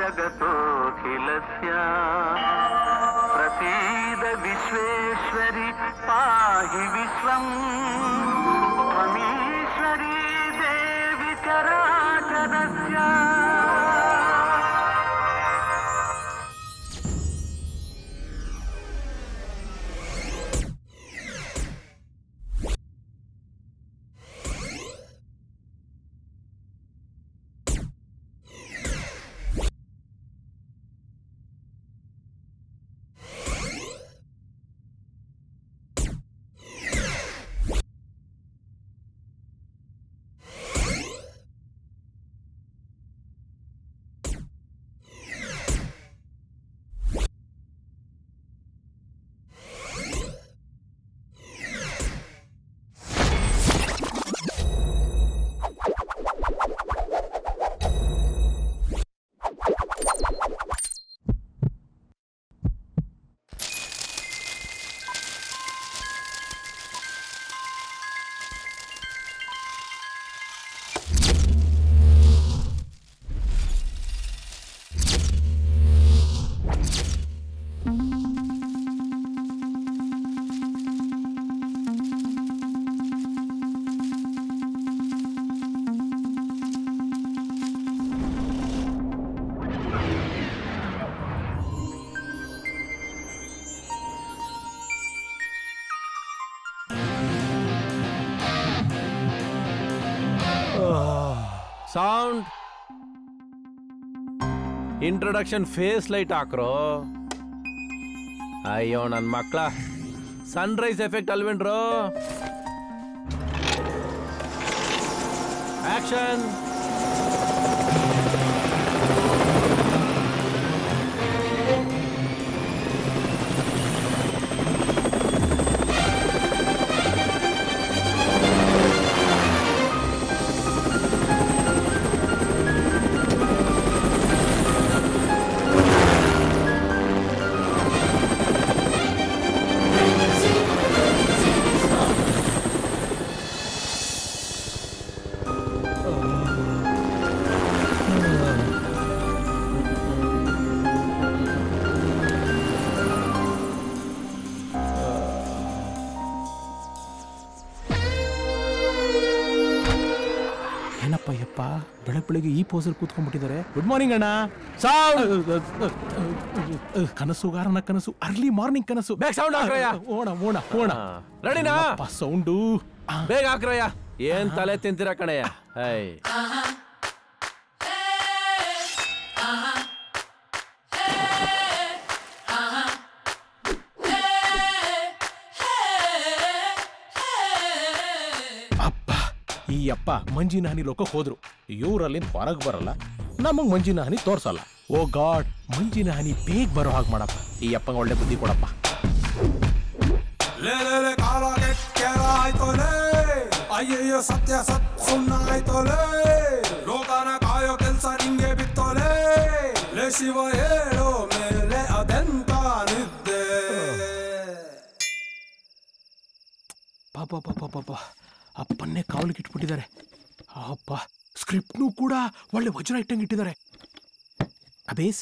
जगतोऽखिलस्य प्रसीद विश्वेश्वरि पाहि विश्वम् त्वमीश्वरी देवि चराचरस्य ಸೌಂಡ್ ಇಂಟ್ರೊಡಕ್ಷನ್ ಫೇಸ್ ಲೈಟ್ ಹಾಕ್ರೋ ಅಯ್ಯೋ ನನ್ನ ಮಕ್ಳ ಸನ್ರೈಸ್ ಎಫೆಕ್ಟ್ ಅಲ್ವೇನ್ರೋ ಆಕ್ಷನ್ ಏನಪ್ಪ ಯಪ್ಪ ಬೆಳಗ್ಗೆ ಬೆಳಗ್ಗೆ ಈ ಪೋಸಲ್ಲಿ ಕೂತ್ಕೊಂಡ್ಬಿಟ್ಟಿದ್ದಾರೆ ಗುಡ್ ಮಾರ್ನಿಂಗ್ ಅಣ್ಣ ಸೌಂಡ್ ಕನಸುಗಾರನ ಕನಸು ಅರ್ಲಿ ಮಾರ್ನಿಂಗ್ ಕನಸು ಬೇಗ sound ಹಾಕ್ರಯ್ಯ. ಓಣ ಓಣ ಓಣ ರೆಡಿನಾ ಸೌಂಡು ಬೇಗ ಹಾಕ್ರಯ್ಯ ಏನ್ ತಲೆ ತಿಂತೀರ ಕಣಯ್ಯ ಹೈ ಅಪ್ಪ ಈ ಅಪ್ಪ ಮಂಜಿನ ಹನಿ ಲೋಕಕ್ಕೆ ಹೋದ್ರು ಇವ್ರಲ್ಲಿಂದ ಹೊರಗೆ ಬರಲ್ಲ ನಮಗ್ ಮಂಜಿನ ಹನಿ ತೋರ್ಸಲ್ಲ ಓ ಗಾಡ್ ಮಂಜಿನ ಹನಿ ಬೇಗ ಬರೋ ಹಾಗೆ ಮಾಡಪ್ಪ ಈ ಅಪ್ಪಂಗೆ ಒಳ್ಳೆ ಬುದ್ಧಿ ಕೊಡಪ್ಪ ಲೇ ಲೇ ಲೇ ಕಾಲ ಕೆಟ್ಟ ಆಯ್ತೋಲೆ ಅಯ್ಯಯ್ಯೋ ಸತ್ಯ ಸತ್ ಸುಣ್ಣ ಆಯ್ತೋಲೆ ಲೋಕನ ಕಾಯೋ ಕೆಲ್ಸ ನಿಂಗೆ ಬಿತ್ತೋಲೆ ಲೇ ಶಿವ ಹೇಳೋ ಮೇಲೆ ಅದೆಂತ ನಿದ್ದೆ ಪಾಪ ಪಾಪ ಪಾಪ ಅಪ್ಪನ್ನೇ ಕಾವಲಿಗೆ ಇಟ್ಬಿಟ್ಟಿದ್ದಾರೆ ಅಪ್ಪ ಸ್ಕ್ರಿಪ್ಟ್ನು ಕೂಡ ಒಳ್ಳೆ ವಜ್ರ ಇಟ್ಟಂಗೆ ಇಟ್ಟಿದ್ದಾರೆ ಅಬೇಸ್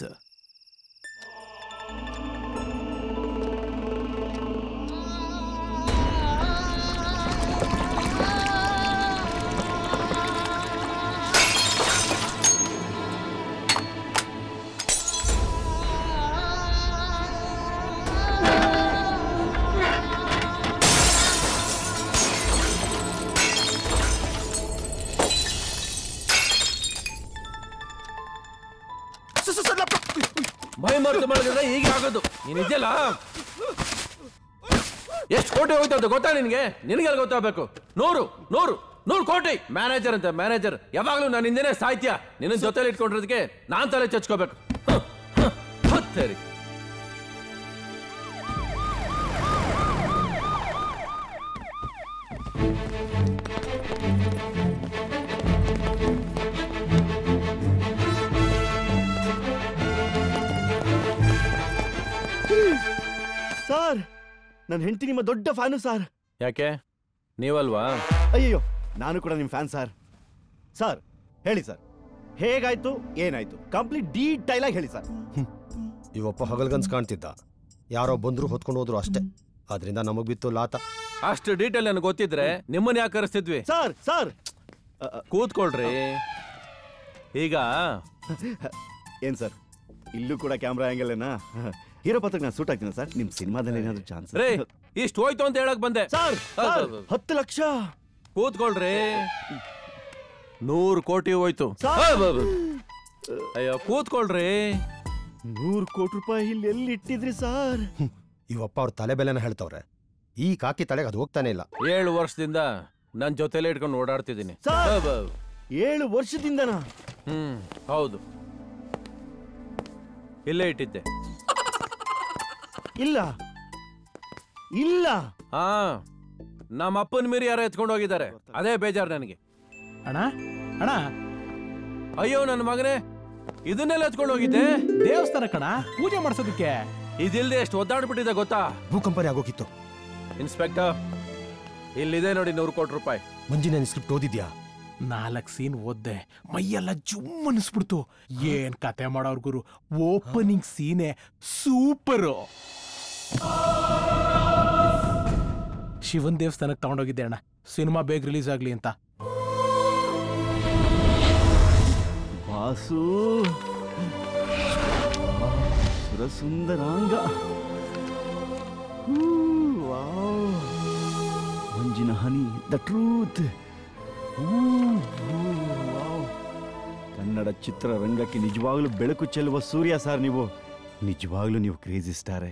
ಮೈ ಮರೆತು ಮಲಗಿದ್ರೆ ಹೀಗೆ ಆಗೋದು ನೀನ್ ಇದೆಯಲ್ಲ ಎಷ್ಟು ಕೋಟಿ ಹೋಯ್ತು ಅಂತ ಗೊತ್ತಾ ನಿನ್ಗೆ ನಿನಗೆ ಗೊತ್ತಾಗಬೇಕು ನೂರು ನೂರು ನೂರು ಕೋಟಿ ಮ್ಯಾನೇಜರ್ ಅಂತ ಮ್ಯಾನೇಜರ್ ಯಾವಾಗಲೂ ನಾನು ಹಿಂದೆನೆ ಸಾಹಿತ್ಯ ನಿನ್ನ ಜೊತೆಲಿ ಇಟ್ಕೊಂಡಿರೋದಕ್ಕೆ ನಾನ್ ತಲೆ ಚಚ್ಕೋಬೇಕು ಹ, ಹ, ಹತ್ತೇರಿ ಸರ್ ನನ್ನ ಹೆಂಡತಿ ನಿಮ್ಮ ದೊಡ್ಡ ಫ್ಯಾನು ಸರ್ ಯಾಕೆ ನೀವಲ್ವಾ ಅಯ್ಯಯ್ಯೋ ನಾನು ಕೂಡ ನಿಮ್ಮ ಫ್ಯಾನ್ ಸರ್ ಸರ್ ಹೇಳಿ ಸರ್ ಹೇಗಾಯ್ತು ಏನಾಯ್ತು ಕಂಪ್ಲೀಟ್ ಡೀಟೈಲ್ ಆಗಿ ಹೇಳಿ ಸರ್ ಇವಪ್ಪ ಹಗಲ್ಗನ್ಸ್ ಕಾಣ್ತಿದ್ದ ಯಾರೋ ಬಂದ್ರು ಹೊತ್ಕೊಂಡು ಹೋದ್ರು ಅಷ್ಟೇ ಅದರಿಂದ ನಮಗ್ ಬಿತ್ತು ಲಾತ ಅಷ್ಟು ಡೀಟೇಲ್ ನನಗೆ ಗೊತ್ತಿದ್ರೆ ನಿಮ್ಮನ್ನ ಯಾಕೆ ಕರೆಸ್ತಿದ್ವಿ ಸರ್ ಸರ್ ಕೂತ್ಕೊಳ್ರಿ ಈಗ ಏನ್ ಸರ್ ಇಲ್ಲೂ ಕೂಡ ಕ್ಯಾಮ್ರಾ ಆಂಗಲ್ನ ಹೀರೋ ಪಾತ್ರಕ್ಕೆ ನಾನು ಸೂಟ್ ಆಗ್ತೀನಿ ಸರ್ ನಿಮ್ ಸಿನಿಮಾದಲ್ಲಿ ಏನಾದ್ರು ಚಾನ್ಸ್ ರೇ ಇಷ್ಟು ಹೋಯ್ತು ಅಂತ ಹೇಳಕ್ ಬಂದೆ ಸರ್ ಸರ್, ಹತ್ತು ಲಕ್ಷ ಕೂತ್ಕೊಳ್ರಿ ನೂರು ಕೋಟಿ ಹೋಯ್ತು ಸರ್. ಆ, ಬ- ಬ- ಅಯ್ಯೋ ಕೂತ್ಕೊಳ್ರಿ ನೂರು ಕೋಟಿ ರೂಪಾಯಿ ಇಲ್ಲಿ ಎಲ್ಲಿ ಇಟ್ಟಿದ್ರಿ ಸರ್ ಇವಪ್ಪ ಅವ್ರ ತಲೆ ಬೆಲೆನ ಹೇಳ್ತವ್ರೆ ಈ ಕಾಕಿ ತಲೆಗೆ ಅದು ಹೋಗ್ತಾನೆ ಇಲ್ಲ ಏಳು ವರ್ಷದಿಂದ ನನ್ನ ಜೊತೆಲೇ ಇಟ್ಕೊಂಡು ಓಡಾಡ್ತಿದ್ದೀನಿ ಸರ್. ಆ, ಬ- ಏಳು ವರ್ಷದಿಂದನಾ ಹ್ಮ್ ಹೌದು ಇಲ್ಲೇ ಇಟ್ಟಿದ್ದೆ ಇಲ್ಲ ಇಲ್ಲ ಹಾ ನಮ್ಮ ಅಪ್ಪನ ಮೀರಿ ಯಾರೋ ಎತ್ಕೊಂಡು ಹೋಗಿದ್ದಾರೆ ಅದೇ ಬೇಜಾರು ನನಗೆ ಅಣ್ಣ ಅಣ್ಣ ಅಯ್ಯೋ ನನ್ನ ಮಗನೇ ಇದನ್ನೆಲ್ಲ ಎತ್ಕೊಂಡು ಹೋಗಿದ್ದೆ ದೇವಸ್ಥಾನ ಕಣ ಪೂಜೆ ಮಾಡ್ಸೋದಕ್ಕೆ ಇದಿಲ್ದೆ ಎಷ್ಟು ಒದ್ದಾಡ್ಬಿಟ್ಟಿದೆ ಗೊತ್ತಾ ಭೂಕಂಪನೆ ಆಗೋಗಿತ್ತು ಇನ್ಸ್ಪೆಕ್ಟರ್ ಇಲ್ಲಿದೆ ನೋಡಿ ನೂರು ಕೋಟಿ ರೂಪಾಯಿ ಮಂಜಿನ ಸ್ಕ್ರಿಪ್ಟ್ ಓದಿದ್ಯಾ ನಾಲ್ಕು ಸೀನ್ ಓದ್ದೆ ಮೈಯೆಲ್ಲ ಜುಮ್ ಅನಿಸ್ಬಿಡ್ತು ಏನ್ ಕತೆ ಮಾಡೋರ್ ಗುರು ಓಪನಿಂಗ್ ಸೀನೆ ಸೂಪರು ಶಿವನ್ ದೇವಸ್ಥಾನಕ್ಕೆ ತಗೊಂಡೋಗಿದ್ದೆ ಅಣ್ಣ ಸಿನಿಮಾ ಬೇಗ ರಿಲೀಸ್ ಆಗ್ಲಿ ಅಂತ ವಾಸು ಸುರಸುಂದರಾಂಗ ಹೂ, ವಾವ್. ಮಂಜಿನ ಹನಿ ದ ಟ್ರೂತ್ ಕನ್ನಡ ಚಿತ್ರರಂಗಕ್ಕೆ ನಿಜವಾಗ್ಲೂ ಬೆಳಕು ಚೆಲ್ಲುವ ಸೂರ್ಯ ಸರ್ ನೀವು ನಿಜವಾಗ್ಲೂ ನೀವು ಕ್ರೇಜಿ ಸ್ಟಾರೇ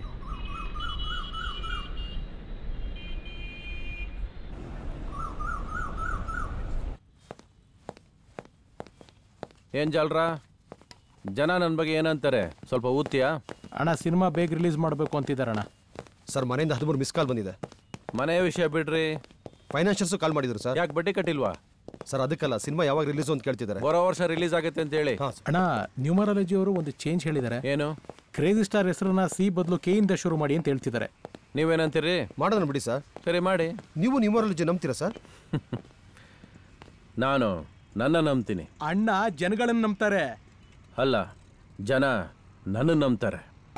ಏನ್ ಜಲ್ರ ಜನ ನನ್ನ ಬಗ್ಗೆ ಏನಂತಾರೆ ಸ್ವಲ್ಪ ಊದ್ತೀಯಾ ಅಣ್ಣ ಸಿನಿಮಾ ಬೇಗ ರಿಲೀಸ್ ಮಾಡಬೇಕು ಅಂತಿದಾರಣ್ಣ ಸರ್ ಮನೆಯಿಂದ ಹದಿಮೂರು ಮಿಸ್ ಕಾಲ್ ಬಂದಿದೆ ಮನೆ ವಿಷಯ ಬಿಡ್ರಿ ಫೈನಾನ್ಷಿಯಲ್ಸು ಕಾಲ್ ಮಾಡಿದ್ರು ಸರ್ ಯಾಕೆ ಬಡ್ಡಿ ಕಟ್ಟಿಲ್ವಾ ಸರ್ ಅದಕ್ಕಲ್ಲ ಸಿನಿಮಾ ಯಾವಾಗ ರಿಲೀಸ್ ಅಂತ ಕೇಳ್ತಿದ್ದಾರೆ ಬರೋ ವರ್ಷ ರಿಲೀಸ್ ಆಗುತ್ತೆ ಅಂತ ಹೇಳಿ ಹಾ ಅಣ್ಣ ನ್ಯೂಮರಾಲಜಿ ಅವರು ಒಂದು ಚೇಂಜ್ ಹೇಳಿದ್ದಾರೆ ಏನು ಕ್ರೇಜಿ ಸ್ಟಾರ್ ಹೆಸರನ್ನ ಸಿ ಬದಲು ಕೆ ಇಂದ ಶುರು ಮಾಡಿ ಅಂತ ಹೇಳ್ತಿದ್ದಾರೆ ನೀವೇನಂತೀರಿ ಮಾಡೋಣ ಬಿಡಿ ಸರ್ ಸರಿ ಮಾಡಿ ನೀವು ನ್ಯೂಮರಾಲಜಿ ನಂಬ್ತೀರಾ ಸರ್ ನಾನು ನನ್ನ ನಂಬ್ತೀನಿ ಅಣ್ಣ ಜನಗಳನ್ನ ನಂಬ್ತಾರೆ ಅಲ್ಲ ಜನ ನನ್ನ ನಂಬ್ತಾರೆ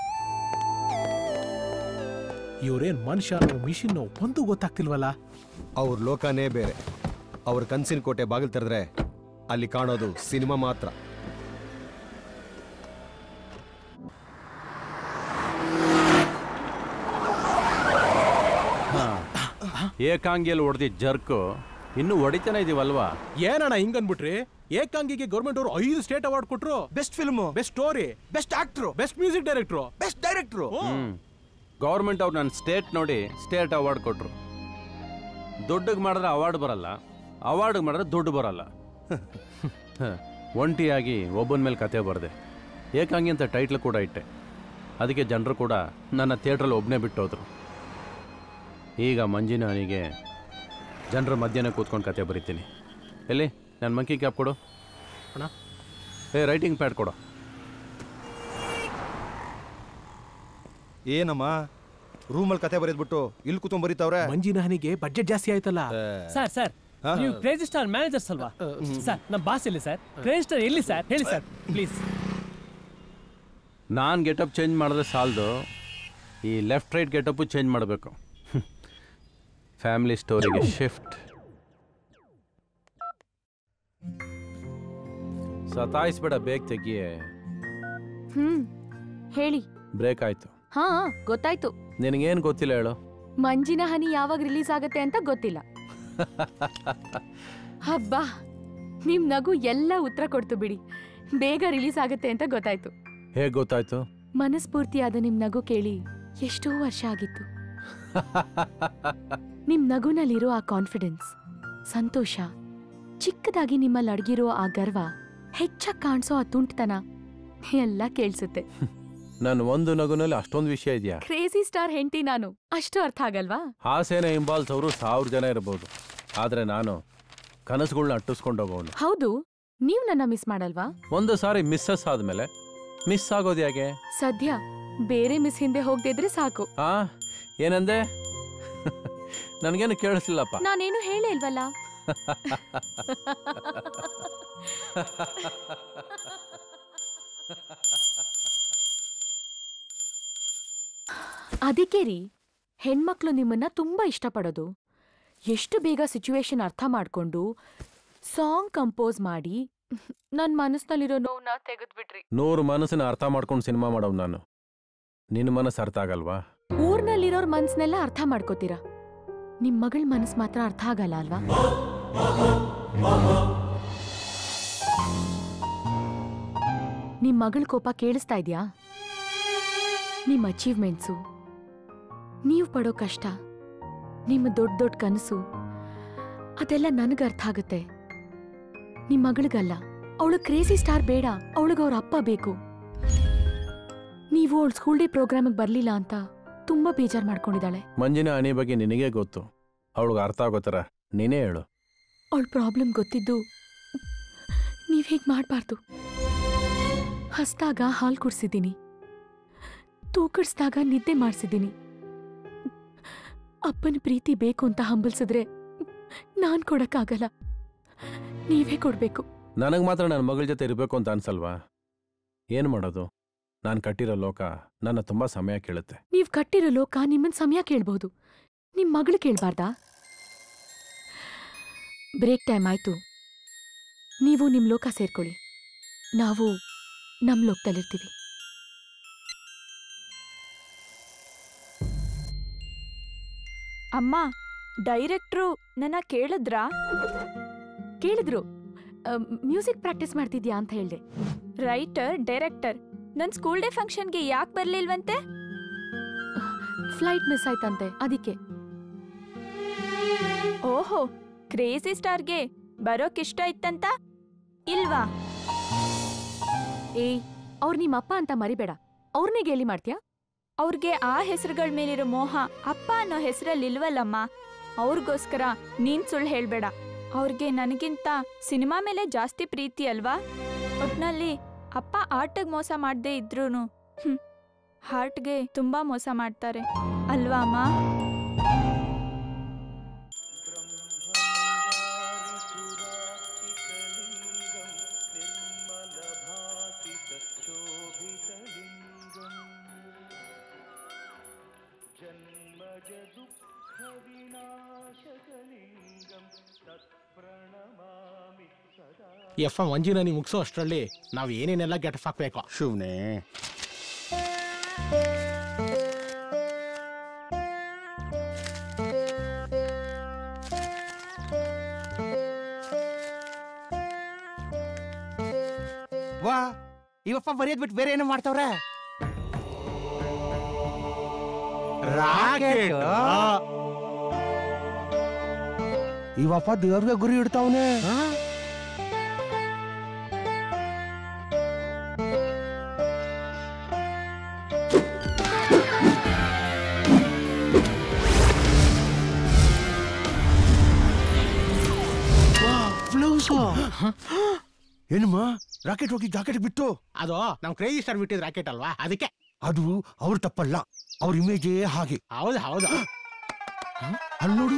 ಇವ್ರೇನ್ ಮನುಷ್ಯನೋ ಮಿಷಿನ್ ಒಂದು ಗೊತ್ತಾಗ್ತಿಲ್ವಲ್ಲ ಅವ್ರ ಲೋಕನೇ ಬೇರೆ ಅವ್ರ ಕನ್ಸಿನ ಕೋಟೆ ಬಾಗಿಲು ತೆರೆದ್ರೆ ಅಲ್ಲಿ ಕಾಣೋದು ಸಿನಿಮಾ ಮಾತ್ರ ಏಕಾಂಗಿಯಲ್ಲಿ ಹೊಡೆದಿ ಜರ್ಕು ಇನ್ನೂ ಹೊಡಿತಾನೆ ಇದೀವಲ್ವಾ ಏನಣ್ಣ ಹಿಂಗನ್ಬಿಟ್ರಿ ಏಕಾಂಗಿಗೆ ಗೌರ್ಮೆಂಟ್ ಅವರು ಐದು ಸ್ಟೇಟ್ ಅವಾರ್ಡ್ ಕೊಟ್ರು best film best story best actor best music director best director hmm government ಅವ್ರು ನನ್ನ ಸ್ಟೇಟ್ ನೋಡಿ ಸ್ಟೇಟ್ ಅವಾರ್ಡ್ ಕೊಟ್ರು ದುಡ್ಡಿಗೆ ಮಾಡಿದ್ರೆ ಅವಾರ್ಡ್ ಬರಲ್ಲ ಅವಾರ್ಡ್ಗೆ ಮಾಡಿದ್ರೆ ದುಡ್ಡು ಬರಲ್ಲ ಹ, ಒಂಟಿಯಾಗಿ ಒಬ್ಬನ ಮೇಲೆ ಕತೆ ಬರೆದೆ ಏಕಾಂಗಿ ಅಂತ ಟೈಟ್ಲ್ ಕೂಡ ಇಟ್ಟೆ ಅದಕ್ಕೆ ಜನರು ಕೂಡ ನನ್ನ ಥಿಯೇಟ್ರಲ್ಲಿ ಒಬ್ಬನೇ ಬಿಟ್ಟೋದ್ರು ಈಗ ಮಂಜಿನಾನಿಗೆ ಜನರ ಮಧ್ಯಾಹ್ನ ಕೂತ್ಕೊಂಡು ಕತೆ ಬರಿತೀನಿ ಎಲ್ಲಿ ನನ್ನ ಮಂಕಿ ಕ್ಯಾಪ್ ಕೊಡು ಅಣ್ಣ ಏ ರೈಟಿಂಗ್ ಪ್ಯಾಡ್ ಕೊಡು ಏನಮ್ಮ ರೂಮಲ್ಲಿ ಕತೆ ಬರೆದ್ಬಿಟ್ಟು ಇಲ್ಲಿ ಕೂತ್ಕೊಂಡ್ ಬರೀತಾವ್ರೆ ಮಂಜಿನಹನಿಗೆ ಬಡ್ಜೆಟ್ ಜಾಸ್ತಿ ಆಯ್ತಲ್ಲ ಸರ್ ಸರ್ ನೀವು ಕ್ರೇಜಿ ಸ್ಟಾರ್ ಮ್ಯಾನೇಜರ್ಸ್ ಅಲ್ವಾ ಸರ್ ನಮ್ಮ ಬಾಸ್ ಎಲ್ಲಿ ಸರ್ ಕ್ರೇಜಿ ಸ್ಟಾರ್ ಎಲ್ಲಿ ಸರ್ ಹೇಳಿ ಸರ್ ಪ್ಲೀಸ್ ನಾನು ಗೆಟಪ್ ಚೇಂಜ್ ಮಾಡಿದ್ರೆ ಸಾಲದು ಈ ಲೆಫ್ಟ್ ರೈಟ್ ಗೆಟಪ್ಪು ಚೇಂಜ್ ಮಾಡಬೇಕು ಫ್ಯಾಮಿಲಿ ಸ್ಟೋರಿಗೆ ಶಿಫ್ಟ್ ಸತಾಯಿಸ್ಬೇಡ ಬೇಗ ತೆಗಿಯೇ ಹ್ಮ್ ಹೇಳಿ ಬ್ರೇಕ್ ಆಯ್ತು ಹಾ ಗೊತ್ತಾಯ್ತು ನಿನಗೇನು ಗೊತ್ತಿಲ್ಲ ಹೇಳು ಮಂಜಿನ ಹನಿ ಯಾವಾಗ ರಿಲೀಸ್ ಆಗತ್ತೆ ಅಂತ ಗೊತ್ತಿಲ್ಲ ಹಬ್ಬಾ ನಿಮ್ ನಗು ಎಲ್ಲ ಉತ್ತರ ಕೊಡ್ತು ಬಿಡಿ ಬೇಗ ರಿಲೀಸ್ ಆಗತ್ತೆ ಅಂತ ಗೊತ್ತಾಯ್ತು ಹೇಗೆ ಗೊತ್ತಾಯ್ತು ಮನಸ್ಫೂರ್ತಿಯಾದ ನಿಮ್ ನಗು ಕೇಳಿ ಎಷ್ಟೋ ವರ್ಷ ಆಗಿತ್ತು ನಿಮ್ ನಗುನಲ್ಲಿರೋ ಆ ಕಾನ್ಫಿಡೆನ್ಸ್ ಸಂತೋಷ ಚಿಕ್ಕದಾಗಿ ನಿಮ್ಮಲ್ಲಿ ಅಡಗಿರೋ ಆ ಗರ್ವ ಹೆಚ್ಚಾಗಿ ಕಾಣಿಸೋ ಆ ತುಂಟತನ ಎಲ್ಲ ಕೇಳಿಸುತ್ತೆ ನಾನು ಒಂದು ನಗುನಲ್ಲಿ ಅಷ್ಟೊಂದು ವಿಷಯ ಇದೆಯಾ ಕ್ರೇಜಿ ಸ್ಟಾರ್ ಹೆಂಡತಿ ನಾನು ಅಷ್ಟು ಅರ್ಥ ಆಗಲ್ವಾ ಹಾಸೇನ ಹಿಂಬಾಲ್ಸ್ ಅವರು ಸಾವಿರ ಜನ ಇರ್ಬೋದು ಆದರೆ ನಾನು ಕನಸುಗಳನ್ನ ಅಟ್ಟಿಸ್ಕೊಂಡು ಹೋಗೋನು ಹೌದು ನೀವ್ ನನ್ನ ಮಿಸ್ ಮಾಡಲ್ವಾ ಒಂದು ಸಾರಿ ಮಿಸ್ಸಸ್ ಆದಮೇಲೆ ಮಿಸ್ ಆಗೋದು ಯಾಕೆ ಸದ್ಯ ಬೇರೆ ಮಿಸ್ ಹಿಂದೆ ಹೋಗ್ದಿದ್ರೆ ಸಾಕು ಆ ಏನಂದೆ ನನಗೇನು ಕೇಳಿಸ್ಲಿಲ್ಲಪ್ಪ ನಾನೇನು ಹೇಳೇ ಇಲ್ವಲ್ಲ ಅದಕ್ಕೆ ರೀ ಹೆಣ್ಮಕ್ಳು ನಿಮ್ಮನ್ನ ತುಂಬಾ ಇಷ್ಟಪಡೋದು ಎಷ್ಟು ಬೇಗ ಸಿಚುವೇಶನ್ ಅರ್ಥ ಮಾಡ್ಕೊಂಡು ಸಾಂಗ್ ಕಂಪೋಸ್ ಮಾಡಿ ನನ್ ಮನಸ್ಸಿನಲ್ಲಿರೋ ನೋವನ್ನ ತೆಗೆದ್ಬಿಟ್ರಿ ನೂರು ಮನಸ್ಸಿನ ಅರ್ಥ ಮಾಡ್ಕೊಂಡು ಸಿನಿಮಾ ಮಾಡವ್ ನಾನು ನಿನ್ನ ಮನಸ್ಸು ಅರ್ಥ ಆಗಲ್ವಾ ಊರ್ನಲ್ಲಿರೋರ್ ಮನ್ಸ್ನೆಲ್ಲ ಅರ್ಥ ಮಾಡ್ಕೋತೀರಾ ನಿಮ್ ಮಗಳ ಮನಸ್ ಮಾತ್ರ ಅರ್ಥ ಆಗಲ್ಲ ಅಲ್ವಾ ನಿಮ್ ಮಗಳ ಕೋಪ ಕೇಳಿಸ್ತಾ ಇದ್ಯಾ ನಿಮ್ ಅಚೀವ್ಮೆಂಟ್ಸು ನೀವು ಪಡೋ ಕಷ್ಟ ನಿಮ್ಮ ದೊಡ್ಡ ದೊಡ್ಡ ಕನಸು ಅದೆಲ್ಲ ನನಗೆ ಅರ್ಥ ಆಗುತ್ತೆ ನಿಮ್ ಮಗಳಿಗಲ್ಲ ಅವಳು ಕ್ರೇಜಿ ಸ್ಟಾರ್ ಬೇಡ ಅವಳಿಗೆ ಅವ್ರ ಅಪ್ಪ ಬೇಕು ನೀವು ಅವಳು ಸ್ಕೂಲ್ ಡೇ ಪ್ರೋಗ್ರಾಮಿಗೆ ಬರ್ಲಿಲ್ಲ ಅಂತ ತುಂಬಾ ಬೇಜಾರ್ ಮಾಡ್ಕೊಂಡಿದ್ದಾಳೆ ಮಂಜಿನ ಹನಿ ಬಗ್ಗೆ ನಿನಗೆ ಗೊತ್ತು ಅವಳಿಗೆ ಅರ್ಥ ಆಗೋ ಥರ ನೀನೇ ಹೇಳು ಅವಳ ಪ್ರಾಬ್ಲಮ್ ಗೊತ್ತಿದ್ದು ನೀವ್ ಹೀಗ್ ಮಾಡ್ಬಾರ್ದು ಹಸ್ದಾಗ ಹಾಲು ಕುಡ್ಸಿದ್ದೀನಿ ತೂಕಡಿಸ್ದಾಗ ನಿದ್ದೆ ಮಾಡಿಸಿದ್ದೀನಿ ಅಪ್ಪನ ಪ್ರೀತಿ ಬೇಕು ಅಂತ ಹಂಬಲ್ಸಿದ್ರೆ ನಾನ್ ಕೊಡಕ್ಕಾಗಲ್ಲ ನೀವೇ ಕೊಡ್ಬೇಕು ನನಗೆ ಮಾತ್ರ ನನ್ನ ಮಗಳ ಜೊತೆ ಇರಬೇಕು ಅಂತ ಅನ್ಸಲ್ವಾ ಏನು ಮಾಡೋದು ನಾನು ಕಟ್ಟಿರೋ ಲೋಕ ನನ್ನ ತುಂಬ ಸಮಯ ಕೇಳುತ್ತೆ ನೀವ್ ಕಟ್ಟಿರೋ ಲೋಕ ನಿಮ್ಮನ್ ಸಮಯ ಕೇಳ್ಬಹುದು ನಿಮ್ ಮಗಳು ಕೇಳ್ಬಾರ್ದಾ ಬ್ರೇಕ್ ಟೈಮ್ ಆಯ್ತು ನೀವು ನಿಮ್ ಲೋಕ ಸೇರ್ಕೊಳ್ಳಿ ನಾವು ನಮ್ ಲೋಕದಲ್ಲಿರ್ತೀವಿ ಅಮ್ಮ ಡೈರೆಕ್ಟ್ರು ನನ್ನ ಕೇಳಿದ್ರಾ ಕೇಳಿದ್ರು ಮ್ಯೂಸಿಕ್ ಪ್ರಾಕ್ಟೀಸ್ ಮಾಡ್ತಿದ್ಯಾ ಅಂತ ಹೇಳ್ದೆ ರೈಟರ್ ಡೈರೆಕ್ಟರ್ ನನ್ ಸ್ಕೂಲ್ ಡೇ ಫಂಕ್ಷನ್ಗೆ ಯಾಕೆ ಬರ್ಲಿಲ್ವಂತೆ ಫ್ಲೈಟ್ ಮಿಸ್ ಆಯ್ತಂತೆ ಅದಕ್ಕೆ ಓಹೋ ಕ್ರೇಜಿ ಸ್ಟಾರ್ಗೆ ಬರೋಕಿಷ್ಟ ಇತ್ತಂತ ಇಲ್ವಾ ಏಯ್ ಅವ್ರ್ ನಿಮ್ಮ ಅಪ್ಪ ಅಂತ ಮರಿಬೇಡ ಅವ್ರನ್ನೇ ಗೇಲಿ ಮಾಡ್ತ್ಯಾ ಅವ್ರಿಗೆ ಆ ಹೆಸರುಗಳ ಮೇಲಿರೋ ಮೋಹ ಅಪ್ಪ ಅನ್ನೋ ಹೆಸರಲ್ಲಿ ಇಲ್ವಲ್ಲಮ್ಮ ಅವ್ರಿಗೋಸ್ಕರ ನೀನ್ ಸುಳ್ಳು ಹೇಳ್ಬೇಡ ಅವ್ರಿಗೆ ನನಗಿಂತ ಸಿನಿಮಾ ಮೇಲೆ ಜಾಸ್ತಿ ಪ್ರೀತಿ ಅಲ್ವಾ ಒಟ್ನಲ್ಲಿ ಅಪ್ಪ ಆರ್ಟಿಗೆ ಮೋಸ ಮಾಡದೇ ಇದ್ರೂನು ಹ್ಮ್ ಹಾರ್ಟ್ಗೆ ತುಂಬಾ ಮೋಸ ಮಾಡ್ತಾರೆ ಅಲ್ವಾ ಅಮ್ಮ ಎಫ್ ಎಂ ಮಂಜಿನ ನೀವು ಮುಗಿಸೋ ಅಷ್ಟರಲ್ಲಿ ನಾವು ಏನೇನೆಲ್ಲ ಗೆಟಫ್ ಹಾಕ್ಬೇಕು ಶಿವನೇ ವಾ ಇವಪ್ಪ ಬರೆಯೋದ್ ಬಿಟ್ಟು ಬೇರೆ ಏನೋ ಮಾಡ್ತಾವ್ರೆ ರಾಕೆಟ್ ಇವಪ್ಪ ದೇವ್ರಿಗೆ ಗುರಿ ಇಡ್ತಾವನೆ ಏನಮ್ಮ ರಾಕೆಟ್ ಹೋಗಿ ಜಾಕೆಟ್ ಬಿಟ್ಟು ಅದು ನಮ್ ಕ್ರೇಜಿ ಸ್ಟಾರ್ ಬಿಟ್ಟಿದ್ ರಾಕೆಟ್ ಅಲ್ವಾ ಅದಕ್ಕೆ ಅದು ಅವ್ರ ತಪ್ಪಲ್ಲ ಅವ್ರ ಇಮೇಜೇ ಹಾಗೆ ಹೌದು ಹೌದು ಅಲ್ಲಿ ನೋಡು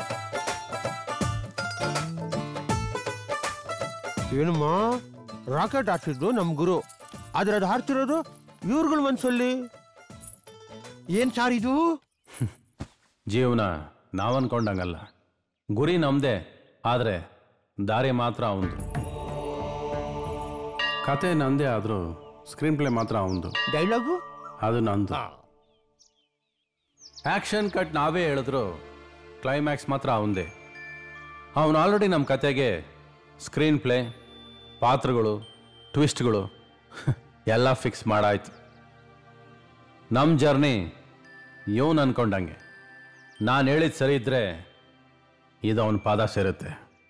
ಏನಮ್ಮ ರಾಕೆಟ್ ಹಾಕ್ಸಿದ್ದು ನಮ್ ಗುರು ಆದ್ರೆ ಅದು ಹಾರ್ತಿರೋದು ಇವ್ರುಗಳ ಮನ್ಸಲ್ಲಿ ಏನ್ ಸಾರ್ ಇದು ಜೀವನ ನಾವು ಅನ್ಕೊಂಡಂಗಲ್ಲ ಗುರಿ ನಮ್ದೇ ಆದರೆ ದಾರಿ ಮಾತ್ರ ಅವಂದು ಕತೆ ನಂದೇ ಆದರೂ ಸ್ಕ್ರೀನ್ ಪ್ಲೇ ಮಾತ್ರ ಅವಂದು ಡೈಲಾಗು ಅದು ನಂದು ಆಕ್ಷನ್ ಕಟ್ ನಾವೇ ಹೇಳಿದ್ರು ಕ್ಲೈಮ್ಯಾಕ್ಸ್ ಮಾತ್ರ ಅವಂದೇ ಅವನು ಆಲ್ರೆಡಿ ನಮ್ಮ ಕತೆಗೆ ಸ್ಕ್ರೀನ್ ಪ್ಲೇ ಪಾತ್ರಗಳು ಟ್ವಿಸ್ಟ್ಗಳು ಎಲ್ಲ ಫಿಕ್ಸ್ ಮಾಡಾಯ್ತು ನಮ್ಮ ಜರ್ನಿ ಇವನು ಅನ್ಕೊಂಡಂಗೆ ನಾನು ಹೇಳಿದ ಸರಿ ಇದ್ರೆ ಇದು ಅವನ ಪಾದ ಸೇರುತ್ತೆ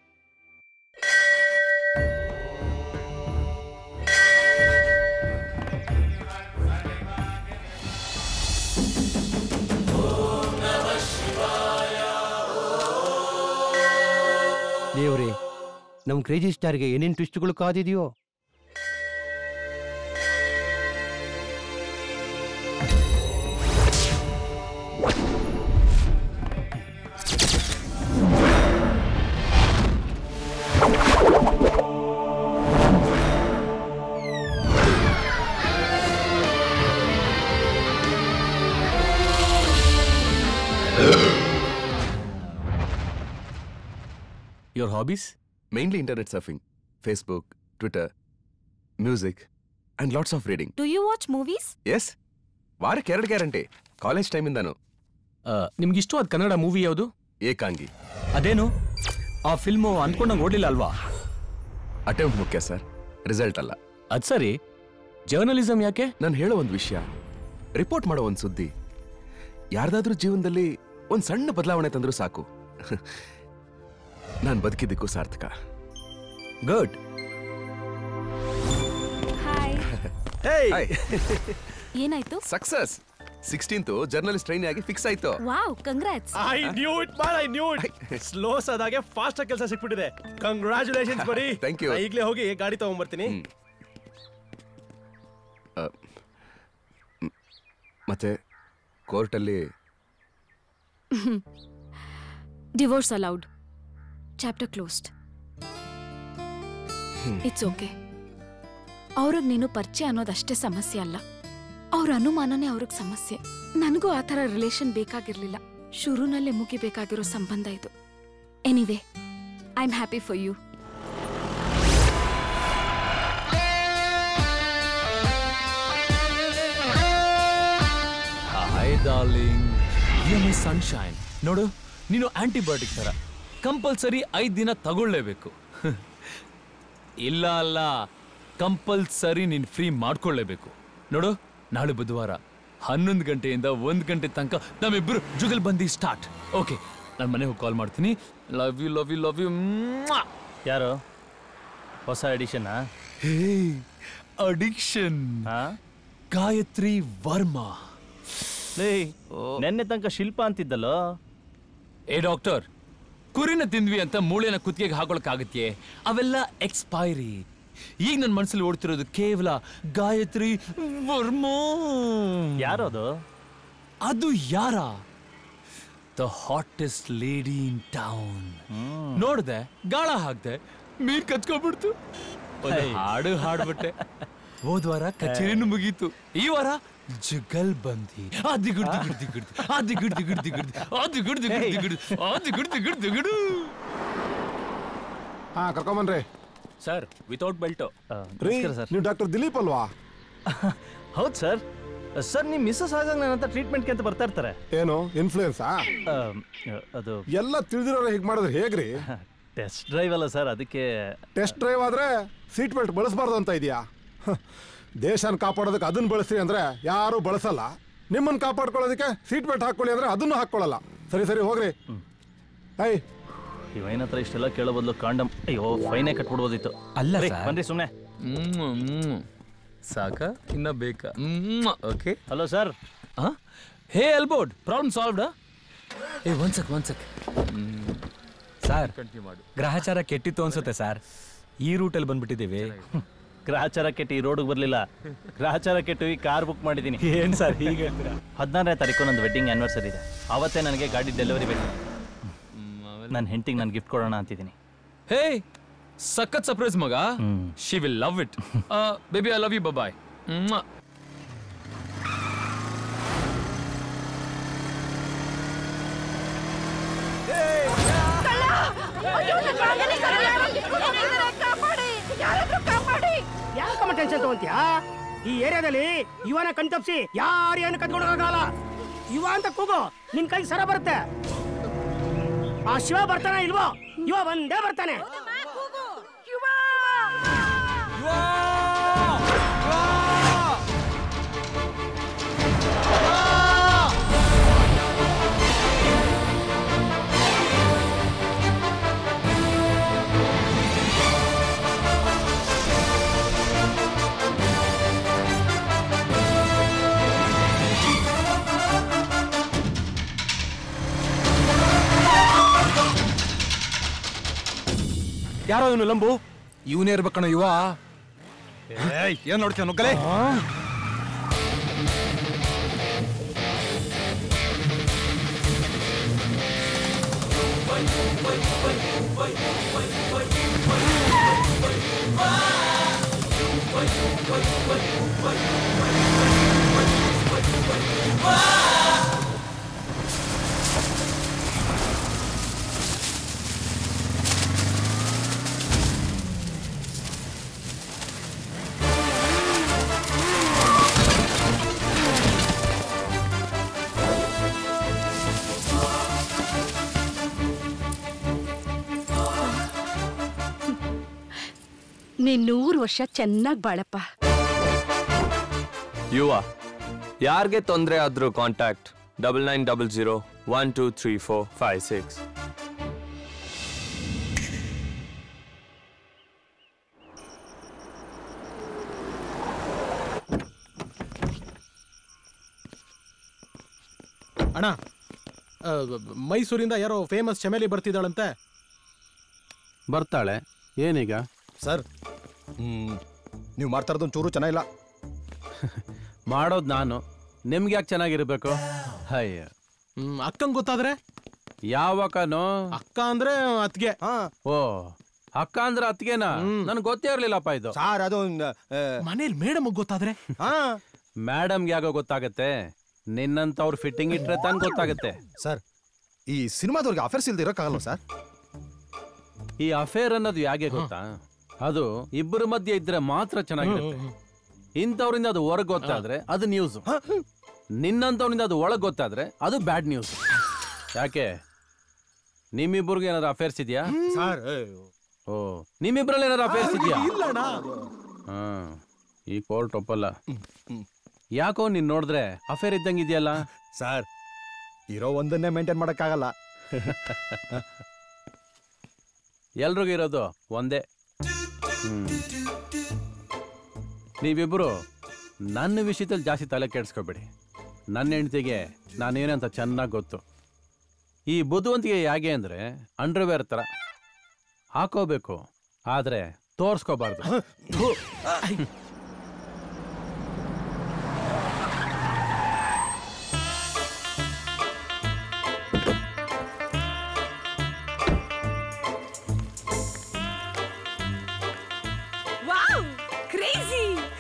ದೇವ್ರೆ ನಮ್ ಕ್ರೇಜಿ ಸ್ಟಾರ್ಗೆ ಏನೇನ್ ಟ್ವಿಸ್ಟ್ಗಳು ಕಾದಿದೆಯೋ your hobbies mainly internet surfing, Facebook, Twitter, music, and lots of reading. Do you watch movies yes ವಾರಕ್ಕೆ ಎರಡು ಗ್ಯಾರಂಟಿ ಕಾಲೇಜ್ ಟೈಮಿಂದಾನು ನಿಮ್ಗೆ ಇಷ್ಟವಾದ ಕನ್ನಡ ಮೂವಿ ಯಾವುದು ಏಕಾಂಗಿ ಅದೇನು ಆ ಫಿಲ್ಮು ಅನ್ಕೊಂಡಂಗೆ ಓಡಲಿಲ್ಲ ಅಲ್ವಾ ಅಟೆಂಪ್ಟ್ ಮುಖ್ಯ ಸರ್ ರಿಸಲ್ಟ್ ಅಲ್ಲ ಅದ್ ಸರಿ ಜರ್ನಲಿಸಂ ಯಾಕೆ ನಾನು ಹೇಳೋ ಒಂದು ವಿಷಯ ರಿಪೋರ್ಟ್ ಮಾಡೋ ಒಂದು ಸುದ್ದಿ ಯಾರ್ದಾದ್ರೂ ಜೀವನದಲ್ಲಿ ಒಂದು ಸಣ್ಣ ಬದಲಾವಣೆ ತಂದ್ರೂ ಸಾಕು ನಾನು ಬದುಕಿದ್ದಕ್ಕೂ ಸಾರ್ಥಕ ಗುಡ್ ಹಾಯ್ ಏನಾಯ್ತು ಸಕ್ಸಸ್ ಸಿಕ್ಸ್ಟೀನ್ತ್ ಜರ್ನಲಿಸ್ಟ್ ಟ್ರೈನ್ ಆಗಿ ಫಿಕ್ಸ್ ಆಯ್ತು wow congrats I knew it ಮಾಡ್ ಐ ನ್ಯೂ ಇಟ್ ಸ್ಲೋ ಆದಾಗೆ ಫಾಸ್ಟ್ ಆಗಿ ಕೆಲಸ ಸಿಕ್ಬಿಟ್ಟಿದೆ ಕಂಗ್ರಾಚುಲೇಷನ್ಸ್ ಬಡಿ Thank you. ನಾ ಈಗ್ಲೇ ಹೋಗಿ ಗಾಡಿ ತಗೊಂಡ್ಬರ್ತೀನಿ ಅ, ಮ್, ಮತ್ತೆ ಕೋರ್ಟಲ್ಲಿ divorce allowed chapter closed it's okay ಅವ್ರಿಗೆ ನೀನು ಪರಿಚಯ ಅನ್ನೋದಷ್ಟೇ ಸಮಸ್ಯೆ ಅಲ್ಲ ಅವ್ರ ಅನುಮಾನನೇ ಅವ್ರಿಗೆ ಸಮಸ್ಯೆ ನನಗೂ ಆ ಥರ ರಿಲೇಷನ್ ಬೇಕಾಗಿರ್ಲಿಲ್ಲ ಶುರುನಲ್ಲೇ ಮುಗಿಬೇಕಾಗಿರೋ ಸಂಬಂಧ ಇದು anyway I am happy for you hi darling you my sunshine ನೋಡು ನೀನು ಆಂಟಿಬಯೋಟಿಕ್ ತರ ಕಂಪಲ್ಸರಿ ಐದು ದಿನ ತಗೊಳ್ಳೇಬೇಕು ಇಲ್ಲ ಅಲ್ಲ ಕಂಪಲ್ಸರಿ ನೀನು ಫ್ರೀ ಮಾಡ್ಕೊಳ್ಳೇಬೇಕು ನೋಡು ನಾಳೆ ಬುಧವಾರ ಹನ್ನೊಂದು ಗಂಟೆಯಿಂದ ಒಂದು ಗಂಟೆ ತನಕ ನಮ್ಮಿಬ್ಬರು ಜುಗಲ್ ಬಂದಿ ಸ್ಟಾರ್ಟ್ ಓಕೆ ನಾನು ಮನೆಗೆ ಹೋಗಿ ಕಾಲ್ ಮಾಡ್ತೀನಿ love you love you love you ಯಾರು ಹೊಸ ಎಡಿಷನ್ ಅಡಿಕ್ಷನ್ ಗಾಯತ್ರಿ ವರ್ಮಾ ಲೇ ನೆನ್ನೆ ತನಕ ಶಿಲ್ಪ ಅಂತಿದ್ದಲ್ಲೋ ಏ ಡಾಕ್ಟರ್ ಕುರಿನ ತಿಂದ್ವಿ ಅಂತ ಮೂಳೆನ ಕುತ್ತಿಗೆಗೆ ಹಾಕೊಳಕ್ಕಾಗತ್ಯೆ ಅವೆಲ್ಲ ಎಕ್ಸ್ಪೈರಿ ಈಗ ನನ್ನ ಮನಸ್ಸಲ್ಲಿ ಓಡ್ತಿರೋದು ಕೇವಲ ಗಾಯತ್ರಿ ವರ್ಮಾ ಯಾರದು ಅದು ಯಾರ the hottest lady in town ನೋಡ್ದೆ ಗಾಳ ಹಾಕ್ದೆ ಮೀನ್ ಕಚ್ಕೊಂಡ್ಬಿಡ್ತು ಒಂದು ಹೈ. ಹಾಡು ಹಾಡ್ಬಿಟ್ಟೆ ಹೋದ್ ವಾರ ಕಚೇರಿನೂ ಮುಗೀತು ಈ ವಾರ ಜುಗಲ್ ಬಂದಿ ಆದಿ ಗುಡ್ದಿ ಗುಡ್ದಿ ಗುಡ್ದಿ ಆದಿ ಗುಡ್ದಿ ಗುಡ್ದಿ ಗುಡ್ದಿ ಆದಿ ಗುಡ್ದಿ ಗುಡ್ದಿ ಗುಡ್ದಿ ಆದಿ ಗುಡ್ದಿ ಗುಡ್ದಿ ಗುಡು ಹಾ ಕರ್ಕೊಂಬನ್ರಿ ಸರ್ ವಿತೌಟ್ ಬೆಲ್ಟ್ ರೀ ನೀವು ಡಾಕ್ಟರ್ ದಿಲೀಪ್ ಅಲ್ವಾ ಹೌದು ಸರ್ ಸರ್ ನಿಮ್ಮ ಮಿಸ್ಸಸ್ ಆಗಾಗ ನನ್ನ ಹತ್ರ ಟ್ರೀಟ್ಮೆಂಟ್ಗೆ ಅಂತ ಬರ್ತಾ ಇರ್ತಾರೆ ಏನು ಇನ್ಫ್ಲೂಯೆನ್ಸಾ ಅದು ಎಲ್ಲ ತಿಳಿದಿರೋರು ಹೀಗೆ ಮಾಡಿದ್ರೆ ಹೇಗ್ರಿ ಟೆಸ್ಟ್ ಡ್ರೈವ್ ಅಲ್ಲ ಸರ್ ಅದಕ್ಕೆ ಟೆಸ್ಟ್ ಡ್ರೈವ್ ಆದ್ರೆ ಸೀಟ್ ಬೆಲ್ಟ್ ಬಳಸಬಾರ್ದು ಅಂತ ಇದೆಯಾ ದೇಶನ ಕಾಪಾಡೋದಕ್ಕೆ ಅದನ್ನ ಬಳಸ್ರಿ ಅಂದ್ರೆ ಯಾರು ಬಳಸಲ್ಲ ನಿಮ್ಮನ್ನ ಕಾಪಾಡ್ಕೊಳ್ಳೋದಕ್ಕೆ ಸೀಟ್ ಬೆಲ್ಟ್ ಹಾಕೊಳ್ಳಿ ಅಂದ್ರೆ ಅದನ್ನು ಹಾಕೊಳ್ಳಲ್ಲ ಸರಿ ಸರಿ ಹೋಗ್ರಿ ಐ ಇವೈನ ಹತ್ರ ಇಷ್ಟೆಲ್ಲ ಕೇಳೋ ಬದಲು ಕಾಂಡಮ್ ಅಯ್ಯೋ ಫೈನೇ ಕಟ್ಬಿಡ್ಬೋದಿತ್ತು ಅಲ್ಲ ರೀ, sir. ಬನ್ರಿ ಸುಮ್ಮನೆ ಸಾಕ ಇನ್ನ ಬೇಕಾ okay hello sir hey L board problem solved ಏ one sec one sec sir continue ಮಾಡು ಗ್ರಹಚಾರ ಕೆಟ್ಟಿತ್ತು ಅನ್ಸುತ್ತೆ ಸರ್ ಈ ರೂಟಲ್ಲಿ ಬಂದ್ಬಿಟ್ಟಿದ್ದೀವಿ ಗ್ರಹಚಾರ ಕೆಟ್ಟು ಈ ರೋಡ್ಗೆ ಬರಲಿಲ್ಲ ಗ್ರಹಚಾರ ಕೆಟ್ಟು ಈ ಕಾರ್ ಬುಕ್ ಮಾಡಿದ್ದೀನಿ ಏನ್ sir ಹೀಗೆ ಹೇಳ್ತೀರಾ? ಹದಿನಾರನೇ ತಾರೀಕು ನಂದು ವೆಡ್ಡಿಂಗ್ ಆ್ಯನಿವರ್ಸರಿ ಇದೆ ಅವತ್ತೇ ನನಗೆ ಗಾಡಿ ಡೆಲಿವರಿ ಬೇಕು ನನ್ನ ಹೆಂಡತಿಗೆ ನಾನು ಗಿಫ್ಟ್ ಕೊಡೋಣ ಅಂತಿದ್ದೀನಿ ಹೇ ಸಖತ್ ಸರ್ಪ್ರೈಸ್ ಮಗ she will love it baby I love you bye ಯಾಕಮ್ಮ ಟೆನ್ಷನ್ ತಗೊಂತೀಯಾ ಈ ಏರಿಯಾದಲ್ಲಿ ಇವನ ಕಣ್ ತಪ್ಸಿ ಯಾರು ಏನು ಕತ್ಕೊಂಡು ಹೋಗಲ್ಲ ಇವ ಅಂತ ಕೂಗು ನಿನ್ ಕೈ ಸರ ಬರುತ್ತೆ ಆ ಶಿವ ಬರ್ತಾನೆ ಇಲ್ವೋ ಇವ ಬಂದೇ ಬರ್ತಾನೆ ಯಾರೋ ಇವನು ಲಂಬು ಇವನೇ ಇರ್ಬೇಕಣ ಯುವ ಏನ್ ನೋಡ್ತೀಯ ನುಗ್ಗಲೇ ನೀನ್ ನೂರು ವರ್ಷ ಚೆನ್ನಾಗಿ ಬಾಳಪ್ಪ ಯುವ ಯಾರಿಗೆ ತೊಂದರೆ ಆದ್ರೂ contact double nine double zero one two three four five six ಅಣ್ಣ ಆ, ಮೈಸೂರಿಂದ ಯಾರೋ ಫೇಮಸ್ ಚಮೇಲಿ ಬರ್ತಿದ್ದಾಳಂತೆ ಬರ್ತಾಳೆ ಏನೀಗ ಸರ್ ನೀವು ಮಾಡ್ತಾ ಇರೋದು ಚೂರು ಚೆನ್ನಾಗಿಲ್ಲ ಮಾಡೋದು ನಾನು ನಿಮ್ಗೆ ಯಾಕೆ ಚೆನ್ನಾಗಿರ್ಬೇಕು ಅಯ್ಯ ಹ್ಮ್ ಅಕ್ಕಂಗ್ ಗೊತ್ತಾದ್ರೆ ಯಾವಕನೋ ಅಕ್ಕ ಅಂದ್ರೆ ಅತ್ಗೆ ಓ ಅಕ್ಕ ಅಂದ್ರೆ ಅತ್ಗೆನಾ ನನ್ಗೆ ಗೊತ್ತೇ ಇರ್ಲಿಲ್ಲಪ್ಪ ಇದು ಸಾರ್ ಅದು ಮನೇಲಿ ಮೇಡಮ್ ಗೊತ್ತಾದ್ರೆ ಮೇಡಮ್ಗೆ ಯಾಕೋ ಗೊತ್ತಾಗತ್ತೆ ನಿನ್ನಂತವ್ರು ಫಿಟ್ಟಿಂಗ್ ಇಟ್ರೆ ತಾನು ಗೊತ್ತಾಗತ್ತೆ ಸರ್ ಈ ಸಿನಿಮಾದವ್ರಿಗೆ ಅಫೇರ್ಸ್ ಇಲ್ದೇ ಇರೋಕ್ಕಾಗಲ್ಲ ಸರ್ ಈ ಅಫೇರ್ ಅನ್ನೋದು ಯಾಕೆ ಗೊತ್ತಾ ಅದು ಇಬ್ಬರ ಮಧ್ಯೆ ಇದ್ರೆ ಮಾತ್ರ ಚೆನ್ನಾಗಿರುತ್ತೆ ಇಂಥವ್ರಿಂದ ಅದು ಹೊರಗೆ ಗೊತ್ತಾದ್ರೆ ಅದು ನ್ಯೂಸ್ ನಿನ್ನಂತವ್ರಿಂದ ಅದು ಒಳಗೆ ಗೊತ್ತಾದ್ರೆ ಅದು ಬ್ಯಾಡ್ ನ್ಯೂಸ್ ಯಾಕೆ ನಿಮ್ಮಿಬ್ಬರಿಗೆ ಏನಾದ್ರು ಅಫೇರ್ಸ್ ಇದೆಯಾ ಸರ್ ಓ ನಿಮ್ಮಿಬ್ರಲ್ಲಿ ಏನಾದ್ರು ಅಫೇರ್ಸ್ ಇದೆಯಾ ಇಲ್ಲಣ್ಣ ಹಾ ಈ ಕೋರ್ಟ್ ಒಪ್ಪಲ್ಲ ಯಾಕೋ ನೀನ್ ನೋಡಿದ್ರೆ ಅಫೇರ್ ಇದ್ದಂಗೆ ಇದೆಯಲ್ಲ ಸರ್ ಇರೋ ಒಂದನ್ನೇ ಮೇಂಟೈನ್ ಮಾಡೋಕ್ಕಾಗಲ್ಲ ಎಲ್ರಿಗೂ ಇರೋದು ಒಂದೇ ಹ್ಮ್. ನೀವಿಬ್ರು ನನ್ನ ವಿಷಯದಲ್ಲಿ ಜಾಸ್ತಿ ತಲೆ ಕೆಡಿಸ್ಕೋಬೇಡಿ ನನ್ನ ಹೆಂಡತಿಗೆ ನಾನೇನಂತ ಚೆನ್ನಾಗಿ ಗೊತ್ತು ಈ ಬುದ್ಧಿವಂತಿಗೆ ಹೇಗೆ ಅಂದರೆ ಅಂಡರ್ವೇರ್ ಥರ ಹಾಕೋಬೇಕು ಆದರೆ ತೋರಿಸ್ಕೋಬಾರ್ದು ವಾವ್ ಕ್ರೇಜಿ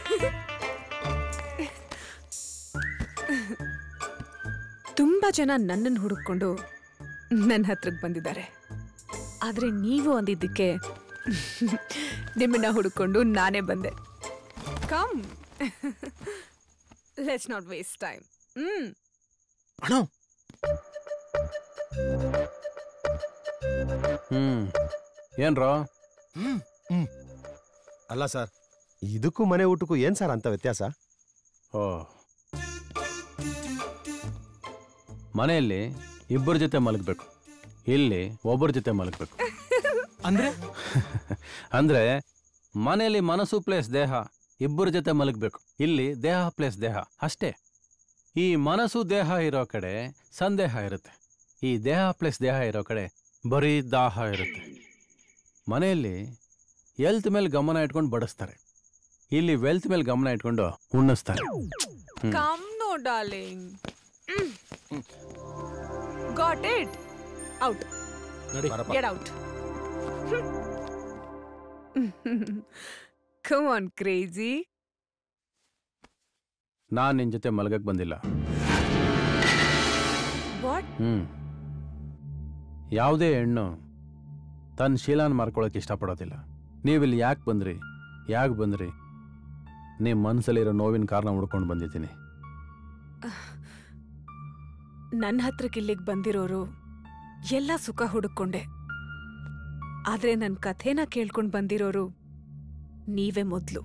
ತುಂಬಾ ಜನ ನನ್ನನ್ನು ಹುಡುಕೊಂಡು ನನ್ನ ಹತ್ರಕ್ಕೆ ಬಂದಿದ್ದಾರೆ ಆದ್ರೆ ನೀವು ಅಂದಿದ್ದಕ್ಕೆ ನಿಮ್ಮನ್ನ ಹುಡುಕೊಂಡು ನಾನೇ ಬಂದೆ come let's not waste time hmm ಅಣ್ಣ ಹ್ಮ್ ಏನ್ರೋ ಅಲ್ಲ ಸರ್ ಇದಕ್ಕೂ ಮನೆ ಊಟಕ್ಕೂ ಏನ್ ಸರ್ ಅಂತ ವ್ಯತ್ಯಾಸ ಓ ಮನೆಯಲ್ಲಿ ಇಬ್ಬರ ಜೊತೆ ಮಲಗಬೇಕು ಇಲ್ಲಿ ಒಬ್ಬರ ಜೊತೆ ಮಲಗಬೇಕು ಅಂದ್ರೆ ಅಂದ್ರೆ ಮನೆಯಲ್ಲಿ ಮನಸ್ಸು ಪ್ಲೇಸ್ ದೇಹ ಇಬ್ಬರ ಜೊತೆ ಮಲಗಬೇಕು ಇಲ್ಲಿ ದೇಹ ಪ್ಲೇಸ್ ದೇಹ ಅಷ್ಟೇ ಈ ಮನಸ್ಸು ದೇಹ ಇರೋ ಕಡೆ ಸಂದೇಹ ಇರುತ್ತೆ ಈ ದೇಹ ಪ್ಲೇಸ್ ದೇಹ ಇರೋ ಕಡೆ ಬರೀ ದಾಹ ಇರುತ್ತೆ ಮನೆಯಲ್ಲಿ ಎಲ್ತ್ ಮೇಲೆ ಗಮನ ಇಟ್ಕೊಂಡು ಬಡಿಸ್ತಾರೆ ಇಲ್ಲಿ ವೆಲ್ತ್ ಮೇಲೆ ಗಮನ ಇಟ್ಕೊಂಡು ಉಣ್ಣಿಸ್ತಾರೆ ಹ್ಮ್. Come no darling got it out ನಡಿ get out come on crazy ನಾನ್ ನಿನ್ ಜೊತೆ ಮಲಗಕ್ ಬಂದಿಲ್ಲ ವಾಟ್ ಹ್ಮ್ ಯಾವುದೇ ಹೆಣ್ಣು ತನ್ನ ಶೀಲಾನ ಮಾರ್ಕೊಳಕ್ ಇಷ್ಟಪಡೋದಿಲ್ಲ ನೀವಿಲ್ಲಿ ಯಾಕೆ ಬಂದ್ರಿ ಯಾಕೆ ಬಂದ್ರಿ ನಿಮ್ಮ ಮನಸ್ಸಲ್ಲಿರೋ ನೋವಿನ ಕಾರಣ ಹುಡ್ಕೊಂಡು ಬಂದಿದ್ದೀನಿ ನನ್ನ ಹತ್ರಕ್ಕೆ ಇಲ್ಲಿಗೆ ಬಂದಿರೋರು ಎಲ್ಲ ಸುಖ ಹುಡುಕೊಂಡೆ ಆದ್ರೆ ನನ್ನ ಕಥೆನ ಕೇಳ್ಕೊಂಡು ಬಂದಿರೋರು ನೀವೇ ಮೊದಲು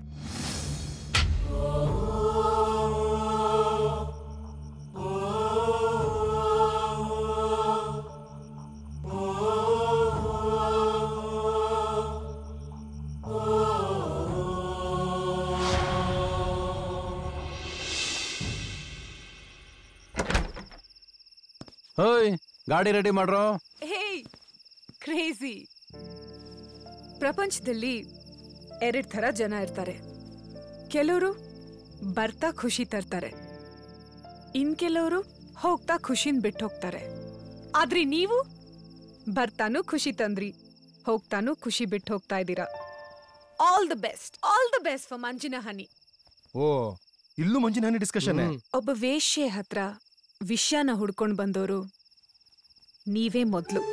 ಹೋಯ್ ಗಾಡಿ ರೆಡಿ ಮಾಡ್ರೋ ಹೇಯ್ ಕ್ರೇಜಿ ಪ್ರಪಂಚದಲ್ಲಿ ಎರಡ್ ಥರ ಜನ ಇರ್ತಾರೆ ಕೆಲವರು ಬರ್ತಾ ಖುಷಿ ತರ್ತಾರೆ ಇನ್ ಕೆಲವರು ಹೋಗ್ತಾ ಖುಷಿನ್ ಬಿಟ್ಟು ಹೋಗ್ತಾರೆ ಆದ್ರೆ ನೀವು ಬರ್ತಾನೂ ಖುಷಿ ತಂದ್ರಿ ಹೋಗ್ತಾನೂ ಖುಷಿ ಬಿಟ್ಟು ಹೋಗ್ತಾ ಇದ್ದೀರಾ all the best all the best for Manjina Hani ಓ ಇಲ್ಲೂ ಮಂಜಿನ ಡಿಸ್ಕಷನ್ ಒಬ್ಬ ವೇಶ್ಯೆ ಹತ್ರ ವಿಷಯನ ಹುಡ್ಕೊಂಡು ಬಂದವರು ನೀವೇ ಮೊದಲು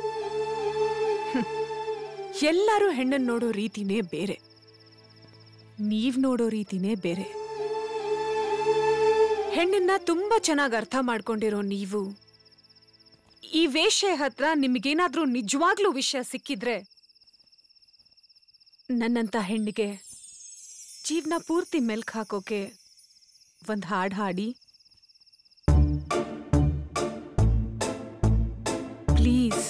ಎಲ್ಲರೂ ಹೆಣ್ಣನ್ ನೋಡೋ ರೀತಿನೇ ಬೇರೆ ನೀವ್ ನೋಡೋ ರೀತಿನೇ ಬೇರೆ ಹೆಣ್ಣನ್ನ ತುಂಬಾ ಚೆನ್ನಾಗಿ ಅರ್ಥ ಮಾಡ್ಕೊಂಡಿರೋ ನೀವು ಈ ವೇಶ್ಯೆ ಹತ್ರ ನಿಮ್ಗೇನಾದ್ರೂ ನಿಜವಾಗ್ಲೂ ವಿಷಯ ಸಿಕ್ಕಿದ್ರೆ ನನ್ನಂತ ಹೆಣ್ಣಿಗೆ ಜೀವನ ಪೂರ್ತಿ ಮೆಲ್ಕ್ ಹಾಕೋಕೆ ಒಂದ್ ಹಾಡ್ ಹಾಡಿ ಪ್ಲೀಸ್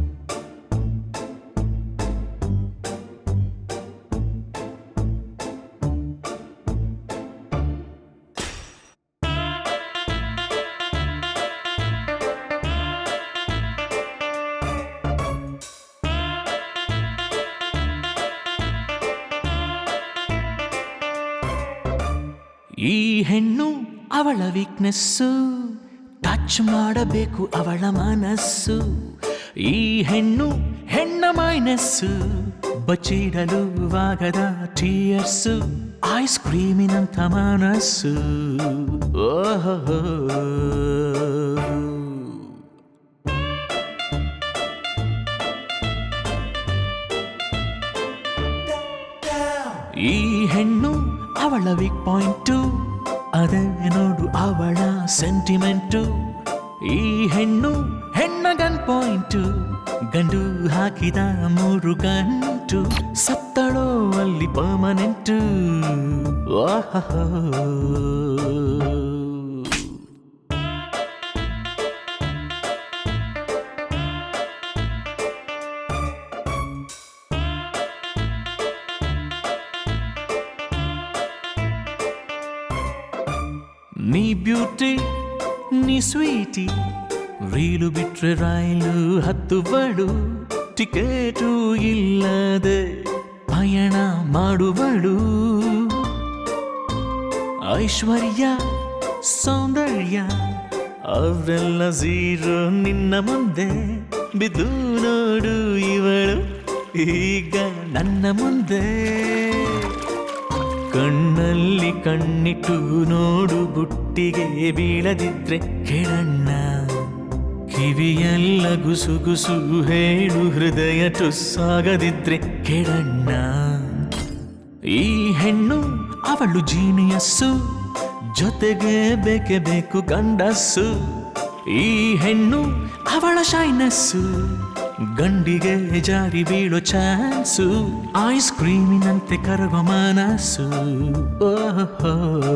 ಈ ಹೆಣ್ಣು ಅವಳ ವೀಕ್ನೆಸ್ಸು ಟಚ್ ಮಾಡಬೇಕು ಅವಳ ಮನಸ್ಸು ಈ ಹೆಣ್ಣು ಹೆಣ್ಣ ಮೈನಸ್ಸು ಬಚ್ಚಿಡಲು ಆಗದ ಟೀಯರ್ಸು ಐಸ್ ಕ್ರೀಮಿನಂಥ ಮನಸ್ಸು ಓಹೋ ಈ ಹೆಣ್ಣು ಅವಳ ವೀಕ್ ಪಾಯಿಂಟು ಅದೇ ನೋಡು ಅವಳ ಸೆಂಟಿಮೆಂಟು ಈ ಹೆಣ್ಣು ಹೆಣ್ಣ ಗನ್ ಪಾಯಿಂಟು ಗಂಡು ಹಾಕಿದ ಮೂರು ಗಂಟು ಸತ್ತಳೋ ಅಲ್ಲಿ ಪರ್ಮನೆಂಟು ಓಹೋ ನೀ ಬ್ಯೂಟಿ ನೀ ಸ್ವೀಟಿ ರೀಲು ಬಿಟ್ರೆ ರೈಲು ಹತ್ತು ಬಡು ಟಿಕೆಟು ಇಲ್ಲದೆ ಪಯಣ ಮಾಡುವಳು ಐಶ್ವರ್ಯ ಸೌಂದರ್ಯ ಅವರೆಲ್ಲ ಝೀರೋ ನಿನ್ನ ಮುಂದೆ ಬಿದ್ದು ನೋಡು ಇವಳು ಈಗ ನನ್ನ ಮುಂದೆ ಕಣ್ಣಲ್ಲಿ ಕಣ್ಣಿಟ್ಟು ನೋಡು ಬುಟ್ಟಿಗೆ ಬೀಳದಿದ್ರೆ ಕೆಡಣ್ಣ ಕಿವಿಯೆಲ್ಲ ಗುಸು ಗುಸು ಹೇಳು ಹೃದಯ ಟುಸ್ಸಾಗದಿದ್ರೆ ಕೆಡಣ್ಣ ಈ ಹೆಣ್ಣು ಅವಳು ಜೀನಿಯಸ್ಸು ಜೊತೆಗೆ ಬೇಕೇ ಬೇಕು ಗಂಡಸ್ಸು ಈ ಹೆಣ್ಣು ಅವಳ ಶೈನಸ್ಸು ಗಂಡಿಗೆ ಜಾರಿ ಬೀಳೋ ಚಾನ್ಸು ಐಸ್ ಕ್ರೀಮಿನಂತೆ ಕರಗೋ ಮನಸ್ಸು ಓಹೋ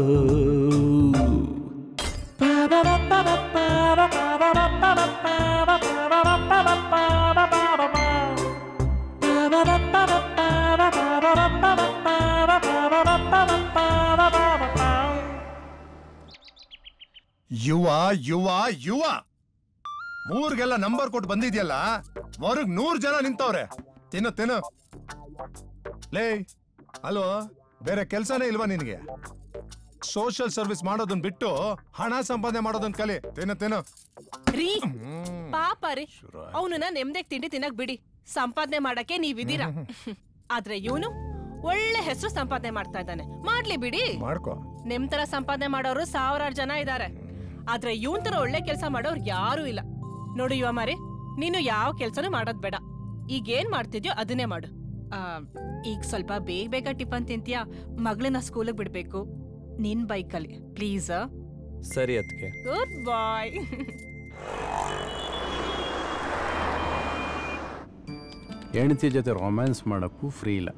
ಯುವ ಯುವ ಯುವ ಮೂರ್ಗೆಲ್ಲ ನಂಬರ್ ಕೊಟ್ಟು ಬಂದಿದ್ಯಲ್ಲ ಹೊರಗ್ ನೂರ್ ಜನ ನಿಂತವ್ರೆ ತಿನ್ನು ತಿನ್ನು ಲೇ ಅಲೋ ಬೇರೆ ಕೆಲ್ಸನೇ ಇಲ್ವಾ ನಿನಗೆ ಸೋಷಿಯಲ್ ಸರ್ವಿಸ್ ಮಾಡೋದನ್ನ ಬಿಟ್ಟು ಹಣ ಸಂಪಾದನೆ ಮಾಡೋದನ್ನ ಕಲಿ ತಿನ್ನು ತಿನ್ನು ರೀ ಪಾಪ ರೀ ಅವನನ್ನ ನೆಮ್ಮದಿಗೆ ತಿಂಡಿ ತಿನ್ನಕ್ ಬಿಡಿ ಸಂಪಾದನೆ ಮಾಡಕ್ಕೆ ನೀವಿದ್ದೀರಾ ಆದ್ರೆ ಇವನು ಒಳ್ಳೆ ಹೆಸರು ಸಂಪಾದನೆ ಮಾಡ್ತಾ ಇದ್ದಾನೆ ಮಾಡ್ಲಿ ಬಿಡಿ ಮಾಡ್ಕೋ ನಿಮ್ ತರ ಸಂಪಾದನೆ ಮಾಡೋರು ಸಾವಿರಾರು ಜನ ಇದ್ದಾರೆ ಆದ್ರೆ ಇವನ್ ತರ ಒಳ್ಳೆ ಕೆಲಸ ಮಾಡೋರು ಯಾರು ಇಲ್ಲ ನೋಡು ಯುವ ಮಾರಿ ನೀನು ಯಾವ ಕೆಲ್ಸನೂ ಮಾಡೋದ್ ಬೇಡ ಈಗ ಏನ್ ಮಾಡ್ತಿದ್ಯೋ ಅದನ್ನೇ ಮಾಡು ಆ, ಈಗ ಸ್ವಲ್ಪ ಬೇಗ ಬೇಗ ಟಿಫನ್ ತಿಂತೀಯಾ ಮಗಳನ್ನ ಸ್ಕೂಲಿಗೆ ಬಿಡ್ಬೇಕು ನಿನ್ ಬೈಕಲ್ಲಿ ಪ್ಲೀಸ್ ಸರಿ ಅದಕ್ಕೆ ಗುಡ್ ಬಾಯ್ ಹೆಂಡತಿ ಜೊತೆ ರೊಮ್ಯಾನ್ಸ್ ಮಾಡೋಕ್ಕೂ ಫ್ರೀ ಇಲ್ಲ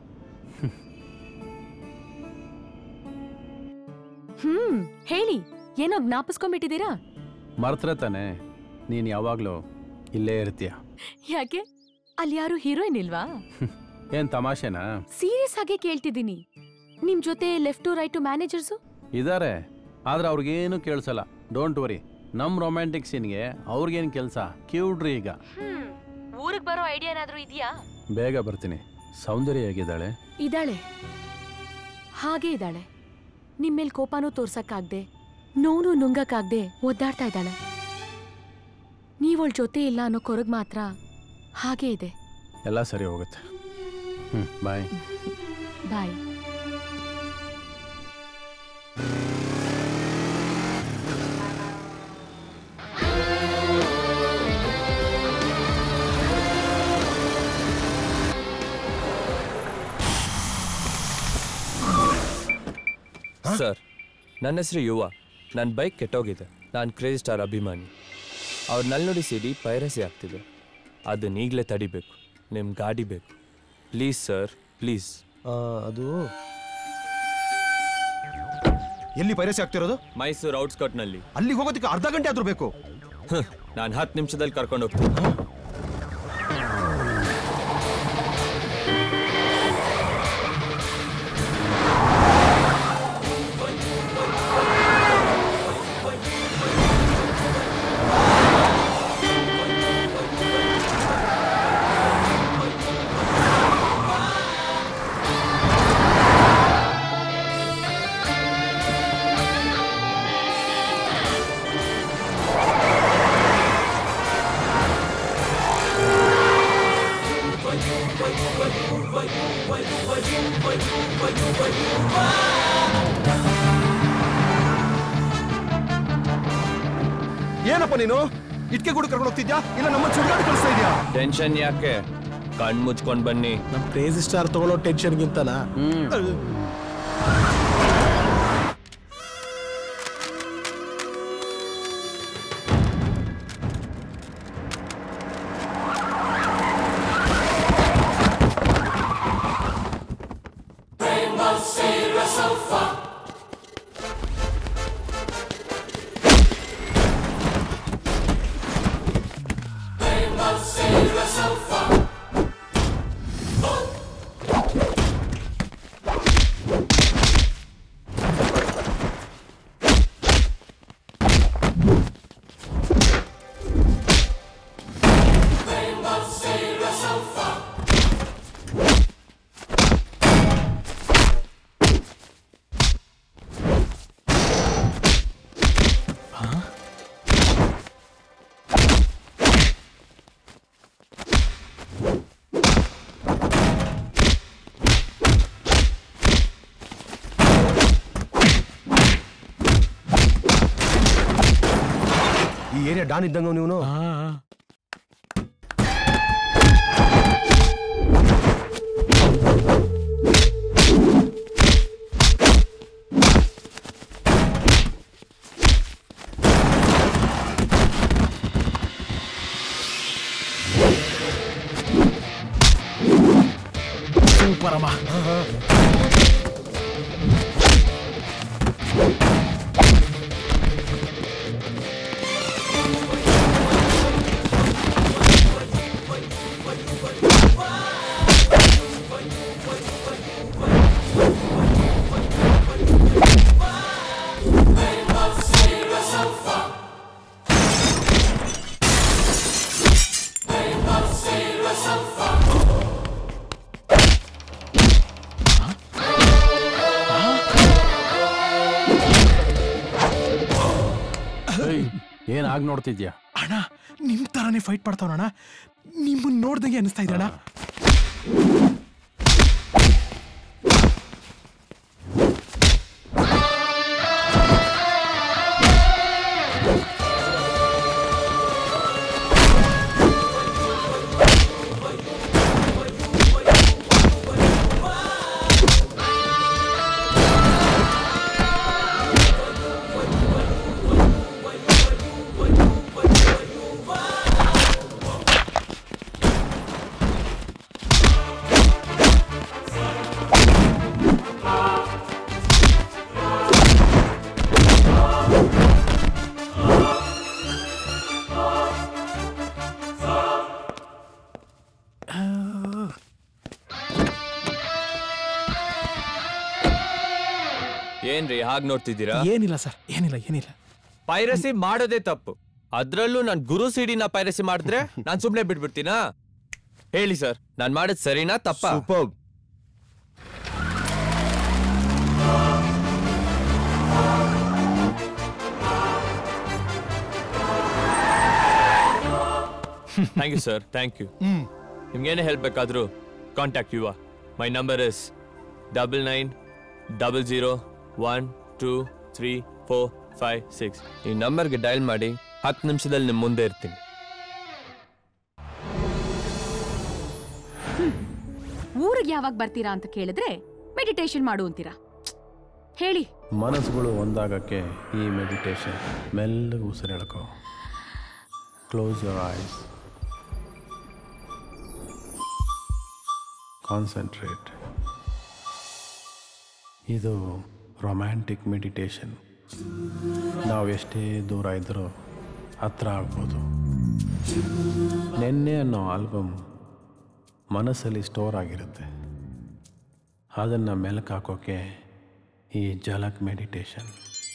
ಹ್ಮ್ ಹೇಳಿ ಏನೋ ಜ್ಞಾಪಿಸ್ಕೊಂಡ್ಬಿಟ್ಟಿದ್ದೀರಾ ಮರ್ತ್ರೆ ತಾನೆ ನೀನು ಯಾವಾಗಲೂ ಇಲ್ಲೇ ಇರ್ತೀಯ ಯಾಕೆ ಅಲ್ಲಿ ಯಾರು ಹೀರೋಯಿನ್ ಇಲ್ವಾ ಏನು ತಮಾಷೆನಾ ಸೀರಿಯಸ್ ಆಗಿ ಕೇಳ್ತಿದ್ದೀನಿ ನಿಮ್ ಜೊತೆ ಲೆಫ್ಟ್ ರೈಟ್ ಮ್ಯಾನೇಜರ್ಸು ಇದ್ದಾರೆ ಆದ್ರೆ ಅವ್ರಿಗೇನು ಕೇಳಿಸಲ್ಲ ಡೋಂಟ್ ವರಿ ನಮ್ಮ ರೊಮ್ಯಾಂಟಿಕ್ ಸೀನ್ಗೆ ಅವ್ರಿಗೇನು ಕೆಲಸ ಕ್ಯೂಡ್ರಿ ಈಗ ಊರಿಗೆ ಬರೋ ಐಡಿಯಾ ಏನಾದ್ರೂ ಇದೆಯಾ ಬೇಗ ಬರ್ತೀನಿ ಸೌಂದರ್ಯ ಹೇಗಿದ್ದಾಳೆ ಇದ್ದಾಳೆ ಹಾಗೆ ಇದ್ದಾಳೆ ನಿಮ್ಮೇಲ್ ಕೋಪನೂ ತೋರ್ಸಕ್ಕಾಗ್ದೆ ನೋವು ನುಂಗಕ್ಕಾಗ್ದೆ ಒದ್ದಾಡ್ತಾ ಇದ್ದಾಳೆ ನೀವಳ ಜೊತೆ ಇಲ್ಲ ಅನ್ನೋ ಕೊರಗ್ ಮಾತ್ರ ಹಾಗೆ ಇದೆ ಎಲ್ಲ ಸರಿ ಹೋಗುತ್ತೆ ಹ್ಞೂ ಬಾಯ್ ಬಾಯ್ ಸರ್ ನನ್ನ ಹೆಸರು ಯುವ ನನ್ನ ಬೈಕ್ ಕೆಟ್ಟೋಗಿದೆ ನಾನು ಕ್ರೇಜಿ ಸ್ಟಾರ್ ಅಭಿಮಾನಿ ಅವ್ರ ನಲ್ಲಿ ನೋಡಿ ಸಿಡಿ ಪೈರಸಿ ಆಗ್ತಿದೆ ಅದನ್ನ ಈಗಲೇ ತಡಿಬೇಕು ನಿಮ್ಮ ಗಾಡಿ ಬೇಕು ಪ್ಲೀಸ್ ಸರ್ ಪ್ಲೀಸ್ ಅದು ಎಲ್ಲಿ ಪೈರಸಿ ಆಗ್ತಿರೋದು ಮೈಸೂರು ಔಟ್ಸ್ಕಟ್ನಲ್ಲಿ ಅಲ್ಲಿಗೆ ಹೋಗೋದಕ್ಕೆ ಅರ್ಧ ಗಂಟೆ ಆದ್ರೂ ಬೇಕು ನಾನು ಹತ್ತು ನಿಮಿಷದಲ್ಲಿ ಕರ್ಕೊಂಡು ಹೋಗ್ತೀನಿ ಏನಪ್ಪ ನೀನು ಇಟ್ಕೆ ಗುಡಿ ಕರ್ಕೊಂಡು ಹೋಗ್ತಿದ್ಯಾ ಇಲ್ಲ ನಮ್ಮ ಸುಡುಗಾಡು ಕಳಿಸ್ತಾ ಇದ್ಯಾ ಟೆನ್ಷನ್ ಯಾಕೆ ಕಣ್ ಮುಚ್ಕೊಂಡ್ ಬನ್ನಿ ನಮ್ ಕ್ರೇಜಿ ಸ್ಟಾರ್ ತಗೊಳ್ಳೋ ಟೆನ್ಷನ್ಗಿಂತನ ಈ ಏರಿಯಾ ಡಾನ್ ಇದ್ದಂಗ ನೀವು ಸೂಪರ್ ಅಮ್ಮ ಏನ್ ಆಗ್ ನೋಡ್ತಿದ್ಯಾ ಅಣ್ಣ ನಿಮ್ ತರಾನೇ ಫೈಟ್ ಮಾಡ್ತಾವಣ್ಣ ನಿಮ್ಮನ್ನ ನೋಡ್ದಂಗೆ ಅನಿಸ್ತಾ ಇದೆ ಅಣ್ಣ ಏನ್ರಿ ಹಾಗ್ ನೋಡ್ತಿದ್ದೀರಾ ಏನಿಲ್ಲ ಸರ್ ಏನಿಲ್ಲ ಏನಿಲ್ಲ ಪೈರಸಿ ಮಾಡೋದೇ ತಪ್ಪು ಅದ್ರಲ್ಲೂ ನಾನ್ ಗುರು ಸಿಡಿನ ಪೈರಸಿ ಮಾಡಿದ್ರೆ ನಾನ್ ಸುಮ್ನೆ ಬಿಟ್ಬಿಡ್ತೀನಾ ಹೇಳಿ ಸರ್ ನಾನ್ ಮಾಡೋದ್ ಸರಿನಾ ತಪ್ಪಾ thank you sir thank you ನಿಮ್ಗೇನೇ ಹೆಲ್ಪ್ ಬೇಕಾದ್ರೂ contact Yuva my number is double nine double zero one two three four five six ಈ ನಂಬರ್ಗೆ ಡಯಲ್ ಮಾಡಿ ಹತ್ತು ನಿಮಿಷದಲ್ಲಿ ನಿಮ್ಮ ಮುಂದೆ ಇರ್ತೀನಿ ಊರಿಗೆ ಯಾವಾಗ ಬರ್ತೀರಾ ಅಂತ ಕೇಳಿದ್ರೆ ಮೆಡಿಟೇಷನ್ ಮಾಡು ಅಂತೀರಾ ಹೇಳಿ ಮನಸ್ಸುಗಳು ಒಂದಾಗಕ್ಕೆ ಈ ಮೆಡಿಟೇಷನ್ ಮೆಲ್ಲಗೆ ಉಸಿರು ಎಳ್ಕೊ ಕ್ಲೋಸ್ ಯೋರ್ ಐಸ್ ಕಾನ್ಸಂಟ್ರೇಟ್ ಇದು ರೊಮ್ಯಾಂಟಿಕ್ ಮೆಡಿಟೇಷನ್ ನಾವು ಎಷ್ಟೇ ದೂರ ಇದ್ದರೂ ಹತ್ರ ಆಗ್ಬೋದು ನೆನ್ನೆ ಅನ್ನೋ ಆಲ್ಬಮ್ ಮನಸ್ಸಲ್ಲಿ ಸ್ಟೋರ್ ಆಗಿರುತ್ತೆ ಅದನ್ನು ಮೆಲುಕು ಹಾಕೋಕ್ಕೆ ಈ ಜಲಕ್ ಮೆಡಿಟೇಷನ್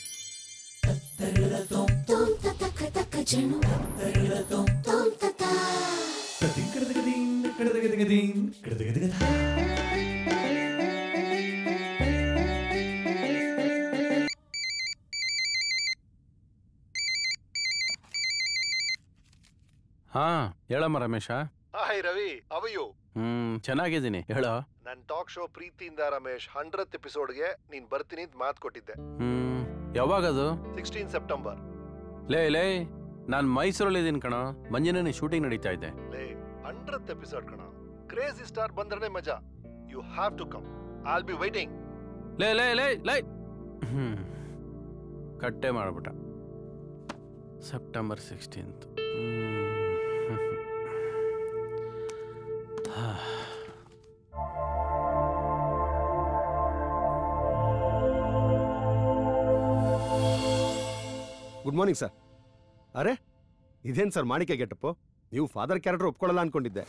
ಹಾ ಹೇಳಮ್ಮ Ramesh hi Ravi how are you hmm ಚೆನ್ನಾಗಿದ್ದೀನಿ ಹೇಳೋ ನನ್ನ ಟಾಕ್ ಶೋ ಪ್ರೀತಿಯಿಂದ ರಮೇಶ್ ಹಂಡ್ರೆತ್ ಎಪಿಸೋಡ್ಗೆ ನೀನ್ ಬರ್ತೀನಿ ಅಂತ ಮಾತು ಕೊಟ್ಟಿದ್ದೆ ಹ್ಮ್ ಯಾವಾಗದು ಸಿಕ್ಸ್ಟೀನ್ ಸೆಪ್ಟೆಂಬರ್ ಲೇ ಲೇ ನಾನು ಮೈಸೂರಲ್ಲಿದ್ದೀನಿ ಕಣೋ ಮಂಜಿನ ಶೂಟಿಂಗ್ ನಡೀತಾ ಇದೆ ಲೇ ಹಂಡ್ರೆತ್ ಎಪಿಸೋಡ್ ಕಣ ಕ್ರೇಜಿ ಸ್ಟಾರ್ ಬಂದ್ರೆ ಮಜಾ you have to come I'll be waiting ಲೇ ಲೇ ಲೇ ಲೇ ಹ್ಮ್ ಕಟ್ಟೆ ಮಾಡ್ಬಿಟ್ಟ September sixteenth good morning sir ಅರೆ ಇದೇನು ಸರ್ ಮಾಣಿಕೆ ಗೆಟಪ್ಪು ನೀವು ಫಾದರ್ ಕ್ಯಾರೆಕ್ಟರ್ ಒಪ್ಕೊಳ್ಳಲ್ಲ ಅನ್ಕೊಂಡಿದ್ದೆ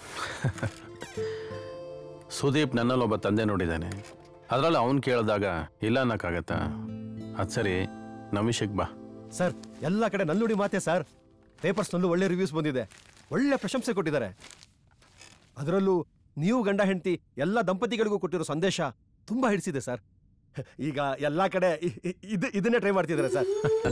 ಸುದೀಪ್ ನನ್ನಲ್ಲಿ ಒಬ್ಬ ತಂದೆ ನೋಡಿದ್ದಾನೆ ಅದರಲ್ಲಿ ಅವನು ಕೇಳಿದಾಗ ಇಲ್ಲ ಅನ್ನಕ್ಕಾಗತ್ತಾ ಅದು ಸರಿ ನಮ್ಮ ವಿಷಯಕ್ಕೆ ಬಾ ಸರ್ ಎಲ್ಲ ಕಡೆ ನಲ್ಲುಡಿ ಮಾತೆ ಸರ್ ಪೇಪರ್ಸ್ನಲ್ಲೂ ಒಳ್ಳೆ ರಿವ್ಯೂಸ್ ಬಂದಿದೆ ಒಳ್ಳೆ ಪ್ರಶಂಸೆ ಕೊಟ್ಟಿದ್ದಾರೆ ಅದರಲ್ಲೂ ನೀವು ಗಂಡ ಹೆಂಡತಿ ಎಲ್ಲ ದಂಪತಿಗಳಿಗೂ ಕೊಟ್ಟಿರೋ ಸಂದೇಶ ತುಂಬಾ ಹಿಡಿಸಿದೆ ಸರ್ ಈಗ ಎಲ್ಲ ಕಡೆ ಇ- ಇ- ಇದು ಇದನ್ನೇ ಟ್ರೈ ಮಾಡ್ತಿದ್ದಾರೆ ಸರ್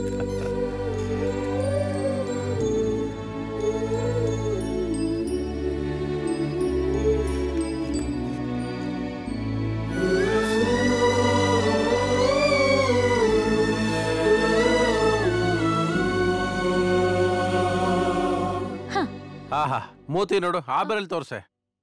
ಆಹಾ ಮೂತಿ ನೋಡು ಆ ಬೆರಳು ತೋರ್ಸೆ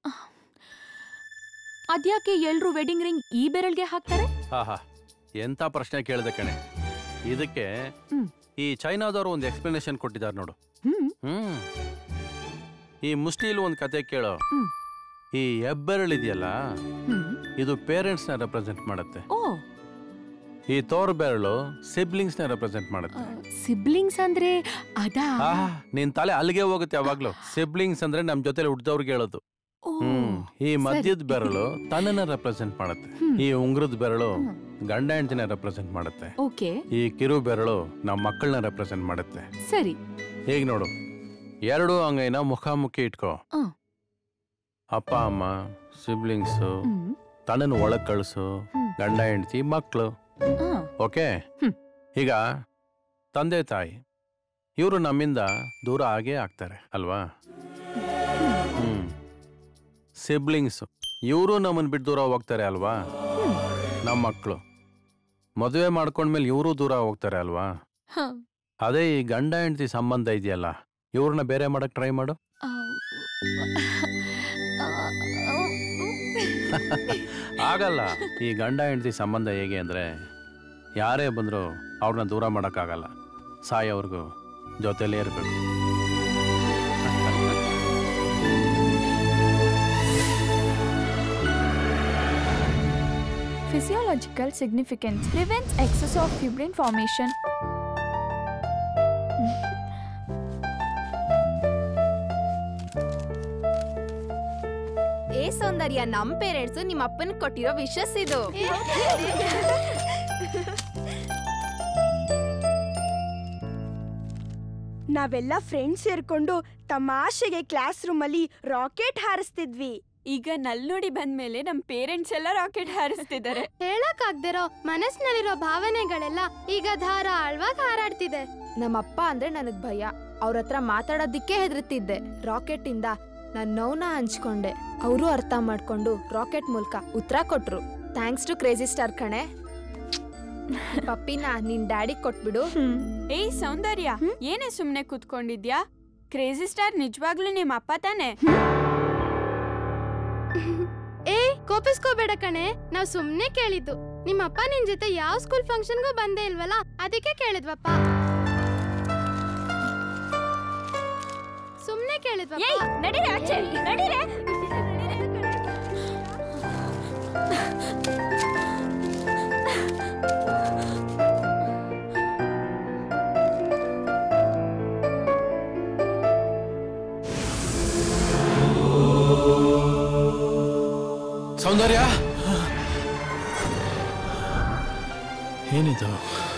ಅದ್ಯಾಕೆ ಎಲ್ರು ವೆಡ್ಡಿಂಗ್ ರಿಂಗ್ ಈ ಬೆರಳ್ಗೆ ಹಾಕ್ತಾರೆ ಆಹಾ ಎಂಥ ಪ್ರಶ್ನೆ ಕೇಳಿದೆ ಕಣೆ ಇದಕ್ಕೆ ಹ್ಮ್. ಈ ಚೈನಾದವರು ಒಂದು ಎಕ್ಸ್ಪ್ಲನೇಷನ್ ಕೊಟ್ಟಿದ್ದಾರೆ ನೋಡು ಹ್ಮ್ ಹ್ಮ್ ಈ ಮುಸ್ಲಿಲ್ ಒಂದು ಕತೆ ಕೇಳೋ ಹ್ಮ್. ಈ ಹೆಬ್ಬೆರಳು ಇದೆಯಲ್ಲ ಹ್ಮ್ ಇದು ಪೇರೆಂಟ್ಸ್ ನ ರೆಪ್ರೆಸೆಂಟ್ ಮಾಡುತ್ತೆ ಓ ಈ ತೋರ್ ಬೆರಳು ಸಿಬ್ಲಿಂಗ್ಸ್ ನ ರೆಪ್ರೆಸೆಂಟ್ ಮಾಡುತ್ತೆ ಸಿಬ್ಲಿಂಗ್ಸ್ ಅಂದ್ರೆ ಅದಾ ಆಹಾ ನಿನ್ ತಲೆ ಅಲ್ಲಿಗೆ ಹೋಗುತ್ತೆ ಯಾವಾಗ್ಲೂ ಸಿಬ್ಲಿಂಗ್ಸ್ ಅಂದ್ರೆ ನಮ್ ಜೊತೆಲಿ ಹುಟ್ಟಿದವ್ರಿಗೆ ಹೇಳೋದು ಓ, ಹ್ಮ್ ಈ ಮಧ್ಯದ ಸರಿ. ಬೆರಳು ತನ್ನನ್ನ ರೆಪ್ರೆಸೆಂಟ್ ಮಾಡುತ್ತೆ ಹ್ಮ್. ಈ ಉಂಗ್ರದ ಬೆರಳು ಗಂಡ ಹೆಂಡತಿನ ರೆಪ್ರೆಸೆಂಟ್ ಮಾಡುತ್ತೆ ಓಕೆ ಈ ಕಿರು ಬೆರಳು ನಮ್ಮ ಮಕ್ಕಳನ್ನ ರೆಪ್ರೆಸೆಂಟ್ ಮಾಡುತ್ತೆ ಸರಿ ಈಗ ನೋಡು ಎರಡು ಅಂಗೈನ ಮುಖಾಮುಖಿ ಇಟ್ಕೋ ಆ. ಅಪ್ಪ ಅಮ್ಮ ಸಿಬ್ಲಿಂಗ್ಸು ಹ್ಮ್. ತನ್ನನ್ನು ಒಳಗ್ ಕಳಿಸು ಗಂಡ ಹೆಂಡತಿ ಮಕ್ಕಳು ಆ, ಓಕೆ ಈಗ ತಂದೆ ತಾಯಿ ಇವರು ನಮ್ಮಿಂದ ದೂರ ಆಗೇ ಆಗ್ತಾರೆ ಅಲ್ವಾ ಹ್ಮ್ ಸಿಬ್ಲಿಂಗ್ಸ್ ಇವರು ನಮ್ಮನ್ನ ಬಿಟ್ಟು ದೂರ ಹೋಗ್ತಾರೆ ಅಲ್ವಾ ನಮ್ಮ ಮಕ್ಕಳು ಮದುವೆ ಮಾಡ್ಕೊಂಡ್ಮೇಲೆ ಇವರು ದೂರ ಹೋಗ್ತಾರೆ ಅಲ್ವಾ ಹ. ಅದೇ ಈ ಗಂಡ ಹೆಂಡತಿ ಸಂಬಂಧ ಇದೆಯಲ್ಲ ಇವ್ರನ್ನ ಬೇರೆ ಮಾಡಕ್ ಟ್ರೈ ಮಾಡು ಆ, ಆಗಲ್ಲ ಈ ಗಂಡ ಹೆಂಡತಿ ಸಂಬಂಧ ಹೇಗೆ ಅಂದ್ರೆ ಯಾರೇ ಬಂದರೂ ಅವ್ರನ್ನ ದೂರ ಮಾಡೋಕ್ಕಾಗಲ್ಲ ಸಾಯೋವರೆಗೂ ಜೊತೆಲೇ ಇರಬೇಕು Physiological significance prevents excess of fibrin formation. ಏ ಸೌಂದರ್ಯ ನಮ್ ಪೇರೆಂಟ್ಸ್ ನಿಮ್ಮ ಅಪ್ಪನ ಕೊಟ್ಟಿರೋ ವಿಶಸ್ ಇದು ನಾವೆಲ್ಲ ಫ್ರೆಂಡ್ಸ್ ಸೇರ್ಕೊಂಡು ತಮಾಷೆಗೆ ಕ್ಲಾಸ್ ರೂಮಲ್ಲಿ ರಾಕೆಟ್ ಹಾರಿಸ್ತಿದ್ವಿ ಈಗ ನಲ್ ನೋಡಿ ಬಂದ್ಮೇಲೆ ನಮ್ ಪೇರೆಂಟ್ಸ್ ಎಲ್ಲ ರಾಕೆಟ್ ಹಾರಿಸ್ತಿದ್ದಾರೆ ಹೇಳಕ್ಕಾಗ್ದಿರೋ ಮನಸ್ಸಿನಲ್ಲಿರೋ ಭಾವನೆಗಳೆಲ್ಲ ಈಗ ಧಾರಾಳವಾಗಿ ಹಾರಾಡ್ತಿದೆ ನಮ್ಮಪ್ಪ ಅಂದ್ರೆ ನನಗ್ ಭಯ ಅವ್ರ ಹತ್ರ ಮಾತಾಡೋದಿಕ್ಕೆ ಹೆದರ್ತಿದ್ದೆ ರಾಕೆಟ್ ಇಂದ ನಾನ್ ನೋವ್ನ ಹಂಚ್ಕೊಂಡೆ ಅವರು ಅರ್ಥ ಮಾಡ್ಕೊಂಡು ರಾಕೆಟ್ ಮೂಲಕ ಉತ್ತರ ಕೊಟ್ರು ಥ್ಯಾಂಕ್ಸ್ ಟು ಕ್ರೇಜಿ ಸ್ಟಾರ್ ಕಣೆ ಪಪ್ಪಿನ ನಿನ್ ಡ್ಯಾಡಿ ಕೊಟ್ಬಿಡು ಏಯ್ ಸೌಂದರ್ಯ ಏನೇ ಸುಮ್ನೆ ಕೂತ್ಕೊಂಡಿದ್ಯಾ ಕ್ರೇಜಿ ಸ್ಟಾರ್ ನಿಜವಾಗ್ಲೂ ನಿಮ್ಮ ಅಪ್ಪ ತಾನೆ ಏ ಕೋಪಿಸ್ಕೋಬೇಡ ಕಣೆ ನಾವ್ ಸುಮ್ನೆ ಕೇಳಿದ್ದು ನಿಮ್ಮಪ್ಪ ನಿನ್ ಜೊತೆ ಯಾವ ಸ್ಕೂಲ್ ಫಂಕ್ಷನ್ಗೂ ಬಂದೇ ಇಲ್ವಲ್ಲ ಅದಕ್ಕೆ ಕೇಳಿದ್ವಪ್ಪ ಸುಮ್ನೆ ಕೇಳಿದ್ವಪ್ಪ ಏಯ್ ನಡೀರಿ ಆಚೆ ನಡೀರಿ ಸೌಂದರ್ಯ ಏನಿದು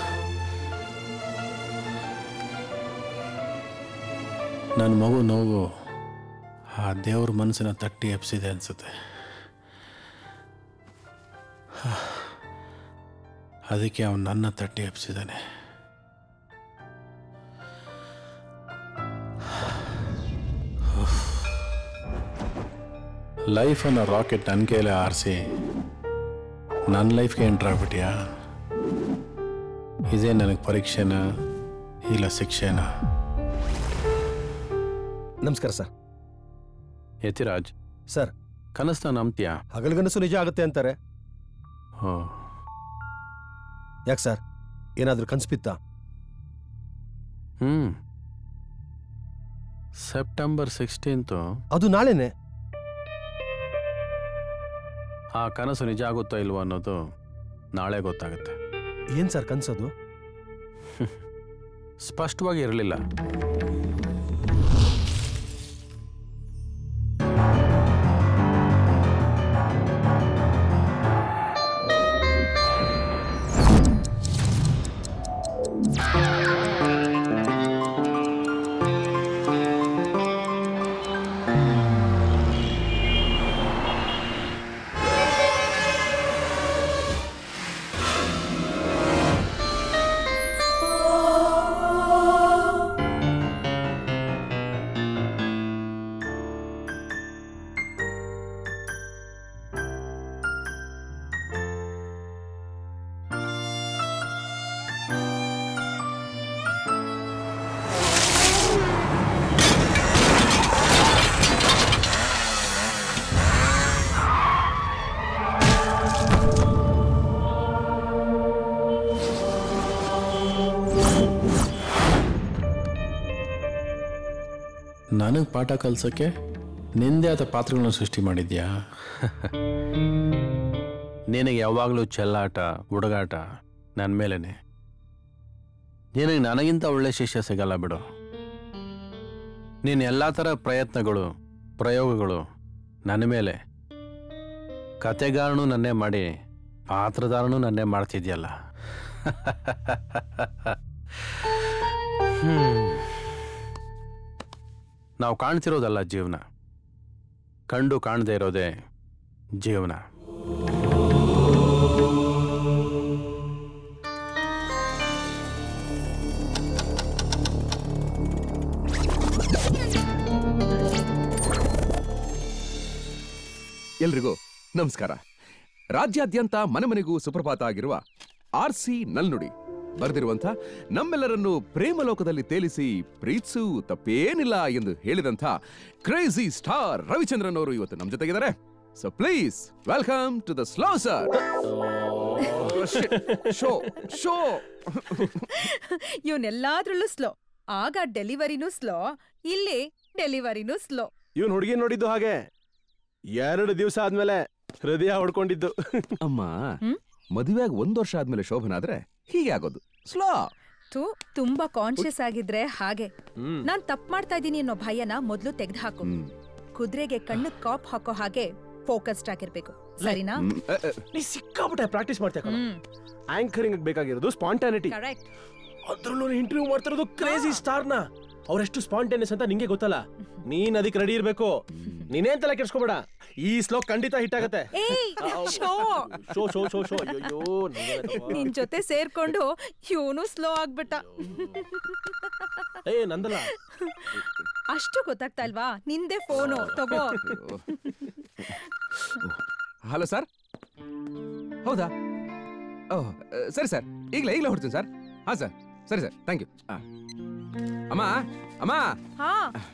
ನನ್ನ ಮಗು ನೋವು ಆ ದೇವ್ರ ಮನಸ್ಸಿನ ತಟ್ಟಿ ಎಪ್ಸಿದೆ ಅನ್ಸುತ್ತೆ ಅದಕ್ಕೆ ಅವನು ನನ್ನ ತಟ್ಟಿ ಎಪ್ಸಿದ್ದಾನೆ ಲೈಫನ್ನು ರಾಕೆಟ್ ನನ್ನ ಕೈಲೇ ಆರಿಸಿ ನನ್ನ ಲೈಫ್ಗೆ ಎಂಟ್ರ್ ಆಗ್ಬಿಟ್ಯಾ ಇದೇ ನನಗೆ ಪರೀಕ್ಷೆನಾ ಇಲ್ಲ ಶಿಕ್ಷೆನಾ ನಮಸ್ಕಾರ ಸರ್ ಯತಿರಾಜ್ ಸರ್ ಕನಸನ್ನ ನಂಬ್ತೀಯಾ ಹಗಲ್ಗನಸು ನಿಜ ಆಗುತ್ತೆ ಅಂತಾರೆ ಹೋ ಯಾಕೆ ಸರ್ ಏನಾದರೂ ಕನ್ಸ್ಬಿತ್ತಾ ಹ್ಞೂ ಸೆಪ್ಟೆಂಬರ್ ಸಿಕ್ಸ್ಟೀನ್ತು ಅದು ನಾಳೆನೆ ಆ ಕನಸು ನಿಜ ಆಗುತ್ತೋ ಇಲ್ವೋ ಅನ್ನೋದು ನಾಳೆ ಗೊತ್ತಾಗುತ್ತೆ ಏನ್ ಸರ್ ಕನ್ಸೋದು ಸ್ಪಷ್ಟವಾಗಿ ಇರಲಿಲ್ಲ ನನಗೆ ಪಾಠ ಕಲ್ಸೋಕ್ಕೆ ನಿಂದೆ ಆದ ಪಾತ್ರಗಳನ್ನ ಸೃಷ್ಟಿ ಮಾಡಿದ್ಯಾ ನಿನಗೆ ಯಾವಾಗಲೂ ಚೆಲ್ಲಾಟ ಹುಡುಗಾಟ ನನ್ನ ಮೇಲೇನೆ ನಿನಗೆ ನನಗಿಂತ ಒಳ್ಳೆ ಶಿಷ್ಯ ಸಿಗಲ್ಲ ಬಿಡು ನೀನು ಎಲ್ಲ ಥರ ಪ್ರಯತ್ನಗಳು ಪ್ರಯೋಗಗಳು ನನ್ನ ಮೇಲೆ ಕತೆಗಾರನು ನನ್ನೇ ಮಾಡಿ ಪಾತ್ರಧಾರನು ನನ್ನೇ ಮಾಡ್ತಿದ್ಯಲ್ಲ ಹ್ಮ್. ನಾವು ಕಾಣ್ತಿರೋದಲ್ಲ ಜೀವನ ಕಂಡು ಕಾಣದೇ ಇರೋದೇ ಜೀವನ ಎಲ್ರಿಗೂ ನಮಸ್ಕಾರ ರಾಜ್ಯಾದ್ಯಂತ ಮನೆ ಮನೆಗೂ ಸುಪ್ರಭಾತ ಆಗಿರುವ ಆರ್ ಸಿ ನಲ್ನುಡಿ ಬರೆದಿರುವಂಥ ನಮ್ಮೆಲ್ಲರನ್ನು ಪ್ರೇಮಲೋಕದಲ್ಲಿ ತೇಲಿಸಿ ಪ್ರೀತಿಸು ತಪ್ಪೇನಿಲ್ಲ ಎಂದು ಹೇಳಿದಂಥ ಕ್ರೇಜಿ ಸ್ಟಾರ್ ರವಿಚಂದ್ರನ್ ಅವರು ಇವತ್ತು ನಮ್ಮ ಜೊತೆಗಿದ್ದಾರೆ so please welcome to the slow sir show show ಇವನೆಲ್ಲಾದ್ರಲ್ಲೂ ಸ್ಲೋ ಆಗ ಡೆಲಿವರಿನೂ ಸ್ಲೋ ಇಲ್ಲಿ ಡೆಲಿವರಿನೂ ಸ್ಲೋ ಇವನ್ ಹುಡುಗಿ ನೋಡಿದ್ದು ಹಾಗೆ ಎರಡು ದಿವಸ ಆದ್ಮೇಲೆ ಹೃದಯ ಹೊಡ್ಕೊಂಡಿದ್ದು ಅಮ್ಮ ಮದುವೆಯಾಗಿ ಒಂದ್ ವರ್ಷ ಆದ್ಮೇಲೆ ಶೋಭನಾದ್ರೆ ಹೀಗೆ ಆಗೋದು ಸ್ಲೋ ತು ತುಂಬಾ ಕಾನ್ಶಿಯಸ್ ಆಗಿದ್ರೆ ಹಾಗೆ ನಾನ್ ತಪ್ಪು ಮಾಡ್ತಾ ಇದ್ದೀನಿ ಅನ್ನೋ ಭಯನ ಮೊದ್ಲು ತೆಗ್ದು ಹಾಕು ಕುದುರೆಗೆ ಕಣ್ಣು ಕಾಪ್ ಹಾಕೋ ಹಾಗೆ ಫೋಕಸ್ಡ್ ಆಗಿರ್ಬೇಕು ಸರಿನಾ ನೀ ಸಿಕ್ಕಾಬಿಟ್ಟೆ ಪ್ರಾಕ್ಟೀಸ್ ಮಾಡ್ತೀಯ ಹ್ಮ್. ಆಂಕರಿಂಗ್ ಬೇಕಾಗಿರೋದು ಸ್ಪಾಂಟಾನಿಟಿ ಕರೆಕ್ಟ್ ಅದ್ರಲ್ಲೂ ಇಂಟರ್ವ್ಯೂ ಮಾಡ್ತಿರೋದು ಕ್ರೇಜಿ ಸ್ಟಾರ್ನ ಅವ್ರೆಷ್ಟು ಸ್ಪಾಂಟೇನಿಯಸ್ ಅಂತ ನಿಂಗೆ ಗೊತ್ತಲ್ಲ ನೀನ್ ಅದಕ್ಕೆ ರೆಡಿ ಇರ್ಬೇಕು ನೀನೇನ್ ತಲೆ ಕೆಡ್ಸ್ಕೊಬೇಡ ಈ ಸ್ಲೋ ಖಂಡಿತ ಹಿಟ್ ಆಗತ್ತೆ ಏಯ್, show. Show show show show ಅಯ್ಯೋ ನಿನ್ ಜೊತೆ ಸೇರ್ಕೊಂಡು ಇವನು ಸ್ಲೋ ಆಗ್ಬಿಟ್ಟ ಏ ನಂದಲ್ಲ ಅಷ್ಟು ಗೊತ್ತಾಗ್ತಾ ಇಲ್ವಾ ನಿಂದೆ ಫೋನು ತಗೋ ಹಲೋ ಸರ್ ಹೌದಾ ಓಹ್ ಸರಿ ಸರ್ ಈಗಲೇ ಈಗಲೇ ಹೊಡ್ತೀನಿ ಸರ್ ಹಾಂ ಸರ್ ಸರಿ ಸರ್ ಥ್ಯಾಂಕ್ ಯು ಅಮ್ಮ ಅಮ್ಮ ಹಾ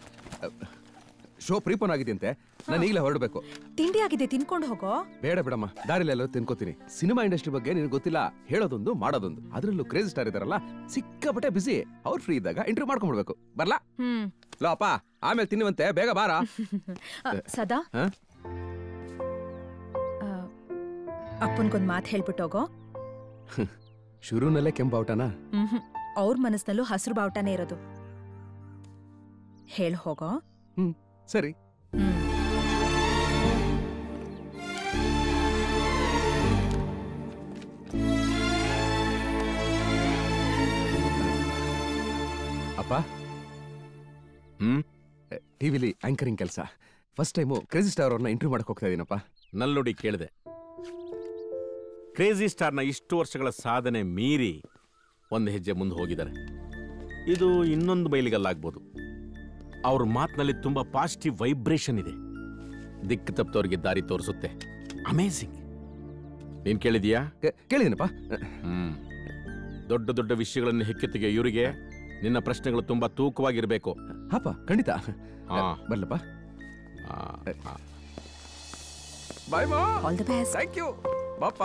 ಶೋ ಪ್ರೀಪೋನ್ ಆಗಿದೆಯಂತೆ ನಾನು ಈಗಲೇ ಹೊರಡಬೇಕು ತಿಂಡಿ ಆಗಿದೆ ತಿನ್ಕೊಂಡು ಹೋಗೋ ಬೇಡ ಬಿಡಮ್ಮ ದಾರಿಲೆಲ್ಲೋ ತಿನ್ಕೋತೀನಿ ಸಿನಿಮಾ ಇಂಡಸ್ಟ್ರಿ ಬಗ್ಗೆ ನಿನಗೆ ಗೊತ್ತಿಲ್ಲ ಹೇಳೋದೊಂದು ಮಾಡೋದೊಂದು ಅದರಲ್ಲೂ ಕ್ರೇಜಿ ಸ್ಟಾರ್ ಇದಾರಲ್ಲ ಸಿಕ್ಕಾಪಟ್ಟೆ ಬಿಸಿ ಅವ್ರು ಫ್ರೀ ಇದ್ದಾಗ ಇಂಟರ್ವ್ಯೂ ಮಾಡ್ಕೊಂಡ್ಬಿಡ್ಬೇಕು ಬರ್ಲಾ ಹ್ಮ್ ಲೋ ಅಪ್ಪ ಆಮೇಲೆ ತಿನ್ನುವಂತೆ ಬೇಗ ಬಾರ ಅ, ಸದಾ ಹಾ? ಅಪ್ಪನ್ಗೊಂದ್ ಮಾತು ಹೇಳ್ಬಿಟ್ಟೋಗೋ ಶುರುನಲ್ಲೇ ಕೆಂಪಾವಟನ ಹ್ಮ್ ಅವ್ರ ಮನಸ್ನಲ್ಲೂ ಹಸಿರು ಬಾವುಟನೇ ಇರೋದು ಹೇಳ್ ಹೋಗೋ ಹ್ಮ್ ಸರಿ ಅಪ್ಪ ಹ್ಮ್ ಟಿವಿಲಿ ಆಂಕರಿಂಗ್ ಕೆಲಸ ಫಸ್ಟ್ ಟೈಮು ಕ್ರೇಜಿ ಸ್ಟಾರ್ ಅವ್ರನ್ನ ಇಂಟರ್ವ್ಯೂ ಮಾಡಕ್ ಹೋಗ್ತಾ ಇದೀನಪ್ಪ ನಲ್ಲುಡಿ ಕೇಳಿದೆ ಕ್ರೇಜಿ ಸ್ಟಾರ್ನ ಇಷ್ಟು ವರ್ಷಗಳ ಸಾಧನೆ ಮೀರಿ ಒಂದು ಹೆಜ್ಜೆ ಮುಂದೆ ಹೋಗಿದ್ದಾರೆ ಇದು ಇನ್ನೊಂದು ಮೈಲಿಗಲ್ಲಾಗ್ಬೋದು ಅವ್ರ ಮಾತಿನಲ್ಲಿ ತುಂಬಾ ಪಾಸಿಟಿವ್ ವೈಬ್ರೇಷನ್ ಇದೆ ದಿಕ್ಕು ತಪ್ಪದವ್ರಿಗೆ ದಾರಿ ತೋರಿಸುತ್ತೆ ಅಮೇಝಿಂಗ್ ನೀನ್ ಕೇಳಿದೀಯಾ ಕೇಳಿದೀನಪ್ಪ ಹ್ಮ್ ದೊಡ್ಡ ದೊಡ್ಡ ವಿಷಯಗಳನ್ನು ಹೆಕ್ಕೆತ್ತಿಗೆ ಇವರಿಗೆ ನಿನ್ನ ಪ್ರಶ್ನೆಗಳು ತುಂಬಾ ತೂಕವಾಗಿರ್ಬೇಕು ಹಪ್ಪ ಖಂಡಿತ ಹಾ ಬರ್ಲಪ್ಪ ಬಾಯ್ ಮಾ all the best thank you ಬಾಪ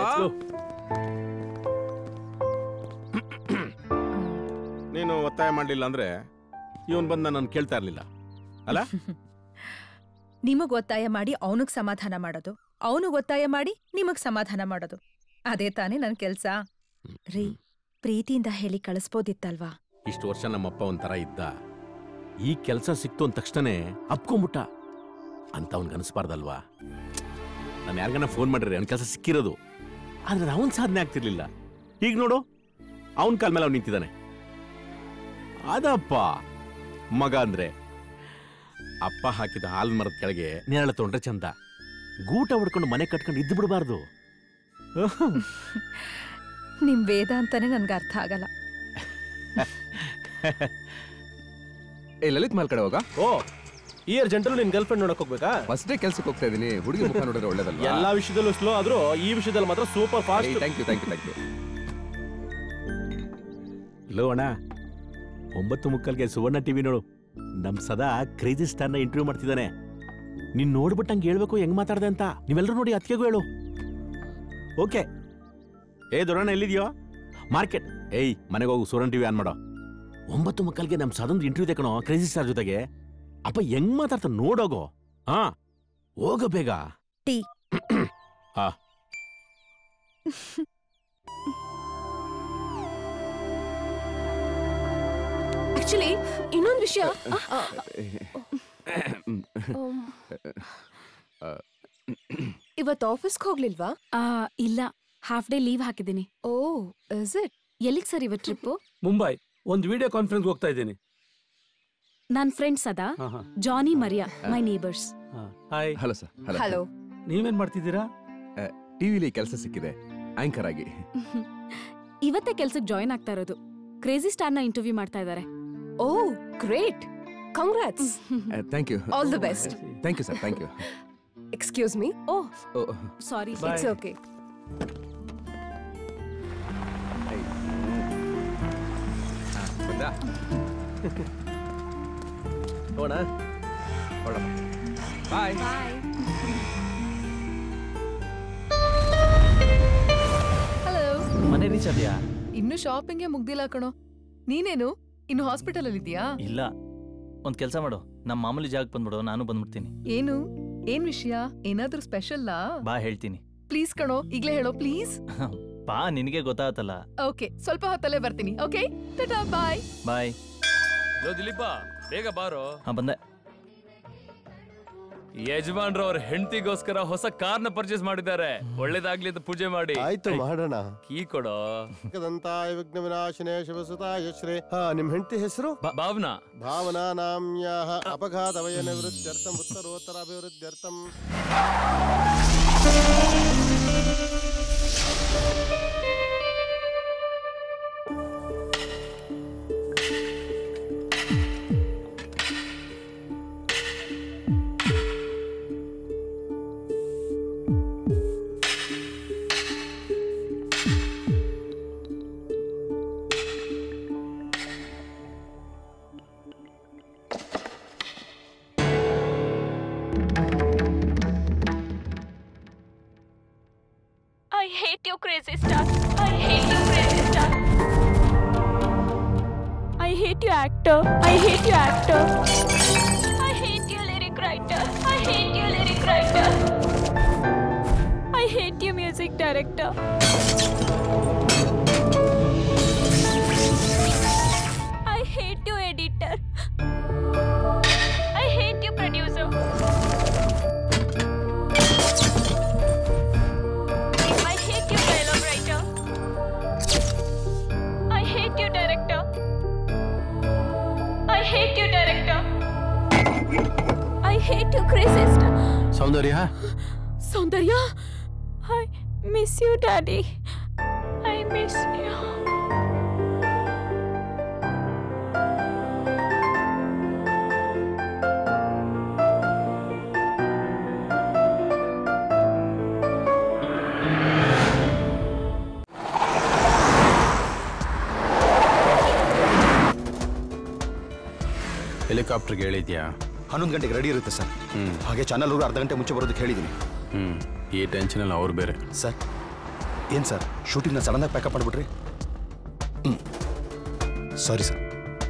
ನೀನು ಒತ್ತಾಯ ಮಾಡಲಿಲ್ಲ ಅಂದ್ರೆ ಇವನ್ ಬಂದು ನನ್ನ ಕೇಳ್ತಾ ಇರ್ಲಿಲ್ಲ ಅಲ್ಲ ನಿಮಗ್ ಒತ್ತಾಯ ಮಾಡಿ ಅವನಿಗ್ ಸಮಾಧಾನ ಮಾಡೋದು ಅವನಿಗ್ ಒತ್ತಾಯ ಮಾಡಿ ನಿಮಗ್ ಸಮಾಧಾನ ಮಾಡೋದು ಅದೇ ತಾನೇ ನನ್ ಕೆಲ್ಸ ರೀ ಪ್ರೀತಿಯಿಂದ ಹೇಳಿ ಕಳಿಸ್ಬೋದಿತ್ತಲ್ವಾ ಇಷ್ಟು ವರ್ಷ ನಮ್ಮಪ್ಪ ಒಂಥರ ಇದ್ದ ಈ ಕೆಲಸ ಸಿಕ್ತು ಅಂದ ತಕ್ಷಣನೇ ಅಪ್ಕೊಂಬಿಟ್ಟ ಅಂತ ಅವ್ನಿಗೆ ಅನಿಸ್ಬಾರ್ದಲ್ವಾ ನಾನು ಯಾರಿಗಾನ ಫೋನ್ ಮಾಡಿದ್ರೆ ಅವ್ನ ಕೆಲಸ ಸಿಕ್ಕಿರೋದು ಆದ್ರೆ ಅವನ್ ಸಾಧನೆ ಆಗ್ತಿರ್ಲಿಲ್ಲ ಈಗ ನೋಡು ಅವನ ಕಾಲ ಮೇಲೆ ಅವ್ನು ನಿಂತಿದ್ದಾನೆ ಅದಪ್ಪ ಮಗ ಅಂದ್ರೆ ಅಪ್ಪ ಹಾಕಿದ ಹಾಲ್ ಮರದ ಕೆಳಗೆ ನೆರಳ ತೊಗೊಂಡ್ರೆ ಚಂದ ಗೂಟ ಹೊಡ್ಕೊಂಡು ಮನೆ ಕಟ್ಕೊಂಡು ಇದ್ದು ಬಿಡಬಾರ್ದು ನಿಮ್ ವೇದ ಅಂತಾನೆ ನನ್ಗೆ ಅರ್ಥ ಆಗಲ್ಲ ಏ ಲಲಿತ್ ಮಾಲ್ ಕಡೆ ಹೋಗ ಓ ಈ ಅರ್ಜೆಂಟಲ್ಲಿ ನಿನ್ ಗರ್ಲ್ ಫ್ರೆಂಡ್ ನೋಡಕ್ ಹೋಗ್ಬೇಕಾ ಫಸ್ಟ್ ಡೇ ಕೆಲ್ಸಕ್ಕೆ ಹೋಗ್ತಾ ಇದೀನಿ ಹುಡುಗಿ ಮುಖ ನೋಡಿದ್ರೆ ಒಳ್ಳೇದಲ್ವಾ ಎಲ್ಲಾ ವಿಷಯದಲ್ಲೂ ಸ್ಲೋ ಆದ್ರೂ ಈ ವಿಷಯದಲ್ಲಿ ಮಾತ್ರ super fast thank you thank you thank you ಲೋ ಅಣ್ಣ ಒಂಬತ್ತು ಮುಕ್ಕಲ್ಗೆ ಸುವರ್ಣ ಟಿವಿ ನೋಡು ನಮ್ ಸದಾ ಕ್ರೇಜಿ ಸ್ಟಾರ್ನ ಇಂಟರ್ವ್ಯೂ ಮಾಡ್ತಿದ್ದಾನೆ ನೀನ್ ನೋಡ್ಬಿಟ್ಟು ಹಂಗೆ ಹೇಳ್ಬೇಕು ಹೆಂಗ್ ಮಾತಾಡ್ದೆ ಅಂತ ನೀವೆಲ್ಲರೂ ನೋಡಿ ಅತ್ತಿಗೆಗೂ ಹೇಳು ಓಕೆ ಏ ದೊಡ್ಡಣ್ಣ ಎಲ್ಲಿದ್ಯೋ ಮಾರ್ಕೆಟ್ ಏಯ್ ಮನೆಗೆ ಹೋಗು ಸುವರ್ಣ ಟಿವಿ ಆನ್ ಮಾಡೋ ಒಂಬತ್ತು ಮಕ್ಕಳಿಗೆ ನಮ್ ಸದೊಂದು ಇಂಟರ್ವ್ಯೂ ತಗೊಳೋ ಕ್ರೇಜಿ ಸ್ಟಾರ್ ಜೊತೆಗೆ ಅಪ್ಪ ಹೆಂಗ್ ಮಾತಾಡ್ತಾನೆ ನೋಡೋಗೋ ಹಾ ಹೋಗ ಬೇಗ ಟೀ ಹಾ ಆಕ್ಚುಲಿ ಇನ್ನೊಂದು ವಿಷಯ ಇವತ್ತು ಆಫೀಸ್ಗೆ ಹೋಗ್ಲಿಲ್ವಾ ಇಲ್ಲ ಹಾಫ್ ಡೇ ಲೀವ್ ಹಾಕಿದ್ದೀನಿ ಓ ಇಸ್ ಇಟ್ ಎಲ್ಲಿಗೆ ಸರ್ ಇವತ್ತು ಟ್ರಿಪ್ಪು ಮುಂಬೈ ಒಂದು ವಿಡಿಯೋ ಕಾನ್ಫರೆನ್ಸ್ ಹೋಗ್ತಾ ಇದ್ದೀನಿ ನನ್ನ ಫ್ರೆಂಡ್ಸ್ ಅದ ಹಾ, ಹಾ. Johnny Maria my neighbours hi hello sir Hello. ನೀವೇನ್ ಮಾಡ್ತಿದ್ದೀರಾ ಟಿವಿಲಿ ಕೆಲಸ ಸಿಕ್ಕಿದೆ ಆಂಕರ್ ಆಗಿ ಇವತ್ತೇ ಕೆಲ್ಸಕ್ಕೆ ಜಾಯಿನ್ ಆಗ್ತಾ ಇರೋದು ಕ್ರೇಜಿ ಸ್ಟಾರ್ನ ಇಂಟರ್ವ್ಯೂ ಮಾಡ್ತಾ ಇದ್ದಾರೆ oh great congrats thank you All the best. Thank you sir thank you excuse me oh oh sorry it's okay ಬಂದಾ ಹೋಣ ಬಾಯ್ ಹಲೋ ಮನೆ ರೀಚ್ ಅದೆಯಾ ಇನ್ನು ಶಾಪಿಂಗ್ಗೆ ಮುಗ್ದಿಲ್ಲ ಕಣೋ ನೀನೇನು ಇನ್ನು ಹಾಸ್ಪಿಟಲ್ ಅಲ್ಲಿ ಇದೆಯಾ ಇಲ್ಲ ಒಂದ್ ಕೆಲಸ ಮಾಡು ನಮ್ಮ ಮಾಮೂಲಿ ಜಾಗಕ್ಕೆ ಬಂದ್ಬಿಡು ನಾನು ಬಂದ್ಬಿಡ್ತೀನಿ ಏನು ಏನ್ ವಿಷಯ ಏನಾದ್ರೂ ಸ್ಪೆಷಲ್ಲಾ ಬಾ ಹೇಳ್ತೀನಿ ಪ್ಲೀಸ್ ಕಣೋ ಈಗ್ಲೇ ಹೇಳೋ ಪ್ಲೀಸ್ ಬಾ ನಿನಗೆ ಗೊತ್ತಾಗತ್ತಲ್ಲ ಓಕೆ ಸ್ವಲ್ಪ ಹೊತ್ತಲ್ಲೇ ಬರ್ತೀನಿ ಓಕೆ ಟಾಟಾ ಬಾಯ್ ಬಾಯ್ ಲೋ ದಿಲೀಪ ಬೇಗ ಬಾರೋ ಹಾ ಬಂದೆ ಯಜಮಾನ್ರು ಅವ್ರ ಹೆಂಡತಿಗೋಸ್ಕರ ಹೊಸ ಕಾರ್ನ ಪರ್ಚೇಸ್ ಮಾಡಿದ್ದಾರೆ ಒಳ್ಳೇದಾಗ್ಲಿ ಅಂತ ಪೂಜೆ ಮಾಡಿ ಆಯ್ತು ಮಾಡೋಣ ಕೀ ಕೊಡೋ ದಂತಾಯ ವಿಘ್ನ ವಿನಾಶಿನೇ ಶಿವಸುತಾಯ ಶ್ರೀ ಹಾ ನಿಮ್ ಹೆಂಡತಿ ಹೆಸರು ಭಾವನಾ ಭಾವನಾ ನಾಮ್ಯಾಹ ಅಪಘಾತವಯ ನಿವೃತ್ತ್ಯರ್ಥಂ ಉತ್ತರೋತ್ತರ ಅಭಿವೃದ್ಧ್ಯರ್ಥಂ I hate you, crazy star. I hate you, crazy star. I hate you, actor. I hate you, actor. I hate you, lyric writer. I hate you, lyric writer. I hate you, music director. I hate you, editor. I hate you, producer. I hate you, dialogue writer. I hate you, director. hate you, craziest. Soundarya Soundarya I miss you daddy I miss you ಹೆಲಿಕಾಪ್ಟರ್ಗೆ ಹೇಳಿದ್ಯಾ ಹನ್ನೊಂದು ಗಂಟೆಗೆ ready ಇರುತ್ತೆ sir ಹಾಗೆ channel ಅವರು ಅರ್ಧ ಗಂಟೆ ಮುಂಚೆ ಬರೋದಕ್ಕೆ ಹೇಳಿದ್ದೀನಿ ಹ್ಞೂ ಈ ಟೆನ್ಷನಲ್ಲಿ ಅವ್ರು ಬೇರೆ ಸರ್ ಏನು ಸರ್ ಶೂಟಿಂಗ್ನ ಸಡನ್ನಾಗಿ ಪ್ಯಾಕಪ್ ಮಾಡಿಬಿಟ್ರಿ ಹ್ಞೂ ಸಾರಿ ಸರ್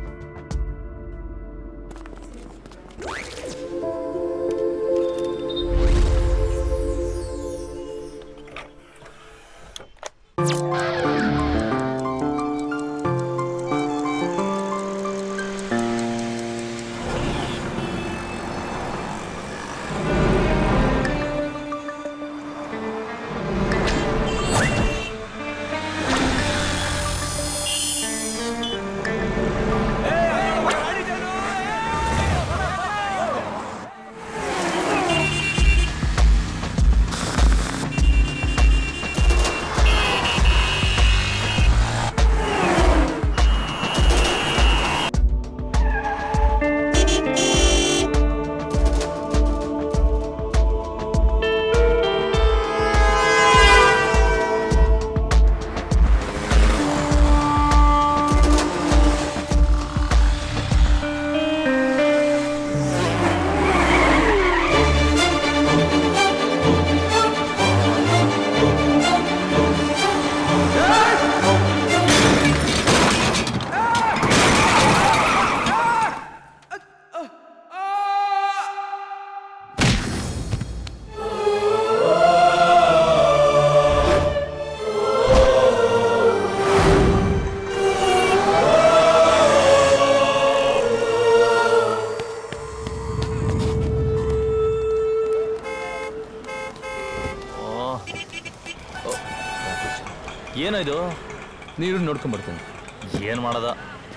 ಏನೋ ಇದು ನೀರು ನೋಡ್ಕೊಂಡ್ಬರ್ತೀನಿ ಏನು ಮಾಡೋದ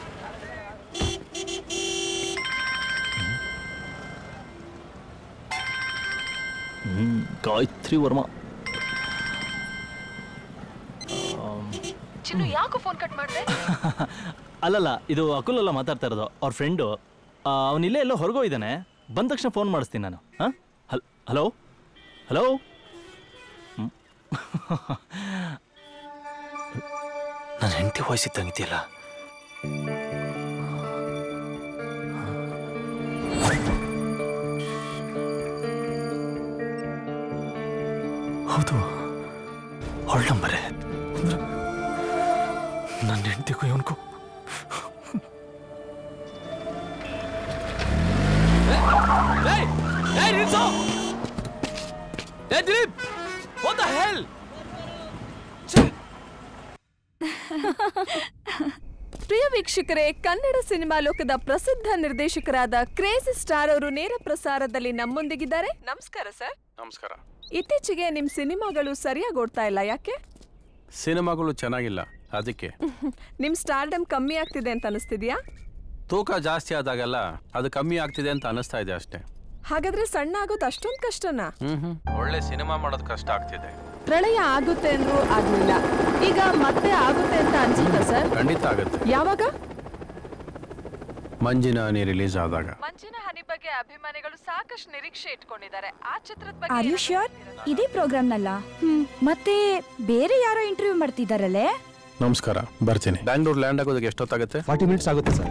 ಹ್ಮ್, ಗಾಯತ್ರಿ ವರ್ಮಾ ಚಿನ್ನು ಯಾಕೋ ಫೋನ್ ಕಟ್ ಮಾಡಿದೆ ಅಲ್ಲಲ್ಲ ಇದು ಅಕುಲ್ ಅಲ್ಲ ಮಾತಾಡ್ತಾ ಇರೋದು ಅವ್ರ ಫ್ರೆಂಡು ಅವನಿಲ್ಲೇ ಎಲ್ಲೋ ಹೊರಗೋಗಿದ್ದಾನೆ ಬಂದ ತಕ್ಷಣ ಫೋನ್ ಮಾಡಿಸ್ತೀನಿ ನಾನು ಹಾಂ ಹಲ್ ಹಲೋ ಹಲೋ ನನ್ನ ಹೆಂಡತಿ ವಯಸ್ಸಿದ್ದಂಗಿದೆಯಲ್ಲ ಹೌದು ಅವಳ ನಂಬರೇ ನನ್ನ ಹೆಂಡತಿಗೂ ಇವನ್ಗೂ Hey! Hey, ನಿಲ್ಸು! Hey, Dilip! What the hell? ಪ್ರಿಯ ವೀಕ್ಷಕರೇ ಕನ್ನಡ ಸಿನಿಮಾ ಲೋಕದ ಪ್ರಸಿದ್ಧ ನಿರ್ದೇಶಕರಾದ ಕ್ರೇಜಿ ಸ್ಟಾರ್ ಅವರು ನೇರ ಪ್ರಸಾರದಲ್ಲಿ ನಮ್ಮೊಂದಿಗಿದ್ದಾರೆ ನಮಸ್ಕಾರ ಸರ್ ನಮಸ್ಕಾರ ಇತ್ತೀಚೆಗೆ ನಿಮ್ ಸಿನಿಮಾಗಳು ಸರಿಯಾಗಿ ಓಡ್ತಾ ಇಲ್ಲ ಯಾಕೆ ಸಿನಿಮಾಗಳು ಚೆನ್ನಾಗಿಲ್ಲ ಅದಕ್ಕೆ ನಿಮ್ ಸ್ಟಾರ್ಡಮ್ ಕಮ್ಮಿ ಆಗ್ತಿದೆ ಅಂತ ಅನಿಸ್ತಿದ್ಯಾ ತೂಕ ಜಾಸ್ತಿ ಆದಾಗೆಲ್ಲ ಅದು ಕಮ್ಮಿ ಆಗ್ತಿದೆ ಅಂತ ಅನಿಸ್ತಾ ಇದೆ ಅಷ್ಟೇ ಹಾಗಾದ್ರೆ ಸಣ್ಣ ಆಗೋದು ಅಷ್ಟೊಂದ್ ಕಷ್ಟನಾ ಹ್ಮ್ ಹ್ಮ್ ಒಳ್ಳೆ ಸಿನಿಮಾ ಮಾಡೋದು ಕಷ್ಟ ಆಗ್ತಿದೆ ಪ್ರಳಯ ಆಗುತ್ತೆ ಅಂದ್ರು ಆಗ್ಲಿಲ್ಲ ಈಗ ಮತ್ತೆ ಆಗುತ್ತೆ ಅಂತ ಅನ್ಸುತ್ತಾ ಸರ್ ಖಂಡಿತ ಆಗುತ್ತೆ ಯಾವಾಗ ಮಂಜಿನ ಹನಿ ರಿಲೀಸ್ ಆದಾಗ ಮಂಜಿನ ಹನಿ ಬಗ್ಗೆ ಅಭಿಮಾನಿಗಳು ಸಾಕಷ್ಟು ನಿರೀಕ್ಷೆ ಇಟ್ಕೊಂಡಿದ್ದಾರೆ ಆ ಚಿತ್ರದ ಆರ್ ಯು ಶ್ಯೂರ್ ಇದೇ ಪ್ರೋಗ್ರಾಮ್ನಲ್ಲ ಹ್ಮ್ ಮತ್ತೆ ಬೇರೆ ಯಾರೋ ಇಂಟರ್ವ್ಯೂ ಮಾಡ್ತಿದ್ದಾರಲ್ಲೇ ನಮಸ್ಕಾರ ಬರ್ತೀನಿ ಬ್ಯಾಂಗ್ಳೂರ್ ಲ್ಯಾಂಡ್ ಆಗೋದಕ್ಕೆ ಎಷ್ಟೊತ್ತಾಗುತ್ತೆ ಫಾರ್ಟಿ ಮಿನಿಟ್ಸ್ ಆಗುತ್ತೆ ಸರ್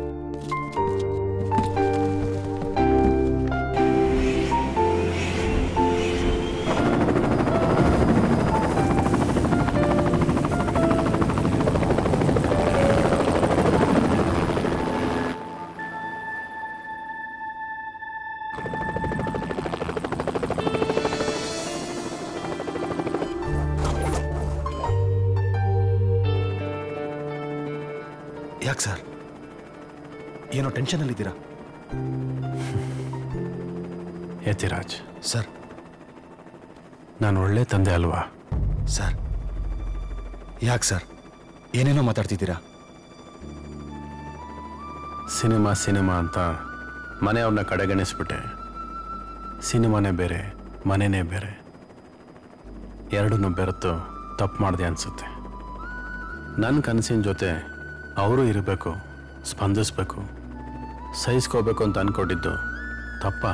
ಯಾಕೆ ಸರ್ ಏನೋ ಟೆನ್ಷನಲ್ಲಿದ್ದೀರಾ ಯತಿರಾಜ್ ಸರ್ ನಾನು ಒಳ್ಳೆ ತಂದೆ ಅಲ್ವಾ ಸರ್ ಯಾಕೆ ಸರ್ ಏನೇನೋ ಮಾತಾಡ್ತಿದ್ದೀರಾ ಸಿನಿಮಾ ಸಿನಿಮಾ ಅಂತ ಮನೆಯವ್ರನ್ನ ಕಡೆಗಣಿಸ್ಬಿಟ್ಟೆ ಸಿನಿಮಾನೇ ಬೇರೆ ಮನೆನೇ ಬೇರೆ ಎರಡನ್ನೂ ಬೆರೆತು ತಪ್ಪು ಮಾಡಿದೆ ಅನಿಸುತ್ತೆ ನನ್ನ ಕನಸಿನ ಜೊತೆ ಅವರು ಇರಬೇಕು ಸ್ಪಂದಿಸ್ಬೇಕು ಸಹಿಸ್ಕೋಬೇಕು ಅಂತ ಅಂದ್ಕೊಂಡಿದ್ದು ತಪ್ಪ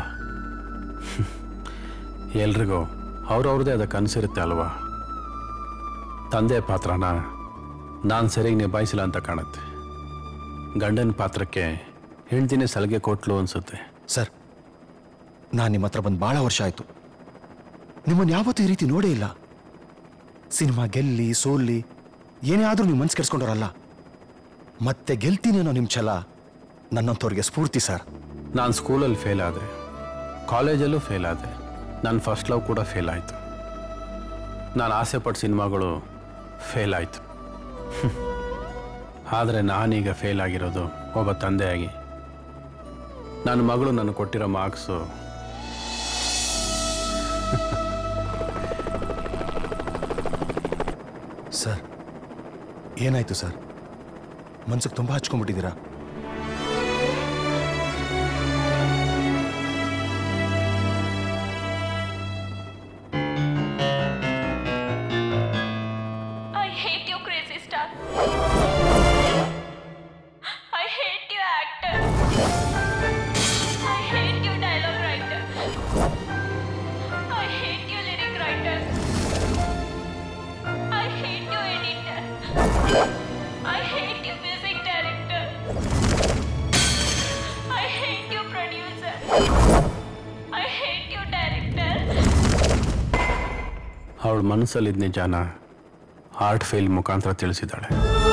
ಎಲ್ರಿಗೂ ಅವ್ರವ್ರದ್ದೇ ಅದ ಕನಸಿರುತ್ತೆ ಅಲ್ವಾ ತಂದೆ ಪಾತ್ರನ ನಾನು ಸರಿಯಾಗಿ ನಿಭಾಯಿಸಿಲ್ಲ ಅಂತ ಕಾಣುತ್ತೆ ಗಂಡನ ಪಾತ್ರಕ್ಕೆ ಹೆಂಡ್ತಿನೇ ಸಲಿಗೆ ಕೊಟ್ಲು ಅನ್ಸುತ್ತೆ ಸರ್ ನಾನು ನಿಮ್ಮ ಹತ್ರ ಬಂದು ಭಾಳ ವರ್ಷ ಆಯಿತು ನಿಮ್ಮನ್ನು ಯಾವತ್ತೂ ಈ ರೀತಿ ನೋಡೇ ಇಲ್ಲ ಸಿನಿಮಾ ಗೆಲ್ಲಿ ಸೋಲ್ಲಿ ಏನೇ ಆದರೂ ನೀವು ಮನ್ಸು ಕೆಡ್ಸ್ಕೊಂಡವ್ರಲ್ಲ ಮತ್ತೆ ಗೆಲ್ತೀನಿ ಅನ್ನೋ ನಿಮ್ಮ ಛಲ ನನ್ನಂಥವ್ರಿಗೆ ಸ್ಫೂರ್ತಿ ಸರ್ ನಾನು ಸ್ಕೂಲಲ್ಲಿ ಫೇಲ್ ಆದೆ ಕಾಲೇಜಲ್ಲೂ ಫೇಲ್ ಆದೆ ನನ್ನ ಫಸ್ಟ್ ಲವ್ ಕೂಡ ಫೇಲ್ ಆಯಿತು ನಾನು ಆಸೆ ಪಟ್ಟ ಸಿನಿಮಾಗಳು ಫೇಲ್ ಆಯಿತು ಆದರೆ ನಾನೀಗ ಫೇಲ್ ಆಗಿರೋದು ಒಬ್ಬ ತಂದೆಯಾಗಿ ನನ್ನ ಮಗಳು ನನಗೆ ಕೊಟ್ಟಿರೋ ಮಾರ್ಕ್ಸು ಸರ್ ಏನಾಯ್ತು ಸರ್ ಮನ್ಸಿಗೆ ತುಂಬ ಹಚ್ಕೊಂಡ್ಬಿಟ್ಟಿದ್ದೀರಾ I hate you, crazy star. I hate you, actor. I hate you, dialogue writer. I hate you, lyric writer. I hate you, editor. I hate you, music director. I hate you, producer. I hate you, director. ಅವಳ ಮನಸ್ಸಲ್ಲಿದ್ದ ನಿಜಾನ art fail ಮುಖಾಂತರ ತಿಳಿಸಿದ್ದಾಳೆ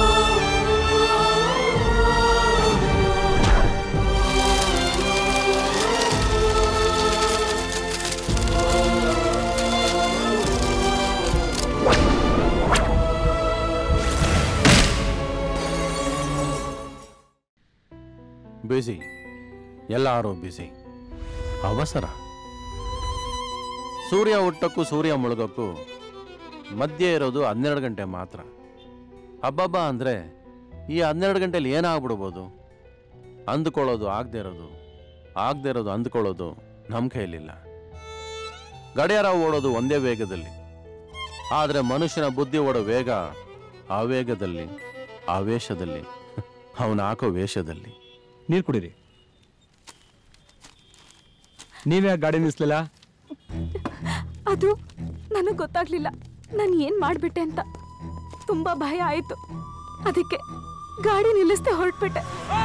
busy ಎಲ್ಲರೂ busy ಅವಸರ ಸೂರ್ಯ ಹುಟ್ಟಕ್ಕೂ ಸೂರ್ಯ ಮುಳುಗಕ್ಕೂ ಮಧ್ಯೆ ಇರೋದು ಹನ್ನೆರಡು ಗಂಟೆ ಮಾತ್ರ ಹಬ್ಬಬ್ಬ ಅಂದರೆ ಈ ಹನ್ನೆರಡು ಗಂಟೆಲಿ ಏನಾಗ್ಬಿಡ್ಬೋದು ಅಂದುಕೊಳ್ಳೋದು ಆಗದೆ ಇರೋದು ಆಗದೆ ಇರೋದು ಅಂದ್ಕೊಳ್ಳೋದು ನಮ್ಮ ಕೈಲಿಲ್ಲ ಗಡಿಯಾರ ಓಡೋದು ಒಂದೇ ವೇಗದಲ್ಲಿ ಆದರೆ ಮನುಷ್ಯನ ಬುದ್ಧಿ ಓಡೋ ವೇಗ ಆವೇಗದಲ್ಲಿ ಆವೇಶದಲ್ಲಿ ಅವನು ಹಾಕೋ ವೇಷದಲ್ಲಿ ನೀರು ಕುಡೀರಿ ನೀವೇ ಗಾಡಿ ನಿಲ್ಲಿಸ್ಲಿಲ್ಲ ಅದು ನನಗೆ ಗೊತ್ತಾಗ್ಲಿಲ್ಲ ನಾನು ಏನ್ ಮಾಡ್ಬಿಟ್ಟೆ ಅಂತ ತುಂಬಾ ಭಯ ಆಯ್ತು ಅದಕ್ಕೆ ಗಾಡಿ ನಿಲ್ಲಿಸ್ದೆ ಹೊರಟ್ಬಿಟ್ಟೆ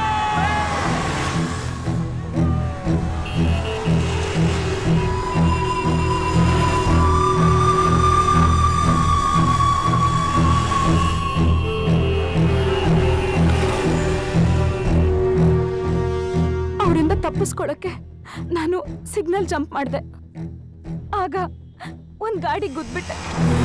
ಅವರಿಂದ ತಪ್ಪಿಸ್ಕೊಳಕ್ಕೆ ನಾನು ಸಿಗ್ನಲ್ ಜಂಪ್ ಮಾಡಿದೆ ಆಗ ಒಂದ್ ಗಾಡಿ ಗುದ್ಬಿಟ್ಟೆ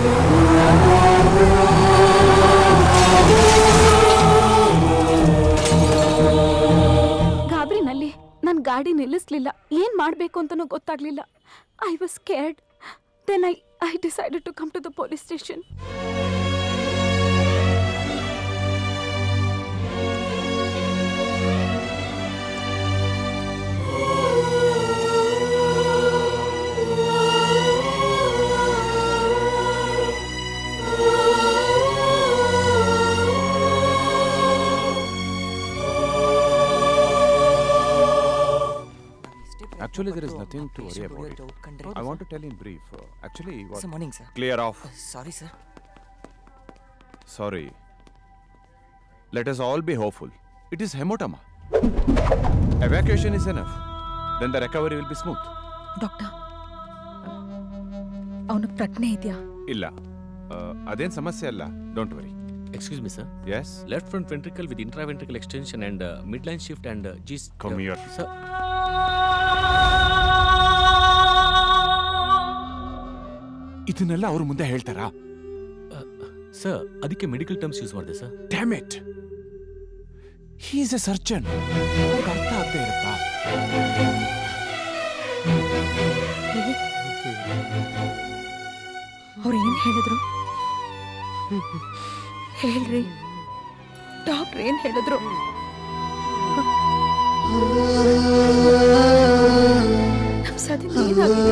ಗಾಬರಿನಲ್ಲಿ ನನ್ ಗಾಡಿ ನಿಲ್ಲಿಸ್ಲಿಲ್ಲ ಏನ್ ಮಾಡ್ಬೇಕು ಅಂತನೂ ಗೊತ್ತಾಗ್ಲಿಲ್ಲ I was scared then I I decided to come to the police station Actually, there is nothing to worry about it. I want to tell in brief. uh, Actually, what? Sir, morning, sir. Clear off. Sorry, sir. Sorry. Let us all be hopeful. It is hematoma. Evacuation is enough. Then the recovery will be smooth. Doctor ಅವನಿಗೆ ಪ್ರಜ್ಞೆ ಇದೆಯಾ ಇಲ್ಲ ಅದೇನ್ ಸಮಸ್ಯೆ ಅಲ್ಲ don't worry Excuse me, sir. Yes. Left front ventricle with intraventricle extension and uh, midline shift and uh, G. Come here. Sir. ಇದನ್ನೆಲ್ಲ ಅವ್ರ ಮುಂದೆ ಹೇಳ್ತಾರಾ ಸರ್ ಅದಕ್ಕೆ ಮೆಡಿಕಲ್ ಟರ್ಮ್ಸ್ ಯೂಸ್ ಮಾಡಿದೆ sir damn it he's a surgeon ಅರ್ಥ ಆಗದೆ ಇರುತ್ತಾ ಅವ್ರು ಏನ್ ಹೇಳಿದ್ರು ಹೇಳ್ರಿ ಡಾಕ್ಟರ್ ಏನ್ ಹೇಳಿದ್ರು ನಮ್ ಸದಿನ್ ಏನಾಗಿದೆ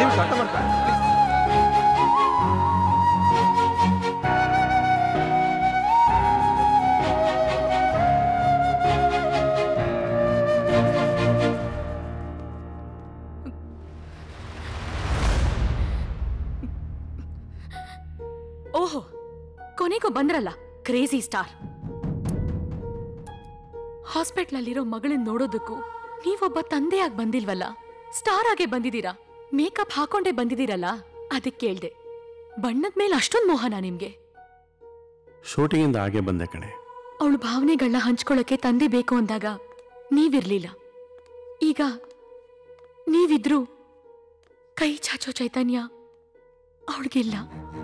ನಿಮಿಷ ಅರ್ಥ ಮಾಡ್ಕೊಳ್ಳಿ ಓಹೋ ಕೊನೆಗೂ ಬಂದ್ರಲ್ಲ ಕ್ರೇಜಿ ಸ್ಟಾರ್ ಹಾಸ್ಪಿಟ್ಲಲ್ಲಿರೋ ಮಗಳನ್ನ ನೋಡೋದಕ್ಕೂ ನೀವೊಬ್ಬ ತಂದೆಯಾಗಿ ಬಂದಿಲ್ವಲ್ಲ ಸ್ಟಾರ್ ಆಗೇ ಬಂದಿದ್ದೀರಾ ಮೇಕಪ್ ಹಾಕೊಂಡೇ ಬಂದಿದ್ದೀರಲ್ಲ ಅದಕ್ಕೆ ಕೇಳ್ದೆ ಬಣ್ಣದ ಮೇಲೆ ಅಷ್ಟೊಂದು ಮೋಹನ ನಿಮ್ಗೆ ಶೂಟಿಂಗಿಂದ ಹಾಗೆ ಬಂದೆ ಕಣೆ ಅವಳು ಭಾವನೆಗಳನ್ನ ಹಂಚ್ಕೊಳ್ಳೋಕೆ ತಂದೆ ಬೇಕು ಅಂದಾಗ ನೀವಿರ್ಲಿಲ್ಲ ಈಗ ನೀವಿದ್ರು ಕೈ ಚಾಚೋ ಚೈತನ್ಯ ಅವಳಿಗಿಲ್ಲ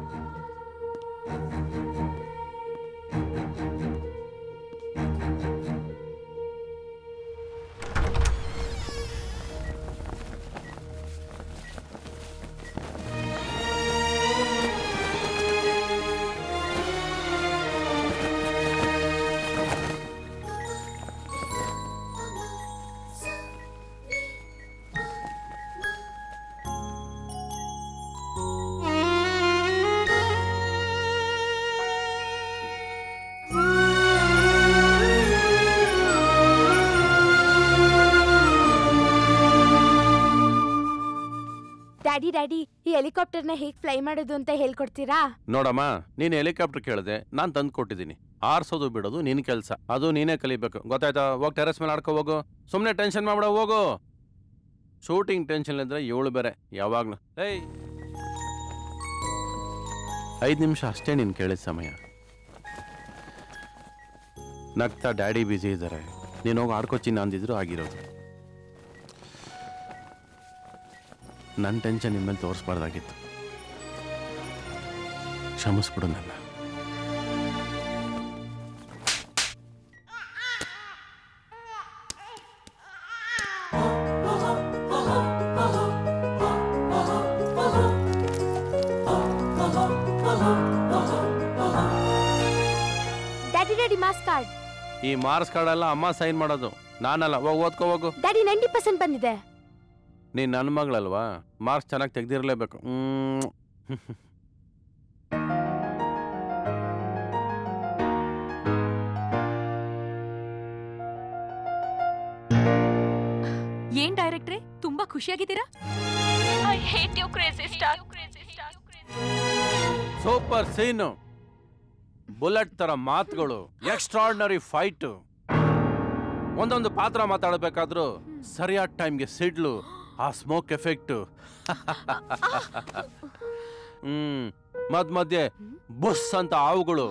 ಡ್ಯಾಡಿ ಡ್ಯಾಡಿ ಈ ಹೆಲಿಕಾಪ್ಟರ್ನ ಹೇಗ್ ಫ್ಲೈ ಮಾಡೋದು ಅಂತ ಹೇಳ್ಕೊಡ್ತೀರಾ ನೋಡಮ್ಮ ನೀನು ಹೆಲಿಕಾಪ್ಟರ್ ಕೇಳಿದೆ ನಾನು ತಂದು ಕೊಟ್ಟಿದ್ದೀನಿ ಆರ್ಸೋದು ಬಿಡೋದು ನಿನ್ನ ಕೆಲಸ ಅದು ನೀನೇ ಕಲಿಬೇಕು ಗೊತ್ತಾಯ್ತಾ ಹೋಗಿ ಟೆರೆಸ್ ಮೇಲೆ ಆಡ್ಕೊ ಹೋಗು ಸುಮ್ಮನೆ ಟೆನ್ಷನ್ ಮಾಡ್ಬಿಡ ಹೋಗು ಶೂಟಿಂಗ್ ಟೆನ್ಷನ್ ಇದ್ರೆ ಇವಳು ಬೇರೆ ಯಾವಾಗ್ಲೂ ಏಯ್ ಐದು ನಿಮಿಷ ಅಷ್ಟೇ ನೀನು ಕೇಳಿದ ಸಮಯ ನಗ್ತಾ ಡ್ಯಾಡಿ ಬ್ಯುಸಿ ಇದ್ದಾರೆ ನೀನು ಹೋಗಿ ಆಡ್ಕೊಚಿನ್ನ ಅಂದಿದ್ರು ಆಗಿರೋದು ನನ್ನ ಟೆನ್ಷನ್ ನಿಮ್ಮಲ್ಲಿ ತೋರಿಸ್ಬಾರ್ದಾಗಿತ್ತು ಕ್ಷಮಿಸ್ಬಿಡು ನನ್ನ ಡ್ಯಾಡಿ ಡ್ಯಾಡಿ ಮಾಸ್ ಕಾರ್ಡ್ ಈ ಮಾರ್ಕ್ಸ್ ಕಾರ್ಡೆಲ್ಲ ಅಮ್ಮ ಸೈನ್ ಮಾಡೋದು ನಾನಲ್ಲ ಹೋಗಿ ಓದ್ಕೋ ಹೋಗು ಡ್ಯಾಡಿ ನೈಂಟಿ ಪರ್ಸೆಂಟ್ ಬಂದಿದೆ ನೀನು ನನ್ನ ಮಗಳಲ್ವಾ ಮಾರ್ಕ್ಸ್ ಚೆನ್ನಾಗಿ ತೆಗ್ದಿರಲೇಬೇಕು ಹ್ಮ್ ಏನ್ ಡೈರೆಕ್ಟ್ರೆ ತುಂಬಾ ಖುಷಿಯಾಗಿದ್ದೀರಾ I hate you crazy star super scene bullet ತರ ಮಾತುಗಳು ಎಕ್ಸ್ಟ್ರಾರ್ಡಿನರಿ ಫೈಟ್ ಒಂದೊಂದು ಪಾತ್ರ ಮಾತಾಡಬೇಕಾದ್ರೂ ಸರಿಯಾದ ಟೈಮ್ಗೆ ಸಿಡ್ಲು ಆ ಸ್ಮೋಕ್ ಎಫೆಕ್ಟ್ ಹ್ಮ್ ಮದ್ ಮಧ್ಯೆ ಬುಸ್ ಅಂತ ಹಾವುಗಳು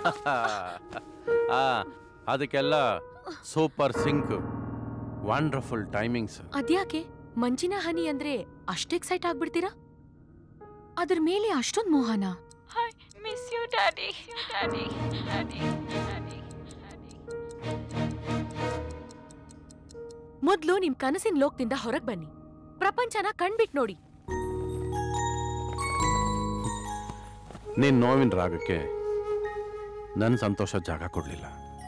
ಆ, ಅದಕ್ಕೆಲ್ಲ ಸೂಪರ್ ಸಿಂಕ್ ವಂಡರ್ಫುಲ್ ಟೈಮಿಂಗ್ಸ್ ಅದ್ಯಾಕೆ ಮಂಜಿನ ಹನಿ ಅಂದ್ರೆ ಅಷ್ಟ್ ಎಕ್ಸೈಟ್ ಆಗ್ಬಿಡ್ತೀರಾ ಅದ್ರ ಮೇಲೆ ಅಷ್ಟೊಂದ್ ಮೋಹನ I miss you daddy daddy daddy ಮೊದ್ಲು ನಿಮ್ ಕನಸಿನ ಲೋಕದಿಂದ ಹೊರಗ್ ಬನ್ನಿ ಪ್ರಪಂಚನ ಕಣ್ಬಿಟ್ ನೋಡಿ ನೀನ್ ನೋವಿನ ರಾಗಕ್ಕೆ ನನ್ನ ಸಂತೋಷ ಜಾಗ ಕೊಡ್ಲಿಲ್ಲ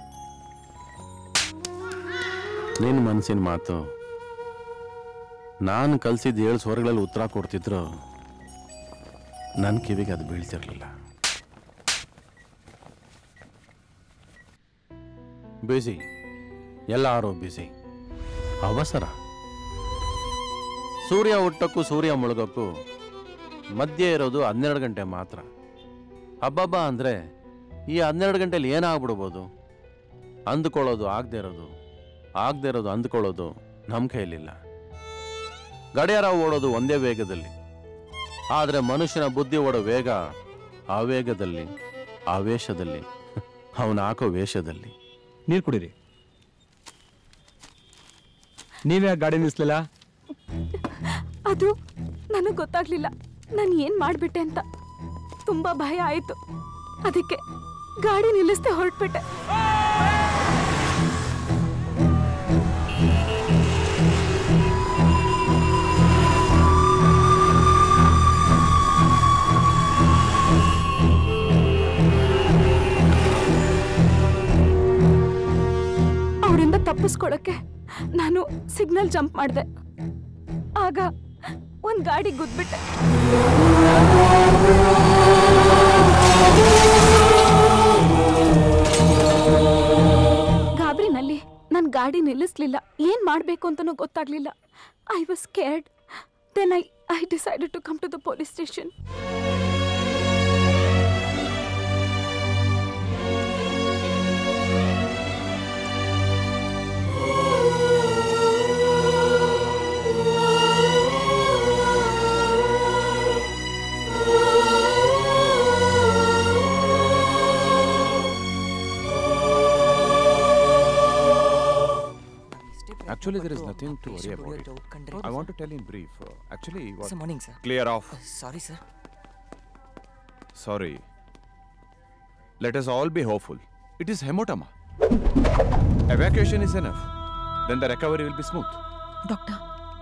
ನಿನ್ನ ಮನಸ್ಸಿನ ಮಾತು ನಾನು ಕಲ್ಸಿದ ಏಳು ಸ್ವರಗಳಲ್ಲಿ ಉತ್ತರ ಕೊಡ್ತಿದ್ರು ನನ್ನ ಕಿವಿಗೆ ಅದು ಬೀಳ್ತಿರ್ಲಿಲ್ಲ ಬ್ಯುಸಿ ಎಲ್ಲರೂ ಬ್ಯುಸಿ ಅವಸರ ಸೂರ್ಯ ಹುಟ್ಟಕ್ಕೂ ಸೂರ್ಯ ಮುಳುಗಕ್ಕೂ ಮಧ್ಯೆ ಇರೋದು ಹನ್ನೆರಡು ಗಂಟೆ ಮಾತ್ರ ಹಬ್ಬಬ್ಬ ಅಂದರೆ ಈ ಹನ್ನೆರಡು ಗಂಟೆಲಿ ಏನಾಗ್ಬಿಡ್ಬೋದು ಅಂದುಕೊಳ್ಳೋದು ಆಗದೆ ಇರೋದು ಆಗದೆ ಇರೋದು ಅಂದ್ಕೊಳ್ಳೋದು ನಮ್ಮ ಕೈಲಿಲ್ಲ ಗಡಿಯಾರ ಓಡೋದು ಒಂದೇ ವೇಗದಲ್ಲಿ ಆದರೆ ಮನುಷ್ಯನ ಬುದ್ಧಿ ಓಡೋ ವೇಗ ಆವೇಗದಲ್ಲಿ ಆವೇಶದಲ್ಲಿ ಅವನು ಹಾಕೋ ವೇಷದಲ್ಲಿ ನೀರು ಕುಡೀರಿ ನೀವೇ ಗಾಡಿ ನಿಲ್ಲಿಸ್ಲಿಲ್ಲ ಅದು ನನಗೆ ಗೊತ್ತಾಗ್ಲಿಲ್ಲ ನಾನು ಏನ್ ಮಾಡ್ಬಿಟ್ಟೆ ಅಂತ ತುಂಬಾ ಭಯ ಆಯ್ತು ಅದಕ್ಕೆ ಗಾಡಿ ನಿಲ್ಲಿಸ್ದೆ ಹೊರಟ್ಬಿಟ್ಟೆ ಅವರಿಂದ ತಪ್ಪಿಸ್ಕೊಳಕ್ಕೆ ನಾನು ಸಿಗ್ನಲ್ ಜಂಪ್ ಮಾಡಿದೆ ಆಗ ಒಂದ್ ಗಾಡಿ ಗುದ್ಬಿಟ್ಟೆ ಗಾಬರಿನಲ್ಲಿ ನನ್ ಗಾಡಿ ನಿಲ್ಲಿಸ್ಲಿಲ್ಲ ಏನ್ ಮಾಡ್ಬೇಕು ಅಂತನೂ ಗೊತ್ತಾಗ್ಲಿಲ್ಲ I was scared then I I decided to come to the police station Actually, there is nothing to worry about it. I want to tell in brief. Uh, actually, what? Sir, morning, sir. Clear off. Sorry, sir. Sorry. Let us all be hopeful. It is hematoma. Evacuation is enough. Then the recovery will be smooth. Doctor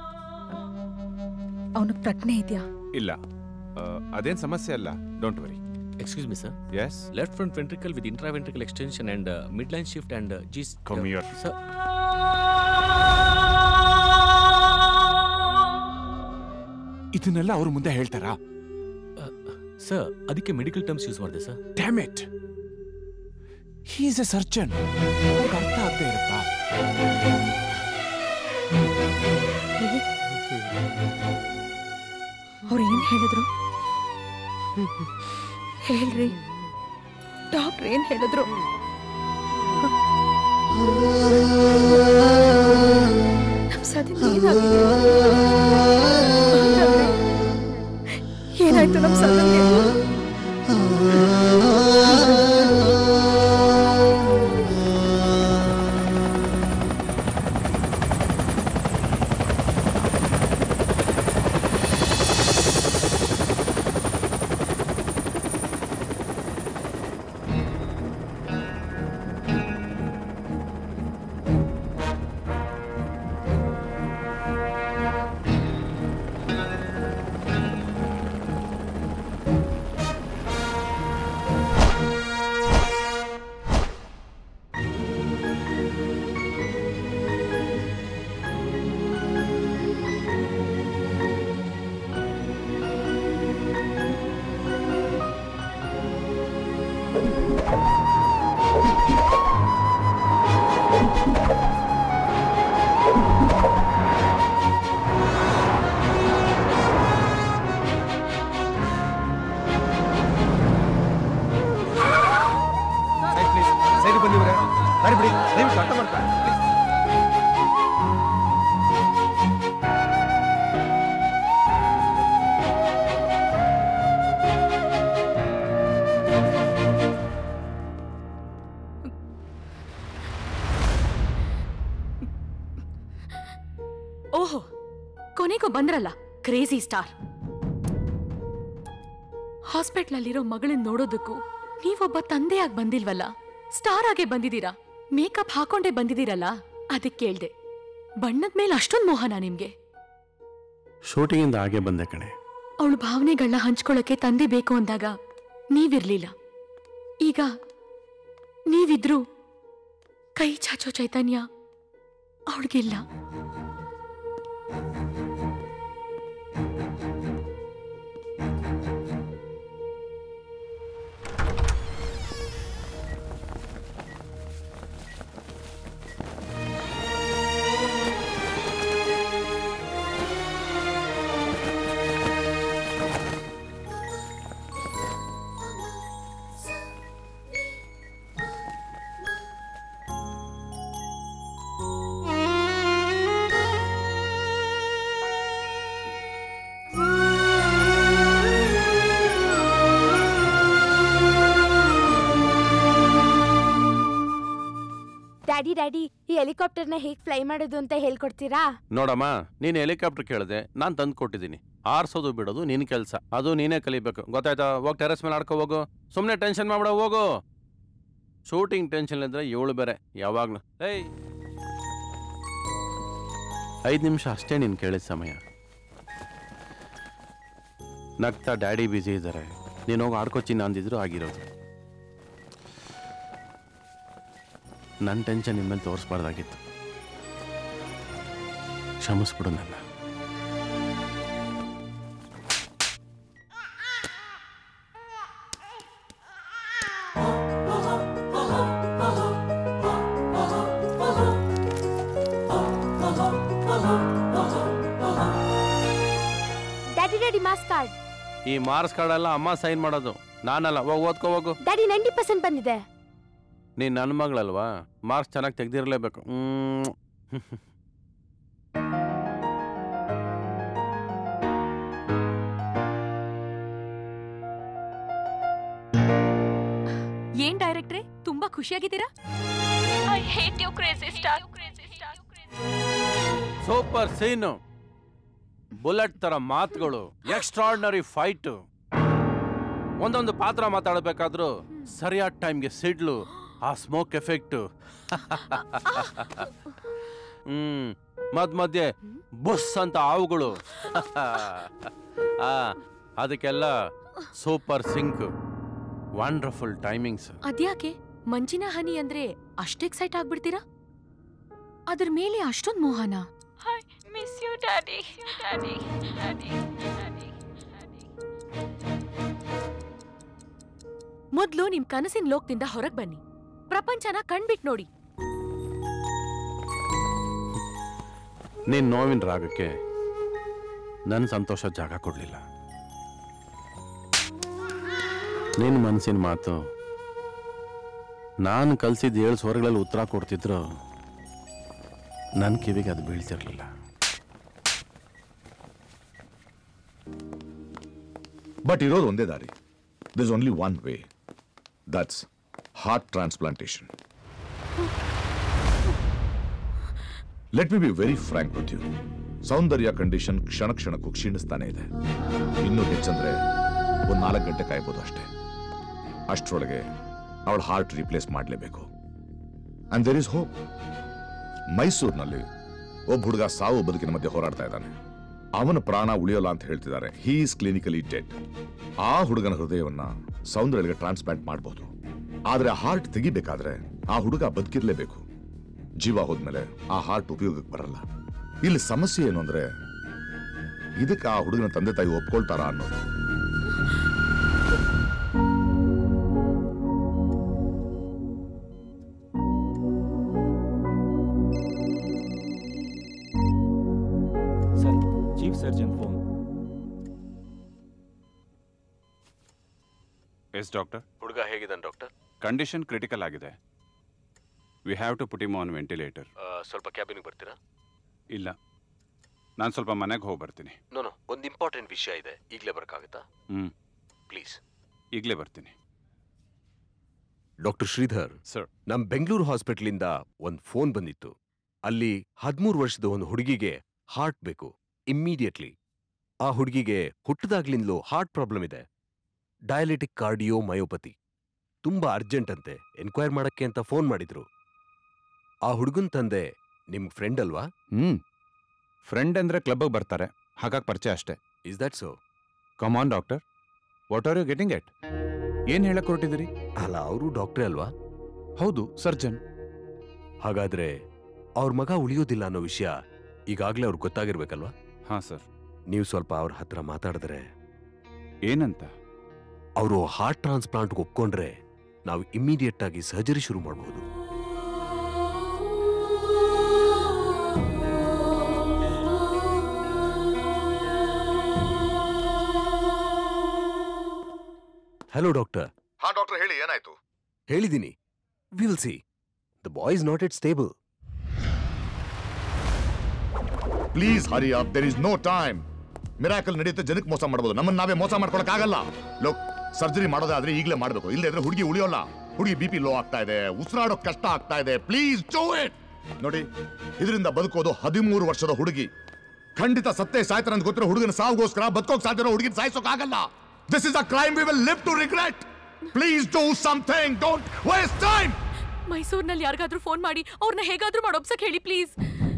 ಅವನಿಗೆ ಪ್ರಜ್ಞೆ ಇದೆಯಾ ಇಲ್ಲ ಅದೇನ್ ಸಮಸ್ಯೆ ಅಲ್ಲ don't worry Excuse me, sir. Yes? Left front ventricle with intraventricle extension and uh, midline shift and uh, G. Come here. Sir. ಇದನ್ನೆಲ್ಲ ಅವ್ರ ಮುಂದೆ ಹೇಳ್ತಾರಾ ಸರ್ ಅದಕ್ಕೆ ಮೆಡಿಕಲ್ ಟರ್ಮ್ಸ್ ಯೂಸ್ ಮಾಡಿದೆ sir damn it he is a surgeon ಅರ್ಥ ಆಗದೆ ಇರುತ್ತಾ ಅವ್ರು ಏನ್ ಹೇಳಿದ್ರು ಹೇಳ್ರಿ ಡಾಕ್ಟರ್ ಏನ್ ಹೇಳಿದ್ರು ನಮ್ ಸದಿನ್ ಏನಾಗಿದೆ ಮಾತಾಡ್ರಿ. ಏನಾಯ್ತು ನಮ್ ಸದನ್ಗೆ ಸೈಡ್ ಬಂದಿವ್ರೆ ಗಾಡಿ ಬಿಡಿ ದಯವಿಟ್ಟು ಅರ್ಥ ಮಾಡ್ಕೊಳ್ಳಿ ಓಹೋ ಕೊನೆಗೂ ಬಂದ್ರಲ್ಲ ಕ್ರೇಜಿ ಸ್ಟಾರ್ ಹಾಸ್ಪಿಟ್ಲಲ್ಲಿರೋ ಮಗಳನ್ನ ನೋಡೋದಕ್ಕೂ ನೀವೊಬ್ಬ ತಂದೆಯಾಗಿ ಬಂದಿಲ್ವಲ್ಲ ಸ್ಟಾರ್ ಆಗೇ ಬಂದಿದ್ದೀರಾ ಮೇಕಪ್ ಹಾಕೊಂಡೇ ಬಂದಿದ್ದೀರಲ್ಲ ಅದಕ್ಕೆ ಕೇಳ್ದೆ ಬಣ್ಣದ ಮೇಲೆ ಅಷ್ಟೊಂದು ಮೋಹನ ನಿಮ್ಗೆ ಶೂಟಿಂಗಿಂದ ಹಾಗೆ ಬಂದೆ ಕಣೆ ಅವಳು ಭಾವನೆಗಳನ್ನ ಹಂಚ್ಕೊಳ್ಳೋಕೆ ತಂದೆ ಬೇಕು ಅಂದಾಗ ನೀವಿರ್ಲಿಲ್ಲ ಈಗ ನೀವಿದ್ರು ಕೈ ಚಾಚೋ ಚೈತನ್ಯ ಅವಳಿಗಿಲ್ಲ ಡ್ಯಾಡಿ ಡ್ಯಾಡಿ ಈ ಹೆಲಿಕಾಪ್ಟರ್ನ ಹೇಗ್ ಫ್ಲೈ ಮಾಡೋದು ಅಂತ ಹೇಳ್ಕೊಡ್ತೀರಾ ನೋಡಮ್ಮ ನೀನು ಹೆಲಿಕಾಪ್ಟರ್ ಕೇಳಿದೆ ನಾನು ತಂದು ಕೊಟ್ಟಿದ್ದೀನಿ ಆರ್ಸೋದು ಬಿಡೋದು ನಿನ್ನ ಕೆಲಸ ಅದು ನೀನೇ ಕಲಿಬೇಕು ಗೊತ್ತಾಯ್ತಾ ಹೋಗಿ ಟೆರೆಸ್ ಮೇಲೆ ಆಡ್ಕೊ ಹೋಗು ಸುಮ್ಮನೆ ಟೆನ್ಷನ್ ಮಾಡ್ಬಿಡ ಹೋಗು ಶೂಟಿಂಗ್ ಟೆನ್ಷನ್ ಇದ್ರೆ ಇವಳು ಬೇರೆ ಯಾವಾಗ್ಲೂ ಏಯ್ ಐದು ನಿಮಿಷ ಅಷ್ಟೇ ನೀನು ಕೇಳಿದ ಸಮಯ ನಗ್ತಾ ಡ್ಯಾಡಿ ಬ್ಯುಸಿ ಇದ್ದಾರೆ ನೀನು ಹೋಗಿ ಆಡ್ಕೊಚಿನ್ನ ಅಂದಿದ್ರು ಆಗಿರೋದು ನನ್ನ ಟೆನ್ಷನ್ ನಿಮ್ಮಲ್ಲಿ ತೋರಿಸ್ಬಾರ್ದಾಗಿತ್ತು ಕ್ಷಮಿಸ್ಬಿಡು ನನ್ನ ಈ ಮಾರ್ಕ್ಸ್ ಕಾರ್ಡ್ ಎಲ್ಲ ಅಮ್ಮ ಸೈನ್ ಮಾಡೋದು ನಾನಲ್ಲ ಹೋಗಿ ಓದ್ಕೋ ಹೋಗು ಡ್ಯಾಡಿ ನೈಂಟಿ ಪರ್ಸೆಂಟ್ ಬಂದಿದೆ ನೀನ್ ನನ್ನ ಮಗಳಲ್ವಾ ಮಾರ್ಕ್ಸ್ ಚೆನ್ನಾಗಿ ತೆಗ್ದಿರ್ಲೇಬೇಕು ಹ್ಮ್ ಏನ್ ಡೈರೆಕ್ಟ್ರೆ ತುಂಬಾ ಖುಷಿಯಾಗಿದ್ದೀರಾ I hate you crazy star super scene bullet ತರ ಮಾತುಗಳು ಎಕ್ಸ್ಟ್ರಾರ್ಡಿನರಿ ಫೈಟ್ ಒಂದೊಂದು ಪಾತ್ರ ಮಾತಾಡಬೇಕಾದ್ರೂ ಸರಿಯಾದ ಟೈಮ್ಗೆ ಸಿಡ್ಲು ಆ ಸ್ಮೋಕ್ ಎಫೆಕ್ಟ್ ಹ್ಮ್ ಮದ್ ಮಧ್ಯೆ ಬುಸ್ ಅಂತ ಹಾವುಗಳು ಆ, ಅದಕ್ಕೆಲ್ಲ ಸೂಪರ್ ಸಿಂಕ್ ವಂಡರ್ಫುಲ್ ಟೈಮಿಂಗ್ಸ್ ಅದ್ಯಾಕೆ ಮಂಜಿನ ಹನಿ ಅಂದ್ರೆ ಅಷ್ಟ್ ಎಕ್ಸೈಟ್ ಆಗ್ಬಿಡ್ತೀರಾ ಅದ್ರ ಮೇಲೆ ಅಷ್ಟೊಂದ್ ಮೋಹನ I miss you daddy daddy daddy ಮೊದ್ಲು ನಿಮ್ ಕನಸಿನ ಲೋಕದಿಂದ ಹೊರಗ್ ಬನ್ನಿ ಪ್ರಪಂಚನ ಕಣ್ಬಿಟ್ ನೋಡಿ ನೀನ್ ನೋವಿನ ರಾಗಕ್ಕೆ ನನ್ನ ಸಂತೋಷ ಜಾಗ ಕೊಡ್ಲಿಲ್ಲ ನಿನ್ನ ಮನಸ್ಸಿನ ಮಾತು ನಾನು ಕಲ್ಸಿದ ಏಳು ಸ್ವರಗಳಲ್ಲಿ ಉತ್ತರ ಕೊಡ್ತಿದ್ರು ನನ್ನ ಕಿವಿಗೆ ಅದು ಬೀಳ್ತಿರ್ಲಿಲ್ಲ ಬಟ್ ಇರೋದು ಒಂದೇ ದಾರಿ this only one way that's heart transplantation let me be very frank with you Soundarya condition ಕ್ಷಣ ಕ್ಷಣಕ್ಕೂ ಕ್ಷೀಣಿಸ್ತಾನೆ ಇದೆ ಇನ್ನೂ ಹೆಚ್ಚಂದ್ರೆ ಒಂದು ನಾಲ್ಕು ಗಂಟೆ ಕಾಯ್ಬೋದು ಅಷ್ಟೇ ಅಷ್ಟರೊಳಗೆ ಅವಳ ಹಾರ್ಟ್ ರಿಪ್ಲೇಸ್ ಮಾಡಲೇಬೇಕು ಅಂಡ್ ದೇರ್ ಇಸ್ ಹೋಪ್ ಮೈಸೂರಿನಲ್ಲಿ ಒಬ್ಬ ಹುಡುಗ ಸಾವು ಬದುಕಿನ ಮಧ್ಯೆ ಹೋರಾಡ್ತಾ ಇದ್ದಾನೆ ಅವನ ಪ್ರಾಣ ಉಳಿಯೋಲ್ಲ ಅಂತ ಹೇಳ್ತಿದ್ದಾರೆ ಹೀ ಈಸ್ ಕ್ಲಿನಿಕಲಿ ಡೆಡ್ ಆ ಹುಡುಗನ ಹೃದಯವನ್ನ ಸೌಂದರ್ಯಗೆ ಟ್ರಾನ್ಸ್ಪ್ಲಾಂಟ್ ಮಾಡಬಹುದು ಆದ್ರೆ ಹಾರ್ಟ್ ತೆಗಿಬೇಕಾದ್ರೆ ಆ ಹುಡುಗ ಬದುಕಿರ್ಲೇಬೇಕು ಜೀವ ಹೋದ್ಮೇಲೆ ಆ ಹಾರ್ಟ್ ಉಪಯೋಗಕ್ಕೆ ಬರಲ್ಲ ಇಲ್ಲಿ ಸಮಸ್ಯೆ ಏನು ಅಂದ್ರೆ ಇದಕ್ಕೆ ಆ ಹುಡುಗನ ತಂದೆ ತಾಯಿ ಒಪ್ಕೊಳ್ತಾರಾ ಅನ್ನೋದು sir chief surgeon phone yes doctor ಹುಡುಗ ಹೇಗಿದ್ದಾನೆ ಡಾಕ್ಟರ್ ಕಂಡೀಷನ್ ಕ್ರಿಟಿಕಲ್ ಆಗಿದೆ we have to put him on ventilator ಸ್ವಲ್ಪ ಕ್ಯಾಬಿನ್ಗೆ ಬರ್ತೀರಾ ಇಲ್ಲ ನಾನು ಸ್ವಲ್ಪ ಮನೆಗೆ ಹೋಗಿ ಬರ್ತೀನಿ ನೋ ನೋ ಒಂದು ಇಂಪಾರ್ಟೆಂಟ್ ವಿಷಯ ಇದೆ ಈಗಲೇ ಬರೋಕ್ಕಾಗತ್ತಾ ಹ್ಞೂ ಪ್ಲೀಸ್ ಈಗಲೇ ಬರ್ತೀನಿ ಡಾಕ್ಟರ್ ಶ್ರೀಧರ್ ಸರ್ ನಮ್ ಬೆಂಗಳೂರು ಹಾಸ್ಪಿಟ್ಲಿಂದ ಒಂದು ಫೋನ್ ಬಂದಿತ್ತು ಅಲ್ಲಿ ಹದಿಮೂರು ವರ್ಷದ ಒಂದು ಹುಡುಗಿಗೆ ಹಾರ್ಟ್ ಬೇಕು ಇಮ್ಮಿಡಿಯೇಟ್ಲಿ ಆ ಹುಡುಗಿಗೆ ಹುಟ್ಟದಾಗ್ಲಿಂದಲೂ ಹಾರ್ಟ್ ಪ್ರಾಬ್ಲಮ್ ಇದೆ ಡಯಾಲಿಟಿಕ್ ಕಾರ್ಡಿಯೋ ಮಯೋಪತಿ ತುಂಬಾ ಅರ್ಜೆಂಟ್ ಅಂತೆ ಎನ್ಕ್ವೈರ್ ಮಾಡಕ್ಕೆ ಅಂತ ಫೋನ್ ಮಾಡಿದ್ರು ಆ ಹುಡುಗನ್ ತಂದೆ ನಿಮ್ ಫ್ರೆಂಡ್ ಅಲ್ವಾ ಹ್ಮ್ ಫ್ರೆಂಡ್ ಅಂದ್ರೆ ಕ್ಲಬ್ಗೆ ಬರ್ತಾರೆ ಹಾಗಾಗಿ ಪರಿಚಯ ಅಷ್ಟೇ is that so come on doctor what are you getting at ಏನ್ ಹೇಳಕ್ ಹೊರಟಿದ್ದೀರಿ ಅಲ್ಲ ಅವರು ಡಾಕ್ಟ್ರೇ ಅಲ್ವಾ ಹೌದು ಸರ್ಜನ್ ಹಾಗಾದ್ರೆ ಅವ್ರ ಮಗ ಉಳಿಯೋದಿಲ್ಲ ಅನ್ನೋ ವಿಷಯ ಈಗಾಗ್ಲೇ ಅವ್ರಿಗೆ ಗೊತ್ತಾಗಿರ್ಬೇಕಲ್ವಾ ಹಾ ಸರ್ ನೀವು ಸ್ವಲ್ಪ ಅವ್ರ ಹತ್ರ ಮಾತಾಡಿದ್ರೆ ಏನಂತ ಅವರು ಹಾರ್ಟ್ ಟ್ರಾನ್ಸ್ಪ್ಲಾಂಟ್ಗೆ ಒಪ್ಕೊಂಡ್ರೆ ನಾವು ಇಮ್ಮಿಡಿಯೇಟ್ ಆಗಿ ಸರ್ಜರಿ ಶುರು ಮಾಡಬಹುದು ಹಲೋ ಡಾಕ್ಟರ್ ಹಾ ಡಾಕ್ಟರ್ ಹೇಳಿ ಏನಾಯ್ತು ಹೇಳಿದ್ದೀನಿ will see the boy is not it stable please hurry up there is no time miracle ನಡೆಯುತ್ತೆ ಜನಕ್ಕೆ ಮೋಸ ಮಾಡಬಹುದು ನಮ್ಮನ್ನ ನಾವೇ ಮೋಸ ಮಾಡ್ಕೊಳಕ್ ಆಗಲ್ಲ ಲೋಕ್ ಸರ್ಜರಿ ಮಾಡೋದಾದ್ರೆ ಈಗಲೇ ಮಾಡಬೇಕು ಇಲ್ಲದೆ ಇದ್ರೆ ಹುಡುಗಿ ಉಳಿಯೋಲ್ಲ ಹುಡುಗಿ ಬಿ ಪಿ ಲೋ ಆಗ್ತಾ ಇದೆ ಉಸಿರಾಡೋ ಕಷ್ಟ ಆಗ್ತಾ ಇದೆ ಪ್ಲೀಸ್ ಡೂ ಇಟ್ ನೋಡಿ ಇದರಿಂದ ಬದುಕೋದು ಹದಿಮೂರು ವರ್ಷದ ಹುಡುಗಿ ಖಂಡಿತ ಸತ್ತೇ ಸಾಯ್ತಾರ ಅಂತ ಗೊತ್ತಿರೋ ಹುಡುಗನ ಸಾವಿಗೋಸ್ಕರ ಬದುಕೋಕ್ ಸಾಧ್ಯ ಇರೋ ಹುಡುಗಿನ ಸಾಯಿಸೋಕ್ ಆಗಲ್ಲ this is a crime we will live to regret please do something don't waste time ಮೈಸೂರಿನಲ್ಲಿ ಯಾರಿಗಾದ್ರೂ ಫೋನ್ ಮಾಡಿ ಅವ್ರನ್ನ ಹೇಗಾದ್ರೂ ಮಾಡೋಬ್ಸಕ್ ಹೇಳಿ ಪ್ಲೀಸ್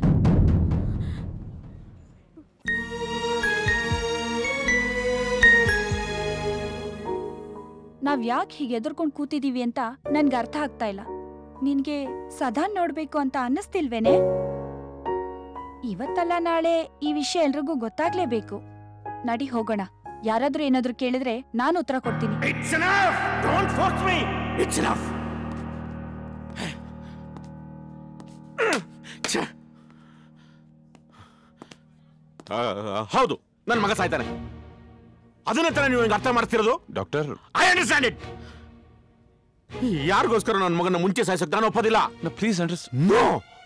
ನಾವ್ ಯಾಕೆ ಹೀಗೆ ಎದುರ್ಕೊಂಡು ಕೂತಿದೀವಿ ಅಂತ ನನ್ಗೆ ಅರ್ಥ ಆಗ್ತಾ ಇಲ್ಲ ನಿನ್ಗೆ ಸದಾ ನೋಡ್ಬೇಕು ಅಂತ ಅನ್ನಿಸ್ತಿಲ್ವೇನೆ ಇವತ್ತಲ್ಲ ನಾಳೆ ಈ ವಿಷಯ ಎಲ್ರಿಗೂ ಗೊತ್ತಾಗ್ಲೇಬೇಕು ನಡಿ ಹೋಗೋಣ ಯಾರಾದ್ರೂ ಏನಾದ್ರೂ ಕೇಳಿದ್ರೆ ನಾನು ಉತ್ತರ ಕೊಡ್ತೀನಿ It's enough! Don't force me! It's enough! ಛೆ! ಆ, ಹೌದು ನನ್ನ ಮಗ ಸಾಯ್ತಾನೆ ಅದನ್ನ ತಾನೇ ನೀವು ನಂಗೆ ಅರ್ಥ ಮಾಡ್ತಿರೋದು ಡಾಕ್ಟರ್ ಐ ಅಂಡರ್ಸ್ಟ್ಯಾಂಡ್ ಇಟ್ ಯಾರಿಗೋಸ್ಕರ ನನ್ನ ಮಗನ ಮುಂಚೆ ಸಾಯಿಸಕ್ ನಾನು ಒಪ್ಪೋದಿಲ್ಲ please understand no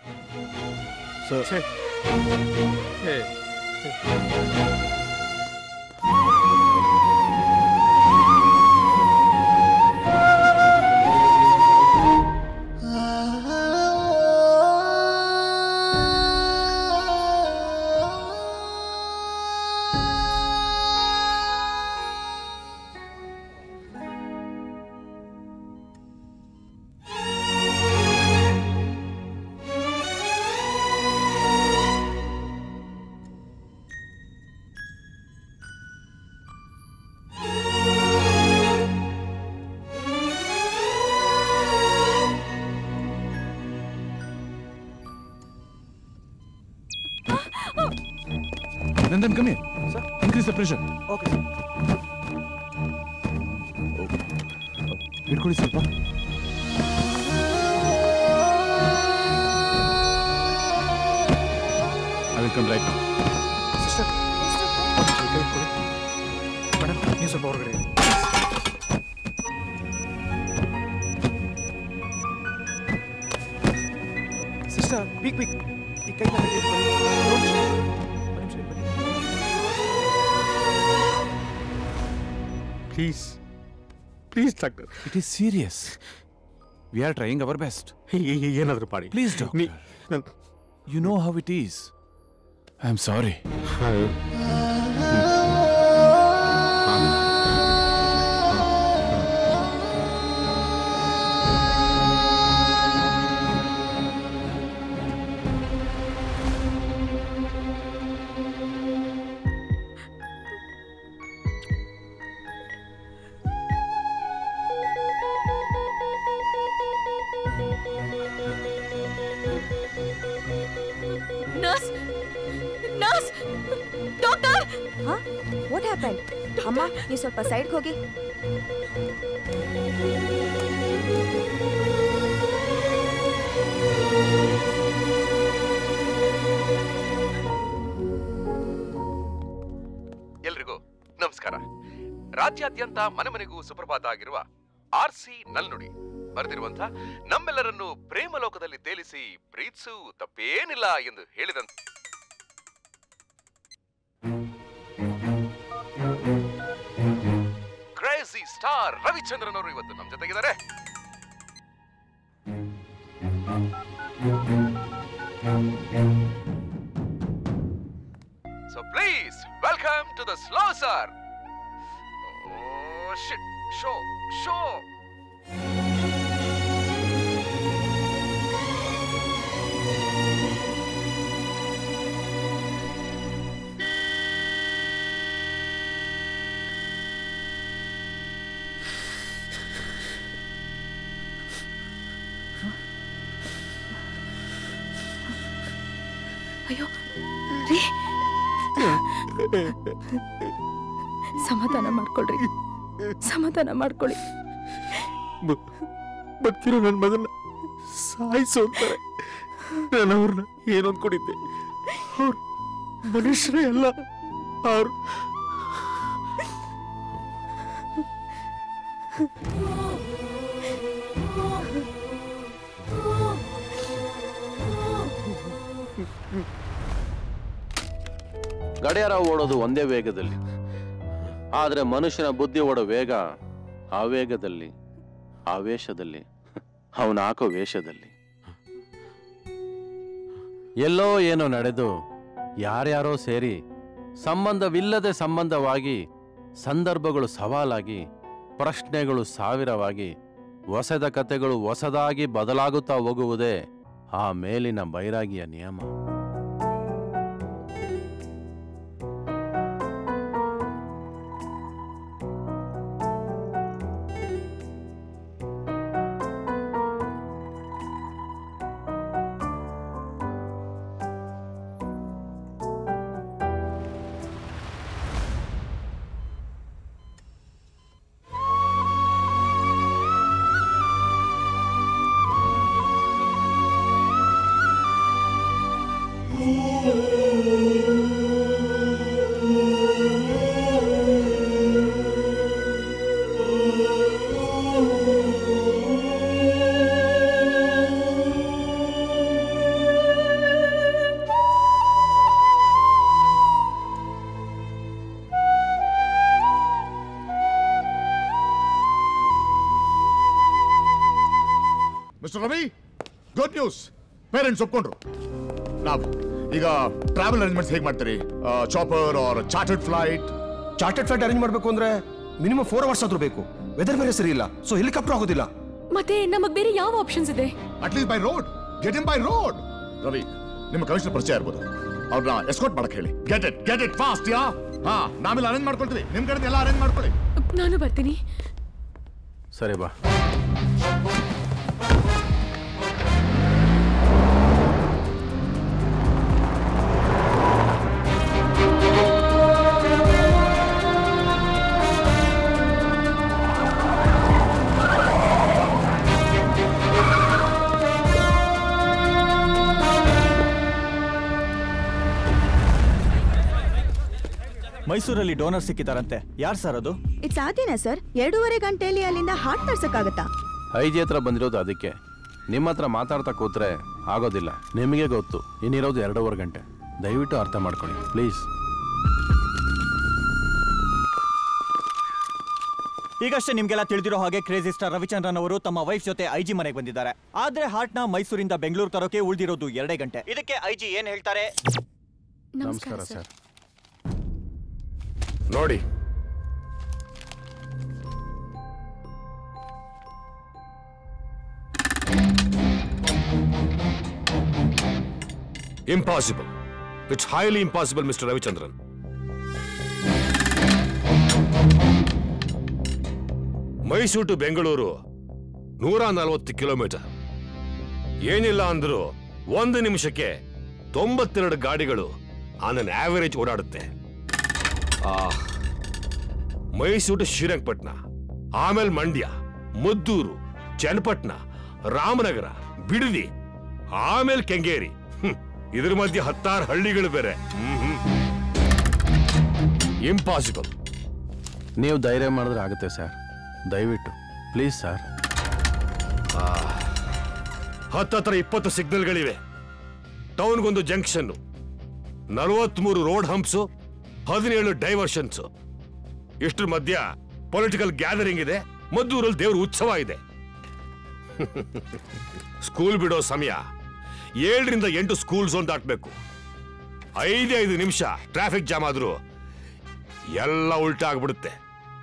Nandan, come here. Sir? Increase the pressure. Okay, sir. ಹಿಡ್ಕೊಳ್ಳಿ ಸ್ವಲ್ಪ I will come right now sister madam ನೀವು ಸ್ವಲ್ಪ ಹೊರಗಡೆ ಇರಿ. ಸಿಸ್ಟರ್ ಬೀಕ್ ಬೀಕ್ ಈ ಕೈ ಮೇಲೆ ಇಟ್ಕೊಳ್ಳಿ. ಒಂದ್ ನಿಮಿಷ. ಒಂದ್ ನಿಮಿಷ ಇರಿ, ಬನ್ನಿ. Please please doctor it is serious we are trying our best ಏನಾದರೂ ಮಾಡಿ please doctor you know how it is I am sorry nurse nurse doctor what happen ಅಮ್ಮ ನೀವು ಸ್ವಲ್ಪ ಸೈಡ್ಗೆ ಹೋಗಿ ಎಲ್ರಿಗೂ ನಮಸ್ಕಾರ ರಾಜ್ಯಾದ್ಯಂತ ಮನೆ ಮನೆಗೂ ಸುಪ್ರಭಾತ ಆಗಿರುವ ಆರ್ ಸಿ ನಲ್ನುಡಿ ಬರೆದಿರುವಂತ ನಮ್ಮೆಲ್ಲರನ್ನು ಪ್ರೇಮ ಲೋಕದಲ್ಲಿ ತೇಲಿಸಿ ಪ್ರೀತಿಸು ತಪ್ಪೇನಿಲ್ಲ ಎಂದು ಹೇಳಿದಂತ ಕ್ರೇಜಿ ಸ್ಟಾರ್ ರವಿಚಂದ್ರನ್ ಅವರು ಇವತ್ತು ನಮ್ಮ ಜೊತೆಗಿದ್ದಾರೆ so please welcome to the slow sir oh shit show show ಅಯ್ಯೋ ರೀ ಸಮಾಧಾನ ಮಾಡ್ಕೊಳ್ರಿ ಸಮಾಧಾನ ಮಾಡ್ಕೊಳ್ಳಿ ಬದುಕಿರೋ ನನ್ನ ಮಗನ ಸಾಯಿಸು ಅಂತಾರೆ ನಾನು ಅವ್ರನ್ನ ಏನು ಅಂದ್ಕೊಂಡಿದ್ದೆ ಅವ್ರು ಮನುಷ್ಯರೇ ಅಲ್ಲ ಅವ್ರು ಗಡಿಯಾರ ಓಡೋದು ಒಂದೇ ವೇಗದಲ್ಲಿ ಆದರೆ ಮನುಷ್ಯನ ಬುದ್ಧಿ ಓಡೋ ವೇಗ ಆವೇಗದಲ್ಲಿ ಆವೇಶದಲ್ಲಿ ಅವನ ಹಾಕೋ ವೇಷದಲ್ಲಿ ಎಲ್ಲೋ ಏನೋ ನಡೆದು ಯಾರ್ಯಾರೋ ಸೇರಿ ಸಂಬಂಧವಿಲ್ಲದೆ ಸಂಬಂಧವಾಗಿ ಸಂದರ್ಭಗಳು ಸವಾಲಾಗಿ ಪ್ರಶ್ನೆಗಳು ಸಾವಿರವಾಗಿ ಹೊಸದ ಕತೆಗಳು ಹೊಸದಾಗಿ ಬದಲಾಗುತ್ತಾ ಹೋಗುವುದೇ ಆ ಮೇಲಿನ ಬೈರಾಗಿಯ ನಿಯಮ mister Ravi good news parents ಒಪ್ಕೊಂಡ್ರು ನಾವು ಈಗ ಟ್ರಾವೆಲ್ ಅರೇಂಜ್ಮೆಂಟ್ಸ್ ಹೇಗೆ ಮಾಡ್ತೀರಿ chopper or chartered flight chartered flight arrange ಮಾಡಬೇಕು ಅಂದ್ರೆ ಮಿನಿಮಮ್ ಫೋರ್ ಅವರ್ಸ್ ಆದ್ರೂ ಬೇಕು ವೆದರ್ ಬೇರೆ ಸರಿ ಇಲ್ಲ ಸೊ ಹೆಲಿಕಾಪ್ಟರ್ ಆಗೋದಿಲ್ಲ ಮತ್ತೆ ನಮಗ್ ಬೇರೆ ಯಾವ ಆಪ್ಷನ್ಸ್ ಇದೆ at least by road get in by road Ravi ನಿಮ್ಮ ಕಮಿಷನರ್ ಪರಿಚಯ ಇರ್ಬೋದು ಅವ್ರನ್ನ ಎಸ್ಕೋಟ್ ಮಾಡಕ್ ಹೇಳಿ get it get it fast ಯಾ ಹಾ ನಾವೆಲ್ಲ ಅರೇಂಜ್ ಮಾಡ್ಕೊಳ್ತೀವಿ ನಿಮ್ ಕಡೆ ಎಲ್ಲ ಅರೇಂಜ್ ಮಾಡ್ಕೊಳ್ಳಿ ನಾನು ಬರ್ತೀನಿ ಸರಿ ಬಾ ಮೈಸೂರಲ್ಲಿ ಡೋನರ್ ಸಿಕ್ಕಿದಾರಂತೆ ಯಾರು ಸರ್ ಅದು ಇದು ಸಾಧ್ಯನಾ ಸರ್ ಎರಡೂವರೆ ಗಂಟೆಯಲ್ಲಿ ಅಲ್ಲಿಂದ ಹಾರ್ಟ್ ತರ್ಸಕ್ಕಾಗತ್ತಾ ಐ ಜಿ ಹತ್ರ ಬಂದಿರೋದು ಅದಕ್ಕೆ ನಿಮ್ಮ ಹತ್ರ ಮಾತಾಡ್ತಾ ಕೂತ್ರೆ ಆಗೋದಿಲ್ಲ ನಿಮಗೆ ಗೊತ್ತು ಇನ್ನಿರೋದು ಎರಡೂವರೆ ಗಂಟೆ ದಯವಿಟ್ಟು ಅರ್ಥ ಮಾಡ್ಕೊಳ್ಳಿ ಪ್ಲೀಸ್ ಈಗಷ್ಟೇ ನಿಮ್ಗೆಲ್ಲ ತಿಳಿದಿರೋ ಹಾಗೆ ಕ್ರೇಜಿ ಸ್ಟಾರ್ ರವಿಚಂದ್ರನ್ ಅವರು ತಮ್ಮ ವೈಫ್ ಜೊತೆ ಐಜಿ ಮನೆಗೆ ಬಂದಿದ್ದಾರೆ ಆದ್ರೆ ಹಾರ್ಟ್ ನ ಮೈಸೂರಿಂದ ಬೆಂಗಳೂರು ತರೋಕೆ ಉಳಿದಿರೋದು ಎರಡೇ ಗಂಟೆ ಇದಕ್ಕೆ ಐಜಿ ಏನ್ ಹೇಳ್ತಾರೆ ನಮಸ್ಕಾರ ಸರ್ ನೋಡಿ impossible it's highly impossible mister Ravichandran Mysuru to Bengaluru ನೂರ ನಲವತ್ತು ಕಿಲೋಮೀಟರ್ ಏನಿಲ್ಲ ಅಂದ್ರೂ ಒಂದು ನಿಮಿಷಕ್ಕೆ ತೊಂಬತ್ತೆರಡು ಗಾಡಿಗಳು ಆನ್ ಅನ್ ಆವರೇಜ್ ಓಡಾಡುತ್ತೆ ಆ ಮೈಸೂರು ಟು ಶ್ರೀರಂಗಪಟ್ಟಣ ಆಮೇಲೆ ಮಂಡ್ಯ ಮುದ್ದೂರು ಚನ್ನಪಟ್ಟಣ ರಾಮನಗರ ಬಿಡದಿ ಆಮೇಲೆ ಕೆಂಗೇರಿ ಹ್ಮ್, ಇದ್ರ ಮಧ್ಯೆ ಹತ್ತಾರು ಹಳ್ಳಿಗಳು ಬೇರೆ ಇಂಪಾಸಿಬಲ್ ನೀವು ಧೈರ್ಯ ಮಾಡಿದ್ರೆ ಆಗುತ್ತೆ ಸರ್ ದಯವಿಟ್ಟು ಪ್ಲೀಸ್ ಸರ್ ಹತ್ತತ್ರ ಇಪ್ಪತ್ತು ಸಿಗ್ನಲ್ಗಳಿವೆ ಟೌನ್ಗೊಂದು ಜಂಕ್ಷನ್ ನಲವತ್ಮೂರು ರೋಡ್ ಹಂಪ್ಸು ಹದಿನೇಳು ಡೈವರ್ಷನ್ಸ್ ಇಷ್ಟ್ರ ಮಧ್ಯ ಪೊಲಿಟಿಕಲ್ ಗ್ಯಾದರಿಂಗ್ ಇದೆ ಮದ್ದೂರಲ್ಲಿ ದೇವ್ರ ಉತ್ಸವ ಇದೆ ಸ್ಕೂಲ್ ಬಿಡೋ ಸಮಯ ಏಳರಿಂದ ಎಂಟು ಸ್ಕೂಲ್ ಝೋನ್ ದಾಟಬೇಕು ಐದೇ ಐದು ನಿಮಿಷ ಟ್ರಾಫಿಕ್ ಜಾಮ್ ಆದ್ರೂ ಎಲ್ಲ ಉಲ್ಟಾ ಆಗ್ಬಿಡುತ್ತೆ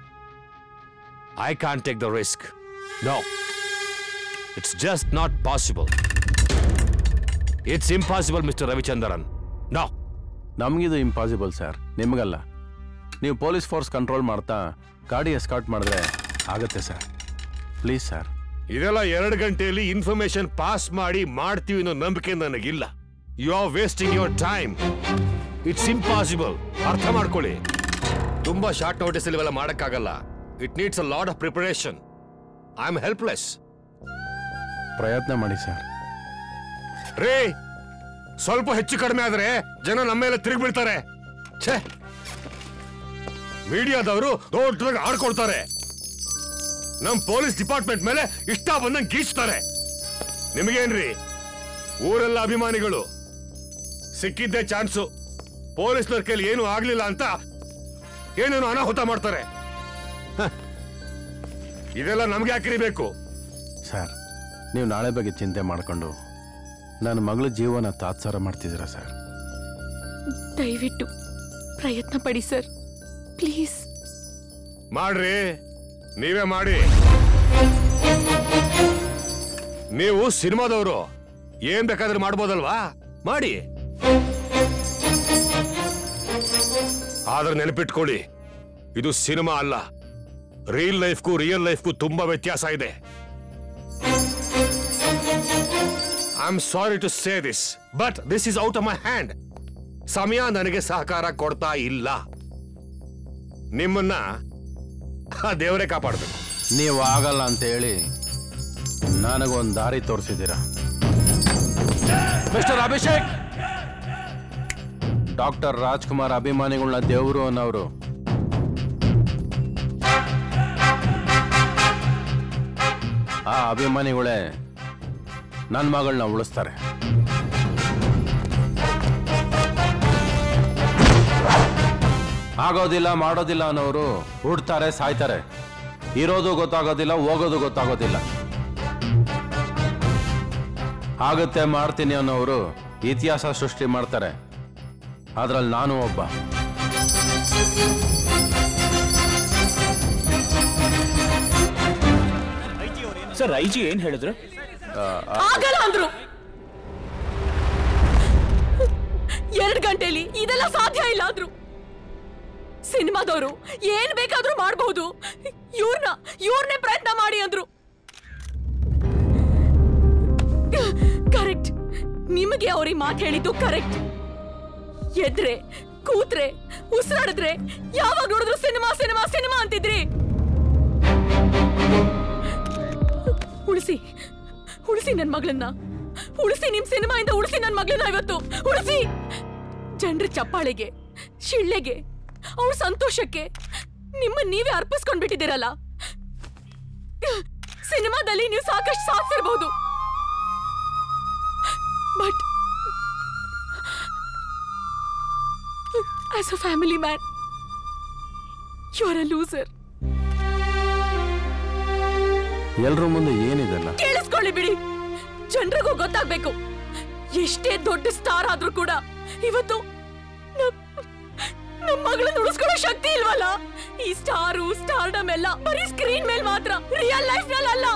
I can't take the risk no it's just not possible it's impossible mister Ravichandran no ನಮಗಿದು ಇಂಪಾಸಿಬಲ್ ಸರ್ ನಿಮಗಲ್ಲ ನೀವು ಪೊಲೀಸ್ ಫೋರ್ಸ್ ಕಂಟ್ರೋಲ್ ಮಾಡ್ತಾ ಗಾಡಿ ಎಸ್ಕಾಟ್ ಮಾಡಿದ್ರೆ ಆಗುತ್ತೆ ಸರ್ ಪ್ಲೀಸ್ ಸರ್ ಇದೆಲ್ಲ ಎರಡು ಗಂಟೆಯಲ್ಲಿ ಇನ್ಫಾರ್ಮೇಶನ್ ಪಾಸ್ ಮಾಡಿ ಮಾಡ್ತೀವಿ ಅನ್ನೋ ನಂಬಿಕೆ ನನಗಿಲ್ಲ you are wasting your time it's impossible ಅರ್ಥ ಮಾಡ್ಕೊಳ್ಳಿ ತುಂಬಾ ಶಾರ್ಟ್ ನೋಟಿಸ್ ಇವೆಲ್ಲ ಮಾಡಕ್ಕಾಗಲ್ಲ it needs a lot of preparation I am helpless ಪ್ರಯತ್ನ ಮಾಡಿ ಸರ್ ರೇ ಸ್ವಲ್ಪ ಹೆಚ್ಚು ಕಡಿಮೆ ಆದ್ರೆ ಜನ ನಮ್ಮ ಮೇಲೆ ತಿರುಗಿ ಬೀಳ್ತಾರೆ ಛೇ ಮೀಡಿಯಾದವರು ದೊಡ್ಡದಾಗಿ ಆಡ್ಕೊಳ್ತಾರೆ ನಮ್ ಪೊಲೀಸ್ ಡಿಪಾರ್ಟ್ಮೆಂಟ್ ಮೇಲೆ ಇಷ್ಟ ಬಂದಂಗೆ ಗೀಚ್ತಾರೆ ನಿಮಗೇನ್ರಿ ಊರೆಲ್ಲ ಅಭಿಮಾನಿಗಳು ಸಿಕ್ಕಿದ್ದೇ ಚಾನ್ಸು ಪೊಲೀಸ್ನವ್ರ ಕೈಲಿ ಏನು ಆಗ್ಲಿಲ್ಲ ಅಂತ ಏನೇನು ಅನಾಹುತ ಮಾಡ್ತಾರೆ ಹ. ಇದೆಲ್ಲ ನಮ್ಗೆ ಯಾಕಿರಿಬೇಕು ಸರ್ ನೀವು ನಾಳೆ ಬಗ್ಗೆ ಚಿಂತೆ ಮಾಡಿಕೊಂಡು ನನ್ನ ಮಗಳ ಜೀವನ ತಾತ್ಸಾರ ಮಾಡ್ತಿದ್ದೀರಾ ಸರ್ ದಯವಿಟ್ಟು ಪ್ರಯತ್ನ ಪಡಿ ಸರ್ ಪ್ಲೀಸ್ ಮಾಡ್ರಿ ನೀವೇ ಮಾಡಿ ನೀವು ಸಿನಿಮಾದವರು ಏನ್ ಬೇಕಾದ್ರೆ ಮಾಡ್ಬೋದಲ್ವಾ ಮಾಡಿ ಆದ್ರೆ ನೆನಪಿಟ್ಕೊಳ್ಳಿ ಇದು ಸಿನಿಮಾ ಅಲ್ಲ ರಿಯಲ್ ಲೈಫ್ಗೂ ರಿಯಲ್ ಲೈಫ್ಗೂ ತುಂಬಾ ವ್ಯತ್ಯಾಸ ಇದೆ I am sorry to say this but this is out of my hand ಸಮಯ ನನಗೆ ಸಹಕಾರ ಕೊಡ್ತಾ ಇಲ್ಲ ನಿಮ್ಮನ್ನ ಆ ದೇವರೇ ಕಾಪಾಡಬೇಕು ನೀವು ಆಗಲ್ಲ ಅಂತ ಹೇಳಿ ನನಗೊಂದು ದಾರಿ ತೋರಿಸಿದ್ದೀರಾ ಮಿಸ್ಟರ್ ಅಭಿಷೇಕ್ ಡಾಕ್ಟರ್ ರಾಜ್ಕುಮಾರ್ ಅಭಿಮಾನಿಗಳನ್ನ ದೇವರು ಅನ್ನೋರು ಆ ಅಭಿಮಾನಿಗಳೇ ನನ್ನ ಮಗಳನ್ನ ಉಳಿಸ್ತಾರೆ ಆಗೋದಿಲ್ಲ ಮಾಡೋದಿಲ್ಲ ಅನ್ನೋರು ಹುಡ್ತಾರೆ ಸಾಯ್ತಾರೆ ಇರೋದು ಗೊತ್ತಾಗೋದಿಲ್ಲ ಹೋಗೋದು ಗೊತ್ತಾಗೋದಿಲ್ಲ ಆಗುತ್ತೆ ಮಾಡ್ತೀನಿ ಅನ್ನೋರು ಇತಿಹಾಸ ಸೃಷ್ಟಿ ಮಾಡ್ತಾರೆ ಅದ್ರಲ್ಲಿ ನಾನು ಒಬ್ಬ ಸರ್ ಐ ಜಿ ಏನ್ ಹೇಳಿದ್ರು ಆಗಲ್ಲ ಅಂದ್ರು ಎರಡ್ ಗಂಟೆಲಿ ಇದೆಲ್ಲ ಸಾಧ್ಯ ಇಲ್ಲ ಅಂದ್ರು ಸಿನಿಮಾದವರು ಏನ್ ಬೇಕಾದ್ರೂ ಮಾಡಬಹುದು ಇವ್ರನ್ನ ಇವ್ರನ್ನೇ ಪ್ರಯತ್ನ ಮಾಡಿ ಅಂದ್ರು ಕರೆಕ್ಟ್ ನಿಮಗೆ ಅವ್ರಿಗೆ ಮಾತು ಹೇಳಿದ್ದು ಕರೆಕ್ಟ್ ಎದ್ರೆ ಕೂತ್ರೆ ಉಸಿರಾಡಿದ್ರೆ ಯಾವಾಗ ನೋಡಿದ್ರು ಸಿನಿಮಾ ಸಿನಿಮಾ ಸಿನಿಮಾ ಅಂತಿದ್ರಿ ಉಳಿಸಿ ಉಳಿಸಿ ನನ್ ಮಗಳನ್ನ ಉಳಿಸಿ ನಿಮ್ ಸಿನಿಮಾಯಿಂದ ಉಳಿಸಿ ನನ್ ಮಗಳನ್ನ ಇವತ್ತು ಉಳಿಸಿ ಜನರ ಚಪ್ಪಾಳೆಗೆ ಶಿಳ್ಳೆಗೆ ಅವ್ರ ಸಂತೋಷಕ್ಕೆ ನಿಮ್ಮ ನೀವೇ ಅರ್ಪಿಸ್ಕೊಂಡ್ಬಿಟ್ಟಿದ್ದೀರಲ್ಲ ಸಿನಿಮಾದಲ್ಲಿ ನೀವು ಸಾಕಷ್ಟು ಸಾಧಿಸಿರ್ಬಹುದು but as a family man you are a loser ಎಲ್ರ ಮುಂದೆ ಏನಿದೆಲ್ಲ ಕೇಳಿಸ್ಕೊಳ್ಳಿ ಬಿಡಿ ಜನರಿಗೂ ಗೊತ್ತಾಗ್ಬೇಕು ಎಷ್ಟೇ ದೊಡ್ಡ ಸ್ಟಾರ್ ಆದ್ರೂ ಕೂಡ ಇವತ್ತು ನಮ್- ನಮ್ ಮಗಳನ್ನ ಉಳಿಸ್ಕೊಳ್ಳೋ ಶಕ್ತಿ ಇಲ್ವಲ್ಲ ಈ ಸ್ಟಾರು ಸ್ಟಾರ್ಡಮ್ ಎಲ್ಲ ಬರೀ ಸ್ಕ್ರೀನ್ ಮೇಲೆ ಮಾತ್ರ ರಿಯಲ್ ಲೈಫ್ ನಲ್ಲಿ ಅಲ್ಲ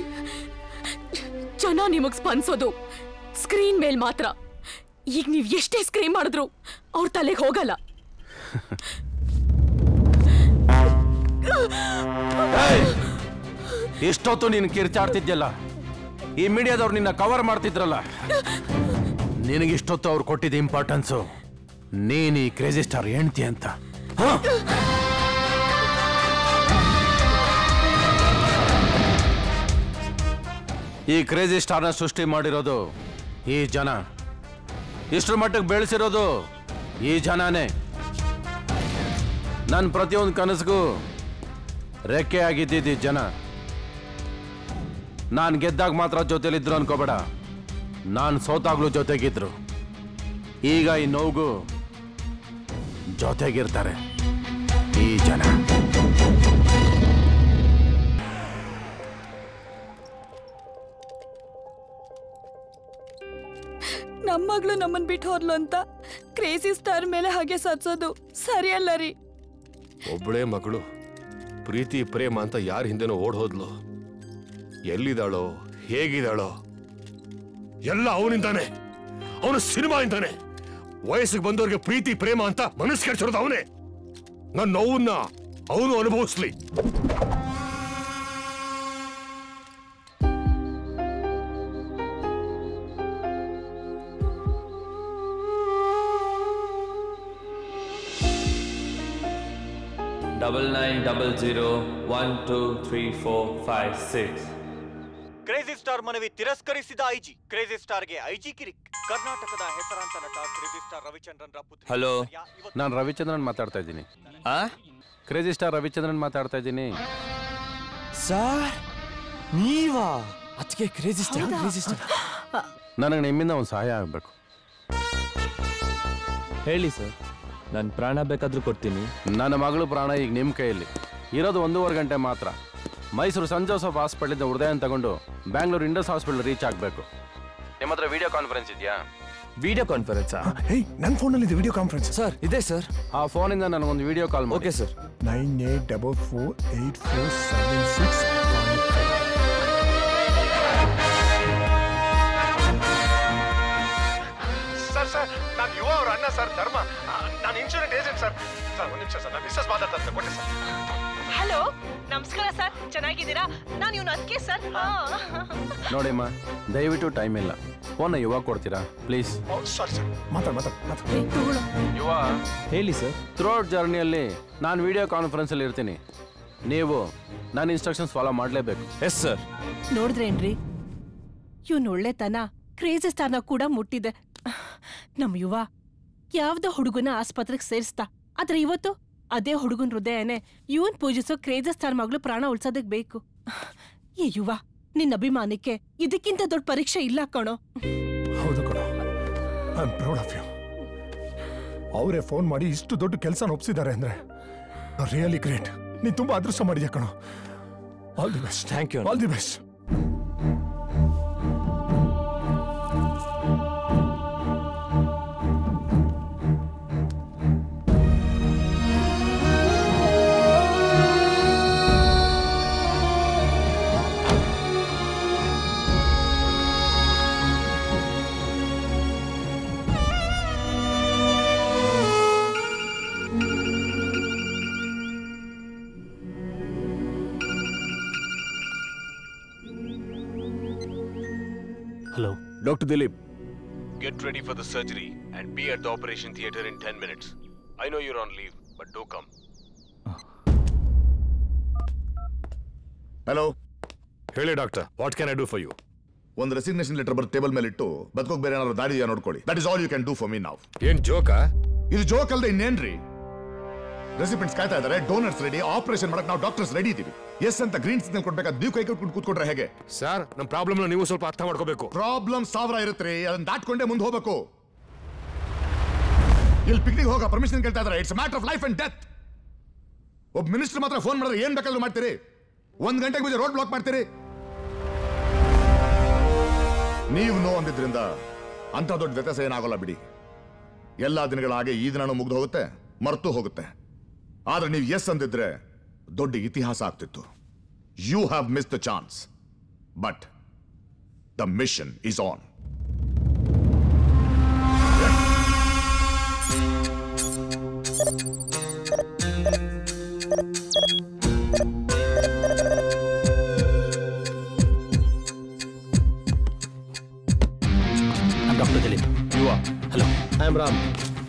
ಜನ ನಿಮಗ್ ಸ್ಪಂದಿಸೋದು ಸ್ಕ್ರೀನ್ ಮೇಲ್ ಮಾತ್ರ ಈಗ ನೀವ್ ಎಷ್ಟೇ ಸ್ಕ್ರೀನ್ ಮಾಡಿದ್ರು ಅವ್ರ ತಲೆಗೆ ಹೋಗಲ್ಲ ಇಷ್ಟೊತ್ತು ನೀನು ಕಿರ್ಚಾಡ್ತಿದ್ಯಲ್ಲ ಈ ಮೀಡಿಯಾದವ್ರು ನಿನ್ನ ಕವರ್ ಮಾಡ್ತಿದ್ರಲ್ಲ ನಿನಗಿಷ್ಟೊತ್ತು ಅವ್ರು ಕೊಟ್ಟಿದ್ದ ಇಂಪಾರ್ಟೆನ್ಸು ನೀನ್ ಈ ಕ್ರೇಜಿ ಸ್ಟಾರ್ ಹೆಂಡ್ತಿ ಅಂತ ಹ? ಈ ಕ್ರೇಜಿ ಸ್ಟಾರ್ನ ಸೃಷ್ಟಿ ಮಾಡಿರೋದು ಈ ಜನ ಇಷ್ಟರ ಮಟ್ಟಿಗೆ ಬೆಳೆಸಿರೋದು ಈ ಜನನೇ ನನ್ನ ಪ್ರತಿಯೊಂದು ಕನಸಿಗೂ ರೆಕ್ಕೆ ಆಗಿದ್ದಿದ್ದು ಈ ಜನ ನಾನು ಗೆದ್ದಾಗ ಮಾತ್ರ ಜೊತೆಲಿದ್ರು ಅನ್ಕೋಬೇಡ ನಾನು ಸೋತಾಗ್ಲೂ ಜೊತೆಗಿದ್ರು ಈಗ ಈ ನೋವಿಗೂ ಜೊತೆಗಿರ್ತಾರೆ ಈ ಜನ ನಮ್ಮ ಮಗಳು ನಮ್ಮನ್ ಬಿಟ್ಟು ಹೋದ್ಲು ಅಂತ ಕ್ರೇಜಿ ಸ್ಟಾರ್ ಮೇಲೆ ಹಾಗೆ ಸತ್ಸೋದು ಸರಿಯಲ್ಲ ರೀ ಒಬ್ಬಳೇ ಮಗಳು ಪ್ರೀತಿ ಪ್ರೇಮ ಅಂತ ಯಾರ ಹಿಂದೆನೋ ಓಡ್ ಹೋದ್ಲು ಎಲ್ಲಿದ್ದಾಳೋ ಹೇಗಿದ್ದಾಳೋ ಎಲ್ಲ ಅವನಿಂದಾನೆ ಅವನು ಸಿನಿಮಾ ಇಂದಾನೆ ವಯಸ್ಸಿಗೆ ಬಂದವ್ರಿಗೆ ಪ್ರೀತಿ ಪ್ರೇಮ ಅಂತ ಮನಸ್ಸು ಕೆಡ್ಸಿರೋದು ಅವನೇ ನನ್ನ ನೋವನ್ನ ಅವನು ಅನುಭವಿಸ್ಲಿ double nine double zero one two three four five six crazy star ಮನವಿ ತಿರಸ್ಕರಿಸಿದ ಐಜಿ ಕ್ರೇಜಿ ಸ್ಟಾರ್ಗೆ ಐಜಿ ಕಿರಿಕ್ ಕರ್ನಾಟಕದ ಹೆಸರಾಂತ ನಟ ಕ್ರೇಜಿ ಸ್ಟಾರ್ ರವಿಚಂದ್ರನ್ ರ ಪುತ್ರಿ ಹಲೋ ನಾನು ರವಿಚಂದ್ರನ್ ಮಾತಾಡ್ತಾ ಇದ್ದೀನಿ ಕ್ರೇಜಿ ಸ್ಟಾರ್ ರವಿಚಂದ್ರನ್ ಮಾತಾಡ್ತಾ ಇದ್ದೀನಿ ಸರ್ ನೀವಾ ಅದಕ್ಕೆ ಕ್ರೇಜಿ ಸ್ಟಾರ್ ಕ್ರೇಜಿ ಸ್ಟಾರ್ ನನಗೆ ನಿಮ್ಮಿಂದ ಒಂದು ಸಹಾಯ ಆಗಬೇಕು ಹೇಳಿ ಸರ್ ನಾನು ಪ್ರಾಣ ಬೇಕಾದ್ರೂ ಕೊಡ್ತೀನಿ ನನ್ನ ಮಗಳು ಪ್ರಾಣ ಈಗ ನಿಮ್ಮ ಕೈಯಲ್ಲಿ ಇರೋದು ಒಂದೂವರೆ ಗಂಟೆ ಮಾತ್ರ ಮೈಸೂರು ಸಂತ್ ಜೋಸಫ್ ಹಾಸ್ಪಿಟಲಿಂದ ಹೃದಯ ತಗೊಂಡು ಬ್ಯಾಂಗ್ಳೂರು ಇಂಡಸ್ ಹಾಸ್ಪಿಟಲ್ ರೀಚ್ ಆಗಬೇಕು ನಿಮ್ಮ ಹತ್ರ ವಿಡಿಯೋ ಕಾನ್ಫರೆನ್ಸ್ ಇದೆಯಾ ವಿಡಿಯೋ ಕಾನ್ಫರೆನ್ಸಾ ಹೇಯ್ ನನ್ನ ಫೋನಲ್ಲಿ ಇದೆ ವಿಡಿಯೋ ಕಾನ್ಫರೆನ್ಸ್ ಸರ್ ಇದೆ ಸರ್ ಆ ಫೋನಿಂದ ನನಗೊಂದು video call okay sir nine eight double four eight four seven six sir sir ನಾನು ಯುವ ಅವ್ರ ಅಣ್ಣ ಸರ್ ಧರ್ಮ ನಾನು ಇನ್ಶೂರೆನ್ಸ್ ಏಜೆಂಟ್ ಸರ್ ಸರ್ ಒಂದು ನಿಮಿಷ ಸರ್ ನಾನು ಮಿಸ್ಸಸ್ ಮಾತಾಡ್ತಾರೆ ಕೊಟ್ಟೆ ಸರ್ ಹಲೋ ನಮಸ್ಕಾರ ಸರ್ ಚೆನ್ನಾಗಿದ್ದೀರಾ ನಾನು ಇವನು ಅದಕ್ಕೆ ಸರ್ ನೋಡಿಮ್ಮ ದಯವಿಟ್ಟು ಟೈಮ್ ಇಲ್ಲ ಫೋನ್ನ ಯುವ ಕೊಡ್ತೀರಾ ಪ್ಲೀಸ್ ಸಾರಿ ಸರ್ ಮಾತಾಡ್ ಮಾತಾಡ್ ಮಾತಾಡ್ ಯುವ ಹೇಳಿ ಸರ್ ಥ್ರೂಔಟ್ ಜರ್ನಿಯಲ್ಲಿ ನಾನು ವಿಡಿಯೋ ಕಾನ್ಫರೆನ್ಸಲ್ಲಿ ಇರ್ತೀನಿ ನೀವು ನನ್ನ ಇನ್ಸ್ಟ್ರಕ್ಷನ್ಸ್ ಫಾಲೋ ಮಾಡಲೇಬೇಕು ಎಸ್ ಸರ್ ನೋಡಿದ್ರೇನ್ರಿ ಇವನ್ ಒಳ್ಳೆತನ ಕ್ರೇಜಿ ಸ್ಟಾರ್ನ ಕೂಡ ಮುಟ್ಟಿದೆ ನಮ್ ಯುವ ಯಾವ್ದೋ ಹುಡುಗನ ಆಸ್ಪತ್ರೆಗೆ ಸೇರಿಸ್ದ ಆದ್ರೆ ಇವತ್ತು ಅದೇ ಹುಡುಗನ್ ಹೃದಯನೇ ಇವನ್ ಪೂಜಿಸೋ ಕ್ರೇಜಿ ಸ್ಟಾರ್ ಮಗಳು ಪ್ರಾಣ ಉಳ್ಸೋದಕ್ ಬೇಕು ಈ ಯುವ ನಿನ್ನ ಅಭಿಮಾನಕ್ಕೆ ಇದಕ್ಕಿಂತ ದೊಡ್ಡ ಪರೀಕ್ಷೆ ಇಲ್ಲ ಕಣೋ ಹೌದು ಕಣ I am proud of you ಅವರೇ ಫೋನ್ ಮಾಡಿ ಇಷ್ಟು ದೊಡ್ಡ ಕೆಲಸನ ಒಪ್ಸಿದ್ದಾರೆ ಅಂದ್ರೆ ರಿಯಲಿ ಗ್ರೇಟ್ ನೀನ್ ತುಂಬಾ ಅದೃಷ್ಟ ಮಾಡಿದ್ಯಾ ಕಣ all the best thank you all the best hello doctor Dilip Get ready for the surgery and be at the operation theater in 10 minutes. I know you're on leave, but do come. Hello ಹೇಳಿ doctor what can I do for you ಒಂದು resignation letter ಬರ್ table ಮೇಲೆ ಇಟ್ಟು ಬದುಕೋಕ್ ಬೇರೆ ಏನಾದ್ರು ದಾರಿ ಇದೆಯಾ ನೋಡ್ಕೊಳ್ಳಿ that is all you can do for me ನಾವ್ ಏನ್ ಜೋಕಾ ಇದು ಜೋಕ್ ಅಲ್ದೆ ಇನ್ನೇನ್ರಿ ರೆಸಿಪೆಂಟ್ಸ್ ಕಾಯ್ತಾ ಇದಾರೆ ಡೋನರ್ಸ್ ರೆಡಿ ಆಪರೇಷನ್ ಮಾಡಕ್ ನಾವು ಡಾಕ್ಟರ್ಸ್ ರೆಡಿ ಇದೀವಿ ಎಸ್ ಅಂತ ಗ್ರೀನ್ ಸಿಗ್ನಲ್ ಕೊಡ್ಬೇಕಾದ್ರೆ ನೀವು ಕೈ ಕಟ್ಕೊಂಡು ಕೂತ್ಕೊಂಡ್ರೆ ಹೇಗೆ ಸರ್ ನಮ್ಮ ಪ್ರಾಬ್ಲಮ್ ನೀವು ಸ್ವಲ್ಪ ಅರ್ಥ ಮಾಡ್ಕೋಬೇಕು ಪ್ರಾಬ್ಲಮ್ ಸಾವಿರ ಇರುತ್ತೆ ಅದನ್ನ ದಾಟ್ಕೊಂಡೇ ಮುಂದೆ ಹೋಗ್ಬೇಕು ಇಲ್ಲಿ ಪಿಕ್ನಿಕ್ ಹೋಗೋ ಪರ್ಮಿಷನ್ ಕೇಳ್ತಾ ಇದಾರೆ it's matter of life and death ಒಬ್ಬ ಮಿನಿಸ್ಟರ್ ಮಾತ್ರ ಫೋನ್ ಮಾಡಿದ್ರೆ ಏನ್ ಬೇಕಾದ್ರೂ ಮಾಡ್ತೀರಿ ಒಂದ್ ಗಂಟೆಗೆ ಮುಂಚೆ ರೋಡ್ ಬ್ಲಾಕ್ ಮಾಡ್ತೀರಿ ನೀವು ನೋ ಅಂದಿದ್ರಿಂದ ಅಂತ ದೊಡ್ಡ ವ್ಯತ್ಯಾಸ ಏನಾಗೋಲ್ಲ ಬಿಡಿ ಎಲ್ಲಾ ದಿನಗಳ ಹಾಗೆ ಈ ದಿನನೂ ಮುಗ್ದು ಹೋಗುತ್ತೆ ಮರ್ತು ಹೋಗುತ್ತೆ ಆದ್ರೆ ನೀವು ಎಸ್ ಅಂದಿದ್ರೆ ದೊಡ್ಡ ಇತಿಹಾಸ ಆಗ್ತಿತ್ತು you have miss the chance but the mission is on I'm Dr. Dilip. You are. Hello. I am Ram.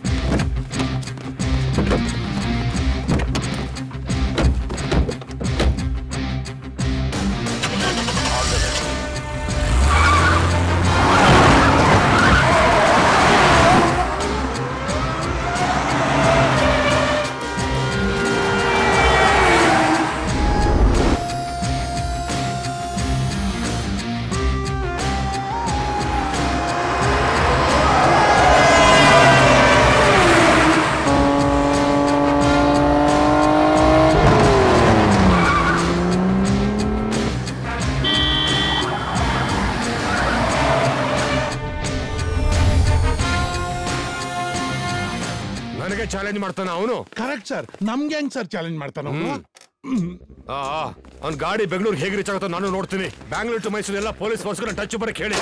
ನನಗೆ ಚಾಲೆಂಜ್ ಮಾಡ್ತಾನ ಅವನು ಕರೆಕ್ಟ್ ಸರ್ ನಮ್ಗೆ ಹೆಂಗ್ ಸರ್ ಚಾಲೆಂಜ್ ಮಾಡ್ತಾನ ಅವ್ನು? ಅವ್ನ ಗಾಡಿ ಬೆಂಗಳೂರು ಹೇಗೆ ರೀಚ್ ಆಗುತ್ತೋ ನಾನು ನೋಡ್ತೀನಿ ಬ್ಯಾಂಗ್ಳೂರ್ ಟು ಮೈಸೂರು ಎಲ್ಲ ಪೊಲೀಸ್ ಫೋರ್ಸ್ಗಳನ್ನ ಟಚ್ ಬರಕ್ಕೆ ಹೇಳಿ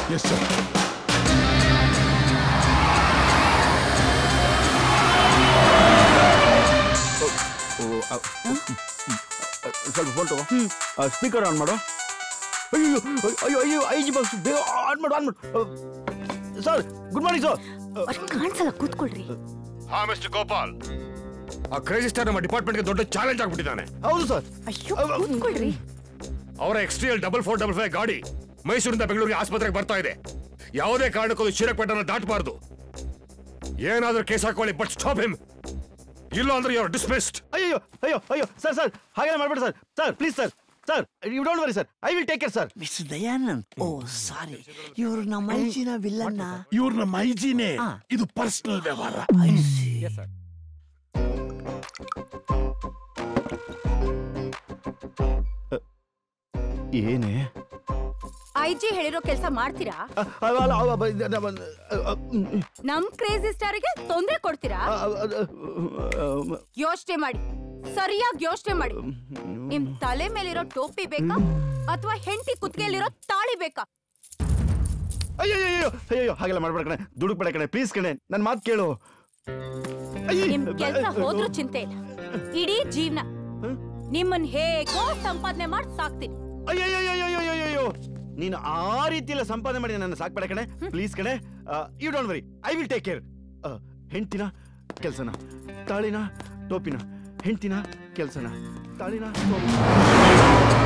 ಸ್ವಲ್ಪ ಫೋನ್ ತಗೋ ಸ್ಪೀಕರ್ ಆನ್ ಮಾಡು ಅಯ್ಯೋ ಅಯ್ಯೋ ಅಯ್ಯೋ ಐ ಜಿ ಬಾಕ್ಸ್ ಬೇಗ ಆನ್ ಮಾಡು ಆನ್ ಮಾಡು ಸರ್ ಗುಡ್ ಮಾರ್ನಿಂಗ್ ಸರ್ ಕಾಣಿಸಲ್ಲ ಕೂತ್ಕೊಳ್ರಿ ಹಾ ಮಿಸ್ಟರ್ ಗೋಪಾಲ್ ಆ ಕ್ರೇಜಿ ಸ್ಟಾರ್ ನಮ್ಮ ಡಿಪಾರ್ಟ್ಮೆಂಟ್ಗೆ ದೊಡ್ಡ ಚಾಲೆಂಜ್ ಆಗ್ಬಿಟ್ಟಿದ್ದಾನೆ ಹೌದು ಸರ್ ಅಯ್ಯೋ ಕೂತ್ಕೊಳ್ರಿ ಅವರ ಎಕ್ಸ್ಟ್ರಿಯಲ್ ಡಬಲ್ ಫೋರ್ ಡಬಲ್ ಫೈವ್ ಗಾಡಿ ಮೈಸೂರಿಂದ ಬೆಂಗಳೂರಿಗೆ ಆಸ್ಪತ್ರೆಗೆ ಬರ್ತಾ ಇದೆ ಯಾವುದೇ ಕಾರಣಕ್ಕೂ ಅದು ಶ್ರೀರಂಗಪಟ್ಟಣ ದಾಟಬಾರದು ಏನಾದ್ರೂ ಕೇಸ್ ಹಾಕೊಳ್ಳಿ ಬಟ್ ಸ್ಟಾಪ್ ಹಿಮ್ ಇಲ್ಲ ಅಂದ್ರೆ ಯು ಆರ್ ಡಿಸ್ಮಿಸ್ಡ್ ಅಯ್ಯೋ ಅಯ್ಯೋ ಅಯ್ಯೋ ಸರ್ ಸರ್ ಹಾಗೆಲ್ಲ ಮಾಡ್ಬೇಡಿ sir sir please sir sir you don't worry sir I will take care sir mister Dayanand oh sorry ಇವರು ನಮ್ಮ ಐಜಿನ ವಿಲ್ಲನ್ನ ಇವ್ರು ನಮ್ಮ ಐಜಿನೇ ಇದು ಪರ್ಸನಲ್ ವ್ಯವಹಾರ ಏನೇ ಐ ಜಿ ಹೇಳಿರೋ ಕೆಲಸ ಮಾಡ್ತೀರಾ ನಮ್ ಕ್ರೇಜಿ ಸ್ಟಾರಿಗೆ ತೊಂದ್ರೆ ಕೊಡ್ತೀರಾ ಯೋಚನೆ ಮಾಡಿ ಸರಿಯಾಗಿ ಯೋಚನೆ ಮಾಡಿ ನಿಮ್ ತಲೆ ಮೇಲಿರೋ ಟೋಪಿ ಬೇಕಾ ಅಥವಾ ಹೆಂಡತಿ ಕುತ್ತಿಗೆಯಲ್ಲಿರೋ ತಾಳಿ ಬೇಕಾ ಅಯ್ಯೋ ಅಯ್ಯೋ ಅಯ್ಯೋ ಹಾಗೆಲ್ಲ ಮಾಡ್ಬೇಡ ಕಣೆ ದುಡುಕ್ ಬೇಡ ಕಣೆ ಪ್ಲೀಸ್ ಕಣೆ ನನ್ನ ಮಾತು ಕೇಳು ನಿಮ್ ಕೆಲ್ಸ ಹೋದ್ರೂ ಚಿಂತೆ ಇಲ್ಲ ಇಡೀ ಜೀವನ ನಿಮ್ಮನ್ ಹೇಗೋ ಸಂಪಾದನೆ ಮಾಡಿ ಸಾಕ್ತೀನಿ ಅಯ್ಯೋ ನೀನು ಆ ರೀತಿ ಎಲ್ಲ ಸಂಪಾದನೆ ಮಾಡಿ ನನ್ನ ಸಾಕ್ಬೇಡ ಕಣೆ ಪ್ಲೀಸ್ ಕಣೆ you don't worry I will take care ಹೆಂಡ್ತಿನ ಕೆಲ್ಸನ ತಾಳಿನ ಟೋಪಿನ ಹೆಂಡ್ತಿನ ಕೆಲ್ಸನ ತಾಳಿನ ಟೋಪಿನ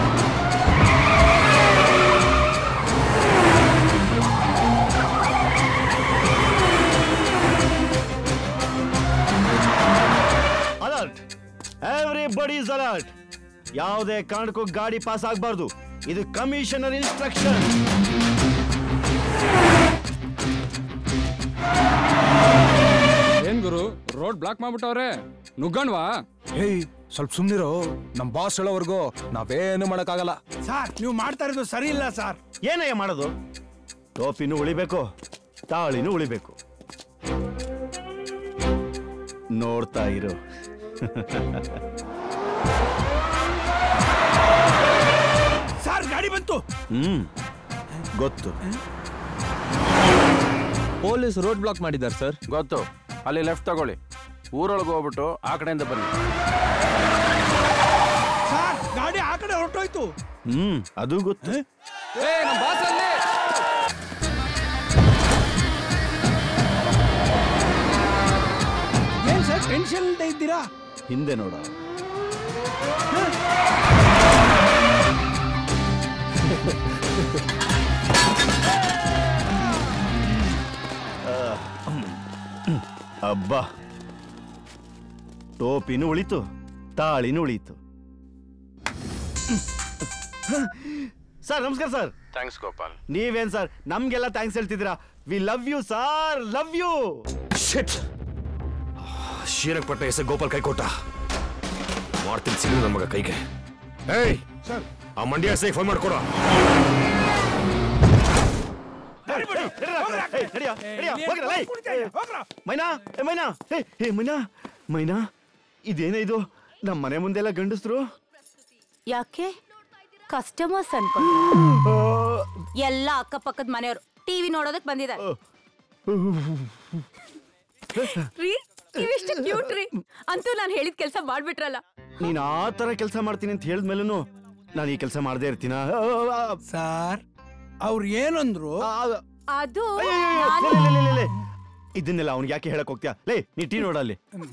ಅಲರ್ಟ್ ಎವ್ರಿಬಡಿ ಇಸ್ ಅಲರ್ಟ್ ಯಾವುದೇ ಕಾರಣಕ್ಕೂ ಗಾಡಿ ಪಾಸ್ ಆಗಬಾರ್ದು ಇದು ಕಮಿಷನರ್ ಇನ್ಸ್ಟ್ರಕ್ಷನ್ ಏನ್ ಗುರು ರೋಡ್ ಬ್ಲಾಕ್ ಮಾಡ್ಬಿಟ್ಟವ್ರೆ ನುಗ್ಗಣ್ವಾ ಏಯ್ ಸ್ವಲ್ಪ ಸುಮ್ನಿರೋ ನಮ್ ಬಾಸ್ ಹೇಳೋವರೆಗೂ ನಾವೇನು ಮಾಡಕ್ಕಾಗಲ್ಲ ಸರ್ ನೀವು ಮಾಡ್ತಾ ಇರೋದು ಸರಿ ಇಲ್ಲ ಸರ್ ಏನಯ್ಯ ಮಾಡೋದು ಟೋಪಿನೂ ಉಳಿಬೇಕು ತಾಳಿನೂ ಉಳಿಬೇಕು ನೋಡ್ತಾ ಇರು ಸರ್ ಗಾಡಿ ಬಂತು ಹ್ಮ್ ಗೊತ್ತು ಪೊಲೀಸ್ ರೋಡ್ ಬ್ಲಾಕ್ ಮಾಡಿದ್ದಾರೆ ಸರ್ ಗೊತ್ತು ಅಲ್ಲಿ ಲೆಫ್ಟ್ ತಗೊಳ್ಳಿ ಊರೊಳಗೆ ಹೋಗ್ಬಿಟ್ಟು ಆ ಕಡೆಯಿಂದ ಬನ್ನಿ ಸರ್ ಗಾಡಿ ಆ ಕಡೆ ಹೊರಟೋಯ್ತು ಹ್ಮ್ ಅದು ಗೊತ್ತು ಏ ನಮ್ ಬಾಸ್ ಅಲ್ಲಿ ಟೆನ್ಷನ್ ಇಲ್ದೇ ಇದ್ದೀರಾ ಹಿಂದೆ ನೋಡ ಅಬ್ಬಾ ಟೋಪಿನೂ ಉಳಿತು ತಾಳಿನೂ ಉಳಿತು ಸರ್ ನಮಸ್ಕಾರ ಸರ್ ಥ್ಯಾಂಕ್ಸ್ ಗೋಪಾಲ್ ನೀವೇನ್ ಸರ್ ನಮ್ಗೆಲ್ಲ ಥ್ಯಾಂಕ್ಸ್ ಹೇಳ್ತಿದ್ದೀರಾ we love you sir love you shit Srirangapatna S Gopal ಕೈ ಕೊಟ್ಟ ಮಾಡ್ತೀನಿ ಸಿಗು ನನ್ನ ಮಗ ಕೈಗೆ ಏಯ್ ಸರ್ ಆ ಮಂಡ್ಯ ಎಸ್ ಫೋನ್ ಮಾಡ್ಕೊಡ ಮೈನಾ ಏ ಮೈನಾ ಏ ಏ ಮೈನಾ ಮೈನಾ ಇದೇನೇ ಇದು ನಮ್ಮ ಮನೆ ಮುಂದೆಲ್ಲ ಗಂಡಸ್ರು ಯಾಕೆ ಕಸ್ಟಮರ್ಸ್ ಅನ್ಕೊ ಎಲ್ಲ ಅಕ್ಕಪಕ್ಕದ ಮನೆಯವರು ಟಿವಿ ನೋಡೋದಕ್ ಬಂದಿದ್ದಾರೆ ರೀ ನೀವೆಷ್ಟು ಕ್ಯೂಟ್ ರೀ ಅಂತೂ ನಾನು ಹೇಳಿದ ಕೆಲಸ ಮಾಡ್ಬಿಟ್ರಲ್ಲ ನೀನ್ ಆ ತರ ಕೆಲಸ ಮಾಡ್ತೀನಿ ಅಂತ ಹೇಳಿದ್ಮೇಲೂ ನಾನು ಈ ಕೆಲಸ ಮಾಡದೇ ಇರ್ತೀನ ಸರ್ ಅವ್ರು ಏನಂದ್ರು ಅದು ಇದನ್ನೆಲ್ಲ ಅವ್ನಿಗೆ ಯಾಕೆ ಹೇಳಕ್ ಹೋಗ್ತೀಯಾ ಲೇ ನೀ ಟಿ ನೋಡಲ್ಲಿ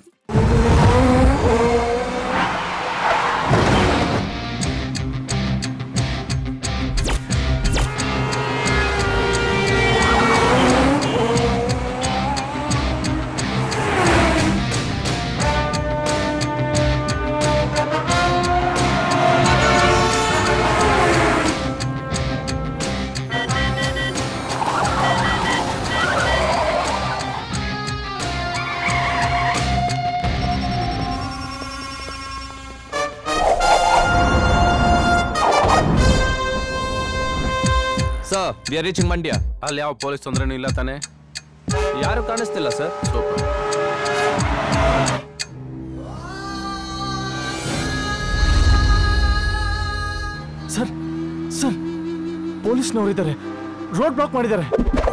sir we are reaching Mandya ಅಲ್ಲಿ ಯಾವ ಪೊಲೀಸ್ ತೊಂದರೆನೂ ಇಲ್ಲ ತಾನೆ ಯಾರು ಕಾಣಿಸ್ತಿಲ್ಲ ಸರ್ ಸೂಪರ್ ಸರ್ ಸರ್ ಪೊಲೀಸ್ನವರು ಇದ್ದಾರೆ ರೋಡ್ ಬ್ಲಾಕ್ ಮಾಡಿದ್ದಾರೆ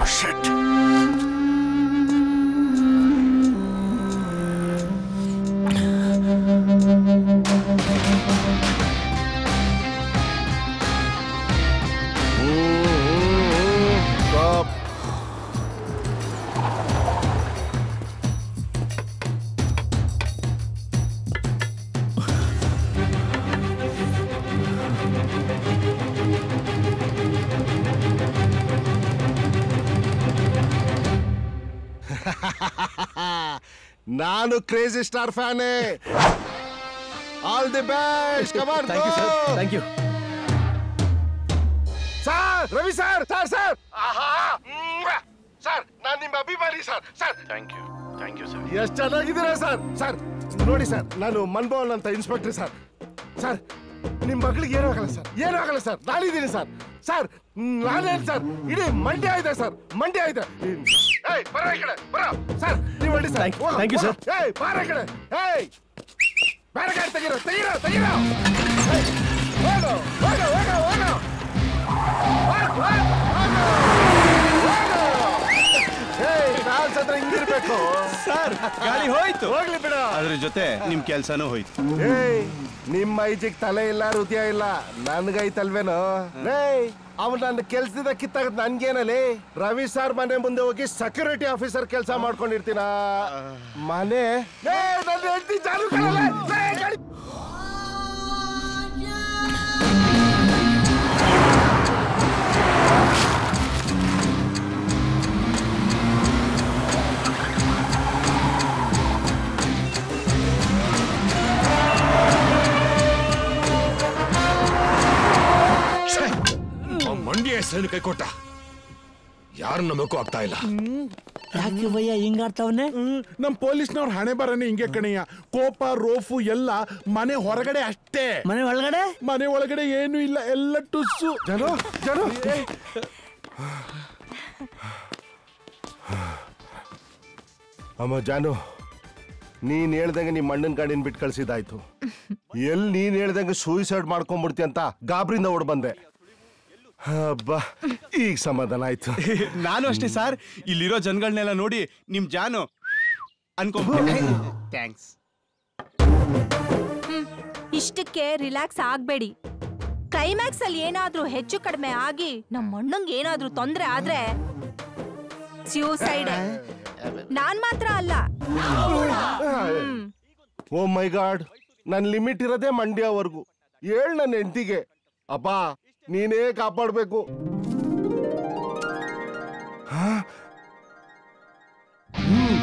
ನಾನು ಕ್ರೇಜಿ ಸ್ಟಾರ್ ಫ್ಯಾನೇ all the best come on thank you sir thank you sir Ravi sir sir sir sir ನಾನು ನಿಮ್ಮ ಅಭಿಮಾನಿ sir sir thank you thank you sir ಎಷ್ಟು ಚೆನ್ನಾಗಿದ್ದೀರಾ ಸರ್ ಸರ್ ನೋಡಿ ಸರ್ ನಾನು ಮನ್ಮೋಹನ್ ಅಂತ ಇನ್ಸ್ಪೆಕ್ಟರ್ ಸರ್ ಸರ್ ನಿಮ್ಮ ಮಗಳಿಗೆ ಏನೂ ಆಗಲ್ಲ ಸರ್ ಏನೂ ಆಗಲ್ಲ ಸರ್ ನಾನಿದ್ದೀನಿ ಸರ್ ಸರ್ ನಾನೇನು ಸರ್ ಇಡೀ ಮಂಡ್ಯ ಇದೆ ಸರ್ ಮಂಡ್ಯ ಇದೆ ಏಯ್ ಬರ ಈ ಕಡೆ ಬರ ಸರ್ ನೀವು ಹೊಡಿ sir Thank- thank you, sir. ಏಯ್ ಬಾರ ಈ ಕಡೆ ಏಯ್ ಬೇರೆ ಗಾಡಿ ತೆಗೀರೋ ತೆಗೀರೋ ತೆಗೀರೋ ಏಯ್, ಹೋಗು ಹೋಗು ಹೋಗು ಹೋಗು ಹೋಗು, ಹೋಗು, ಹೋಗು. ಏಯ್ ಡ್ಯಾನ್ಸ್ ಅಂದ್ರೆ ಹಿಂಗಿರ್ಬೇಕು ಸರ್ ಗಾಡಿ ಹೋಯ್ತು ಹೋಗ್ಲಿ ಬಿಡ ಅದ್ರ ಜೊತೆ ನಿಮ್ ಕೆಲ್ಸನೂ ಹೋಯ್ತು ಏಯ್ ನಿಮ್ಮ ಐಜಿಗ್ ತಲೆ ಇಲ್ಲ ಹೃದಯ ಇಲ್ಲ ನನ್ಗೈತಲ್ವೇನೋ ಏಯ್ ಅವ್ನು ನನ್ನ ಕೆಲ್ಸದಿಂದ ಕಿತ್ತಾಗದ್ ನನ್ಗೇನಲ್ಲಿ ರವಿ ಸರ್ ಮನೆ ಮುಂದೆ ಹೋಗಿ ಸೆಕ್ಯೂರಿಟಿ ಆಫೀಸರ್ ಕೆಲಸ ಮಾಡ್ಕೊಂಡಿರ್ತೀನ ಮನೆ ಏಯ್, ನನ್ನ ಹೆಂಡ್ತಿ ಜಾರು ಕಣಲೆ. ಏಯ್, ಗಾಡಿ- ಆ ಮಂಡ್ಯ ಹೆಸರನ್ನು ಕೈ ಕೊಟ್ಟ ಯಾರು ನಂಬಕ್ಕೂ ಆಗ್ತಾ ಇಲ್ಲ ಯಾಕೆ ಭಯ್ಯ ಹಿಂಗಾಡ್ತಾವನೆ ನಮ್ ಪೊಲೀಸ್ನವ್ರ ಹಣೆ ಬರನೆ ಹಿಂಗೆ ಕಣಯ್ಯ ಕೋಪ ರೋಫು ಎಲ್ಲ ಮನೆ ಹೊರಗಡೆ ಅಷ್ಟೇ ಮನೆ ಒಳಗಡೆ ಮನೆ ಒಳಗಡೆ ಏನು ಇಲ್ಲ ಎಲ್ಲ ಟುಸ್ಸು ಜನು ಜನು ಅಮ್ಮ ಜಾನು ನೀನ್ ಹೇಳ್ದಂಗೆ ನಿಮ್ಮ ಅಣ್ಣನ ಗಾಡಿನ ಬಿಟ್ಟು ಕಳ್ಸಿದಾಯ್ತು ಎಲ್ಲಿ ನೀನ್ ಹೇಳ್ದಂಗೆ ಸೂಯಿಸೈಡ್ ಮಾಡ್ಕೊಂಡ್ಬಿಡ್ತಿ ಅಂತ ಗಾಬ್ರಿಂದ ಓಡ್ ಬಂದೆ ಹಬ್ಬ ಈಗ ಸಮಾಧಾನ ಆಯ್ತು ನಾನು ಅಷ್ಟೇ ಸರ್ ಇಲ್ಲಿರೋ ಜನಗಳನ್ನೆಲ್ಲ ನೋಡಿ ನಿಮ್ ಜಾನು ಅನ್ಕೊ ಥ್ಯಾಂಕ್ಸ್ ಇಷ್ಟಕ್ಕೆ ರಿಲ್ಯಾಕ್ಸ್ ಆಗ್ಬೇಡಿ ಕ್ಲೈಮ್ಯಾಕ್ಸ್ ಅಲ್ಲಿ ಏನಾದ್ರೂ ಹೆಚ್ಚು ಕಡಿಮೆ ಆಗಿ ನಮ್ಮ ಅಣ್ಣಂಗೆ ಏನಾದ್ರೂ ತೊಂದ್ರೆ ಆದ್ರೆ ಸ್ಯೂಸೈಡ್ ನಾನ್ ಮಾತ್ರ ಅಲ್ಲ ಓ ಮೈ ಗಾಡ್ ನನ್ ಲಿಮಿಟ್ ಇರೋದೇ ಮಂಡ್ಯವರೆಗೂ ಹೇಳ್ ನನ್ನ ಹೆಂಡತಿಗೆ ಅಪ್ಪ ನೀನೇ ಕಾಪಾಡ್ಬೇಕು ಹಾ? ಹ್ಮ್.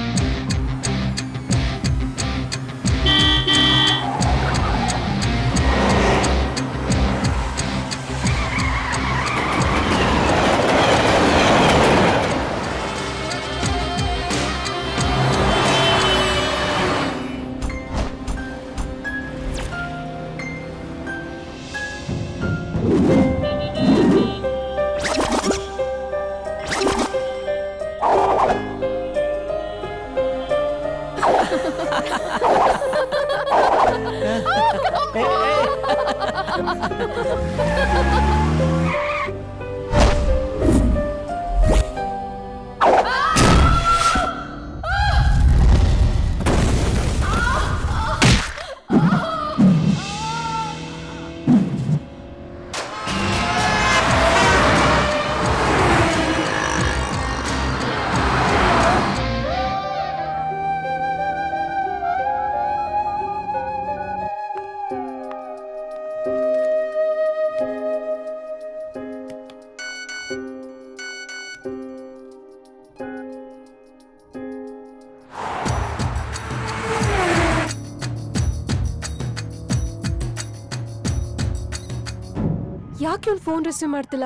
ಯಾಕೆ ಅವ್ನು ಫೋನ್ ರಿಸೀವ್ ಮಾಡ್ತಿಲ್ಲ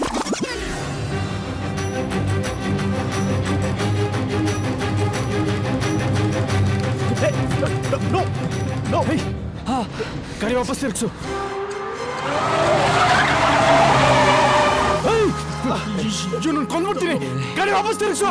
ಗಾಡಿ ವಾಪಸ್ ತಿರ್ಗ್ಸು ಇವನನ್ನು ಕೊಂದ್ಬಿಡ್ತೀನಿ ಗಾಡಿ ವಾಪಸ್ ತಿರ್ಗ್ಸು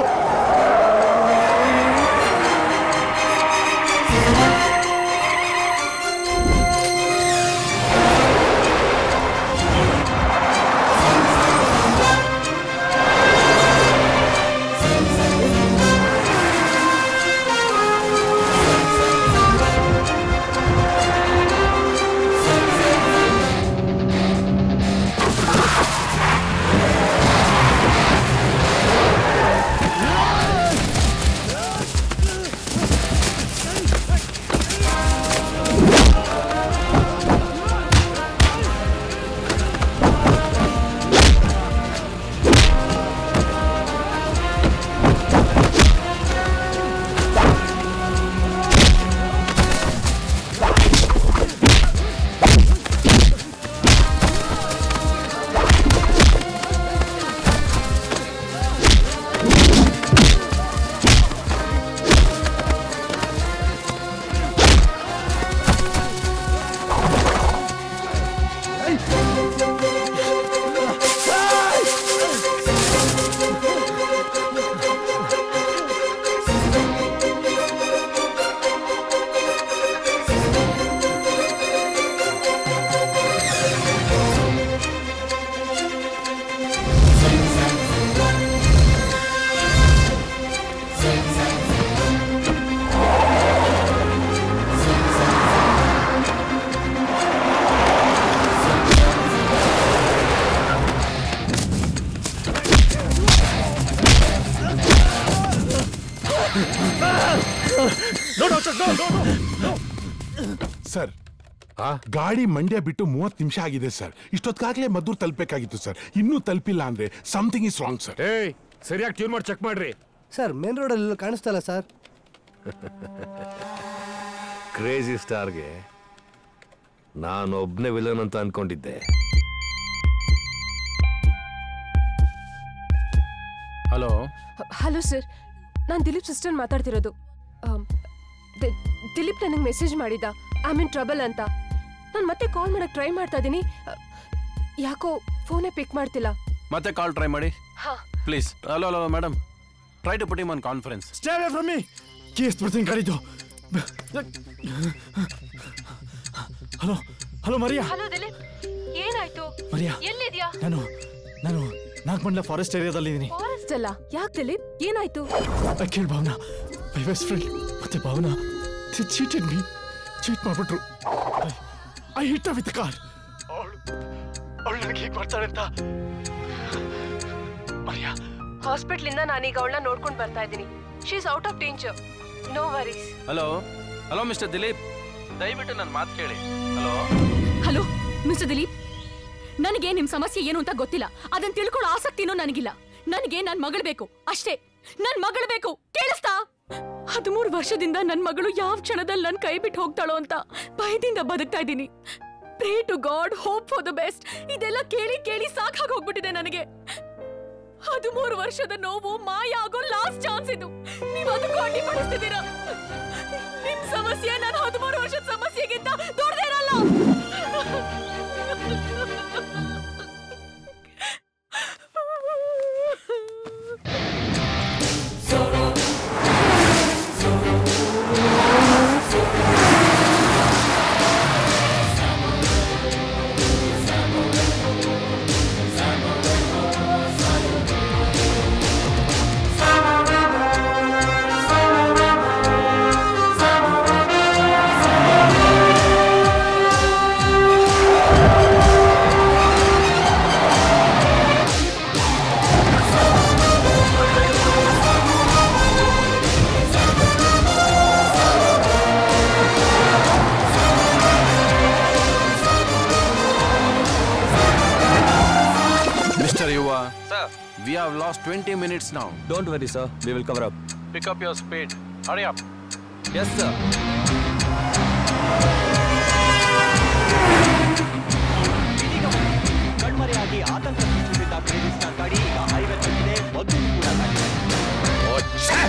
ಸರ್ ಗಾಡಿ ಮಂಡ್ಯ ಬಿಟ್ಟು ಮೂವತ್ತು ನಿಮಿಷ ಆಗಿದೆ ಸರ್ ಇಷ್ಟೊತ್ತಾಗ್ಲೇ ಮದ್ದೂರ್ ತಲುಪಬೇಕಾಗಿತ್ತು ಸರ್ ಇನ್ನೂ ತಲುಪಿಲ್ಲ ಅಂದ್ರೆ ಸಮಥಿಂಗ್ ಇಸ್ ರಾಂಗ್ ಸರ್ ಏಯ್ ಸರಿಯಾಗಿ ಟ್ಯೂನ್ ಮಾಡಿ ಚೆಕ್ ಮಾಡ್ರಿ ಸರ್ ಮೇನ್ ರೋಡಲ್ಲಿ ಕಾಣಿಸ್ತಲ್ಲ ಸರ್ ಕ್ರೇಜಿ ಸ್ಟಾರ್ಗೆ ನಾನೊಬ್ನೇ ವಿಲನ್ ಅಂತ ಅನ್ಕೊಂಡಿದ್ದೆ ಹಲೋ ಹಲೋ ಸರ್ ನಾನು ದಿಲೀಪ್ ಸಿಸ್ಟರ್ ಮಾತಾಡ್ತಿರೋದು ಆಮ್, ದಿ- ದಿಲೀಪ್ ನನಗೆ ಮೆಸೇಜ್ ಮಾಡಿದ್ದ ಐ ಮೀನ್ ಟ್ರಬಲ್ ಅಂತ ನಾನು ಮತ್ತೆ ಕಾಲ್ ಮಾಡಕ್ಕೆ ಟ್ರೈ ಮಾಡ್ತಾ ಇದ್ದೀನಿ ಯಾಕೋ ಫೋನೇ ಪಿಕ್ ಮಾಡ್ತಿಲ್ಲ ಮತ್ತೆ ಕಾಲ್ ಟ್ರೈ ಮಾಡಿ ಹಾ please hello hello madam try to put him on conference stay away from me case ಬಿಡ್ತೀನಿ ಗಾಡಿದು hello hello Maria hello Dilip ಏನಾಯ್ತು ಮರಿಯಾ ಎಲ್ಲಿದ್ಯಾ ನಾನು ನಾನು ನಾಗಮಂಡ್ಲ ಫಾರೆಸ್ಟ್ ಏರಿಯಾದಲ್ಲಿದ್ದೀನಿ ಫಾರೆಸ್ಟ್ ಅಲ್ಲ ಯಾಕೆ ದಿಲೀಪ್ ಏನಾಯ್ತು Akhil Bhavana my best friend ಮತ್ತೆ ಭಾವನಾ ಚೀಟೆಡ್ ಮೀ ಚೀಟ್ ಮಾಡ್ಬಿಟ್ರು ಐ ಹಿಟ್ ವಿತ್ ಕಾರ್ ಅವಳು ಅವಳು ನನಗೆ ಹೀಗೆ ಮಾಡ್ತಾಳೆ ಅಂತ ಮರಿಯಾ ಹಾಸ್ಪಿಟ್ಲಿಂದ ನಾನೀಗ ಅವಳನ್ನ ನೋಡ್ಕೊಂಡು ಬರ್ತಾ ಇದ್ದೀನಿ she is out of danger no worries hello hello mister Dilip ದಯವಿಟ್ಟು ನನ್ನ ಮಾತು ಕೇಳಿ ಹಲೋ ಹಲೋ ಮಿಸ್ಟರ್ ದಿಲೀಪ್ ನನಗೆ ನಿಮ್ ಸಮಸ್ಯೆ ಏನು ಅಂತ ಗೊತ್ತಿಲ್ಲ ಅದನ್ನ ತಿಳ್ಕೊಳ್ಳೋ ಆಸಕ್ತಿನೂ ನನಗಿಲ್ಲ ನನಗೆ ನನ್ ಮಗಳು ಬೇಕು ಅಷ್ಟೇ ನನ್ ಮಗಳು ಬೇಕು ಕೇಳಿಸ್ತಾ ಹದಿಮೂರು ವರ್ಷದಿಂದ ನನ್ ಮಗಳು ಯಾವ ಕ್ಷಣದಲ್ಲಿ ನನ್ ಕೈ ಬಿಟ್ಟು ಹೋಗ್ತಾಳೋ ಅಂತ ಭಯದಿಂದ ಬದುಕ್ತಾ ಇದ್ದೀನಿ pray to God hope for the best ಇದೆಲ್ಲ ಕೇಳಿ ಕೇಳಿ ಸಾಕಾಗಿ ಹೋಗ್ಬಿಟ್ಟಿದೆ ನನಗೆ ಹದಿಮೂರು ವರ್ಷದ ನೋವು ಮಾಯ ಆಗೋ ಲಾಸ್ಟ್ ಚಾನ್ಸ್ ಇದು ನೀವು ಅದಕ್ಕೂ ಅಡ್ಡಿಪಡಿಸ್ತಿದ್ದೀರಾ ನಿಮ್ ಸಮಸ್ಯೆ ನನ್ನ ಹದಿಮೂರು ವರ್ಷದ ಸಮಸ್ಯೆಗಿಂತ ದೊಡ್ಡದೇನಲ್ಲ mister Yuva Sir. We have lost twenty minutes now Don't worry, sir. We will cover up. Pick up your speed hurry up Yes, sir. ಕಣ್ಮರೆಯಾಗಿ ಆತಂಕ ಸೃಷ್ಟಿಸಿದ್ದ ಕ್ರೇಜಿಸ್ ಗಾಡಿ ಈಗ ಹೈವೇ ತಲುಪಿದೆ ಮೊದಲು ಕೂಡ ತಾಗಿದೆ.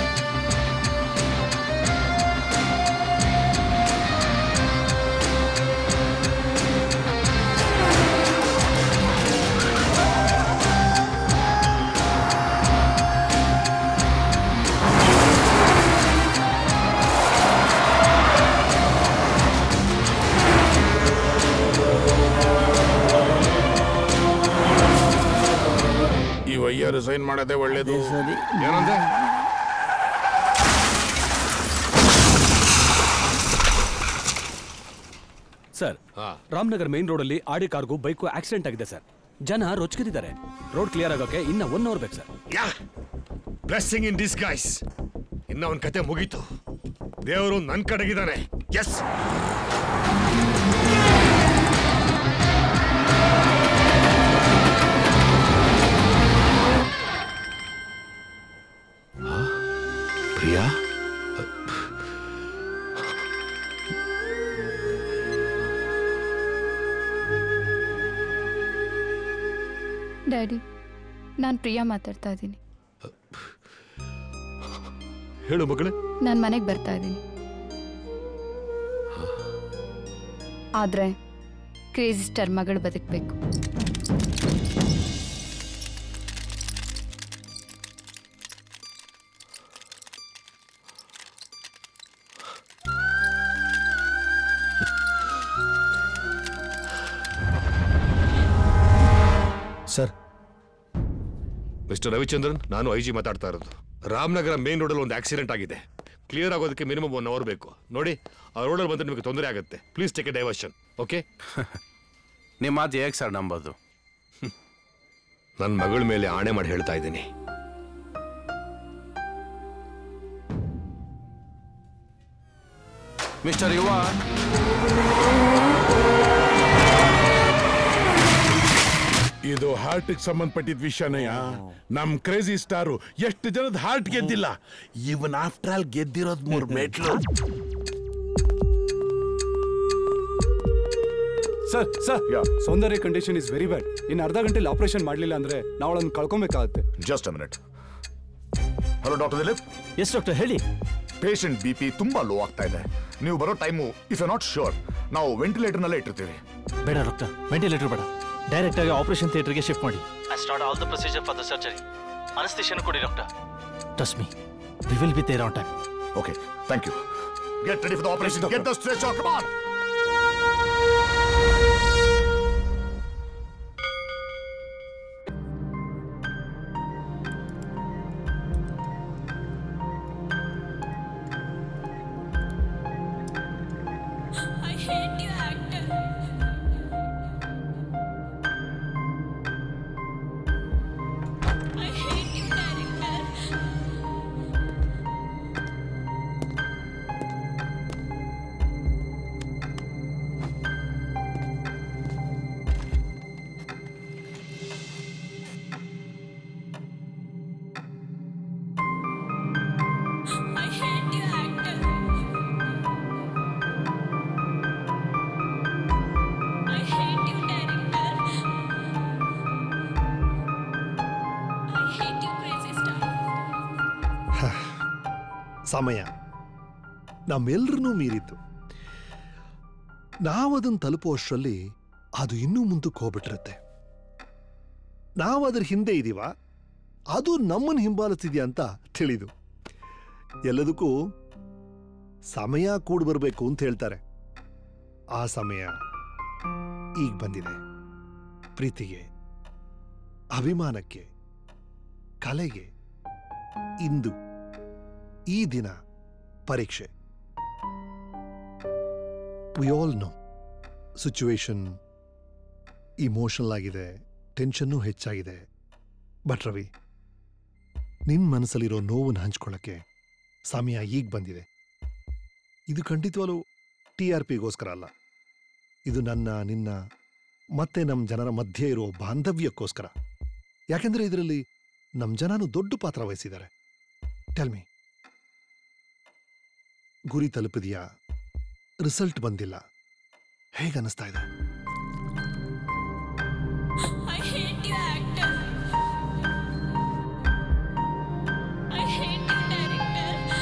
ಈ ವಯ್ಯ ರಿಸೈನ್ ಮಾಡೋದೇ ಒಳ್ಳೇದು ಏನಂದೆ ಸರ್ ರಾಮನಗರ್ ಮೈನ್ ರೋಡಲ್ಲಿ ಆಡಿ ಕಾರ್ಗೂ ಬೈಕು ಆಕ್ಸಿಡೆಂಟ್ ಆಗಿದೆ ಸರ್ ಜನ ರೊಚ್ಕಿದ್ದಾರೆ ರೋಡ್ ಕ್ಲಿಯರ್ ಆಗೋಕೆ ಇನ್ನ ಒನ್ ಅವರ್ ಬೇಕು sir yeah blessing in disguise ಇನ್ನ ಅವನ ಕತೆ ಮುಗೀತು ದೇವರು ನನ್ನ ಕಡೆಗಿದ್ದಾನೆ ಎಸ್ ಪ್ರಿಯಾ ಡ್ಯಾಡಿ ನಾನು ಪ್ರಿಯಾ ಮಾತಾಡ್ತಾ ಇದ್ದೀನಿ ಹೇಳು ಮಗಳೇ ನಾನು ಮನೆಗೆ ಬರ್ತಾ ಇದ್ದೀನಿ ಆದರೆ ಕ್ರೇಜಿ ಸ್ಟಾರ್ ಮಗಳು ಬದುಕಬೇಕು ಸರ್ ಮಿಸ್ಟರ್ ರವಿಚಂದ್ರನ್ ನಾನು ಐ ಜಿ ಮಾತಾಡ್ತಾ ಇರೋದು ರಾಮನಗರ ಮೇನ್ ರೋಡಲ್ಲಿ ಒಂದು ಆಕ್ಸಿಡೆಂಟ್ ಆಗಿದೆ ಕ್ಲಿಯರ್ ಆಗೋದಕ್ಕೆ ಮಿನಿಮಮ್ ಒನ್ ಅವರ್ ಬೇಕು ನೋಡಿ ಆ ರೋಡಲ್ಲಿ ಬಂದ್ರೆ ನಿಮಗೆ ತೊಂದರೆ ಆಗುತ್ತೆ please take a diversion okay ನಿಮ್ಮ ಮಾತು ಹೇಗೆ ಸರ್ ನಂಬೋದು ನನ್ನ ಮಗಳ ಮೇಲೆ ಆಣೆ ಮಾಡಿ ಹೇಳ್ತಾ ಇದ್ದೀನಿ ಮಿಸ್ಟರ್ ಯುವ ಇದು ಹಾರ್ಟ್ಗೆ ಸಂಬಂಧಪಟ್ಟಿದ ವಿಷಯನಯ್ಯ ನಮ್ ಕ್ರೇಜಿ ಸ್ಟಾರು ಎಷ್ಟು ಜನದ ಹಾರ್ಟ್ ಗೆದ್ದಿಲ್ಲ ಇವನ್ ಆಫ್ಟರ್ ಆಲ್ ಗೆದ್ದಿರೋದ್ ಮೂರ್ ಮೆಟ್ಲು sir sir Soundarya condition is very bad ಇನ್ನು ಅರ್ಧ ಗಂಟೆಲಿ ಆಪರೇಷನ್ ಮಾಡಲಿಲ್ಲ ಅಂದ್ರೆ ನಾವು ಅವಳನ್ನು ಕಳ್ಕೊಬೇಕಾಗತ್ತೆ just minute hello doctor Dilip yes doctor ಹೇಳಿ ಪೇಷಂಟ್ ಬಿ ಪಿ ತುಂಬಾ ಲೋ ಆಗ್ತಾ ಇದೆ ನೀವು ಬರೋ time if you not sure ನಾವು ವೆಂಟಿಲೇಟರ್ನಲ್ಲೇ ಇಟ್ಟಿರ್ತೀವಿ ಬೇಡ ಡಾಕ್ಟರ್ ವೆಂಟಿಲೇಟರ್ ಬೇಡ ಡೈರೆಕ್ಟ್ ಆಗಿ ಆಪರೇಷನ್ ಥಿಯೇಟರ್ಗೆ ಶಿಫ್ಟ್ ಮಾಡಿ I start all the procedure for the surgery anaesthesia ಕೊಡಿ doctor trust me we will be there on time okay thank you get ready for the operation get the stretcher come on I hate you, actor. I hate you, director. ಸಮಯ ನಮ್ಮೆಲ್ಲರನ್ನೂ ಮೀರಿತ್ತು ನಾವು ಅದನ್ನು ತಲುಪುವಷ್ಟರಲ್ಲಿ ಅದು ಇನ್ನೂ ಮುಂದಕ್ಕೆ ಹೋಗ್ಬಿಟ್ಟಿರುತ್ತೆ ನಾವು ಅದ್ರ ಹಿಂದೆ ಇದೀವ ಅದು ನಮ್ಮನ್ನು ಹಿಂಬಾಲಿಸ್ತಿದ್ಯಾ ಅಂತ ತಿಳಿದು ಎಲ್ಲದಕ್ಕೂ ಸಮಯ ಕೂಡ ಬರಬೇಕು ಅಂತ ಹೇಳ್ತಾರೆ ಆ ಸಮಯ ಈಗ ಬಂದಿದೆ ಪ್ರೀತಿಗೆ ಅಭಿಮಾನಕ್ಕೆ ಕಲೆಗೆ ಇಂದು ಈ ದಿನ ಪರೀಕ್ಷೆ we all know situation emotional ಆಗಿದೆ ಟೆನ್ಷನ್ನೂ ಹೆಚ್ಚಾಗಿದೆ ಬಟ್ ರವಿ ನಿನ್ನ ಮನಸ್ಸಲ್ಲಿರೋ ನೋವನ್ನು ಹಂಚ್ಕೊಳ್ಳೋಕ್ಕೆ ಸಮಯ ಈಗ ಬಂದಿದೆ ಇದು ಖಂಡಿತವಾಗ್ಲೂ ಟಿ ಆರ್ ಪಿಗೋಸ್ಕರ ಅಲ್ಲ ಇದು ನನ್ನ ನಿನ್ನ ಮತ್ತೆ ನಮ್ಮ ಜನರ ಮಧ್ಯೆ ಇರೋ ಬಾಂಧವ್ಯಕ್ಕೋಸ್ಕರ ಯಾಕೆಂದ್ರೆ ಇದರಲ್ಲಿ ನಮ್ಮ ಜನನು ದೊಡ್ಡ ಪಾತ್ರ ವಹಿಸಿದ್ದಾರೆ ಟೆಲ್ಮಿ ಗುರಿ ತಲುಪಿದೆಯಾ ರಿಸಲ್ಟ್ ಬಂದಿಲ್ಲ ಹೇಗೆ ಅನ್ನಿಸ್ತಾ ಇದೆ I hate you, actor. I hate you, director.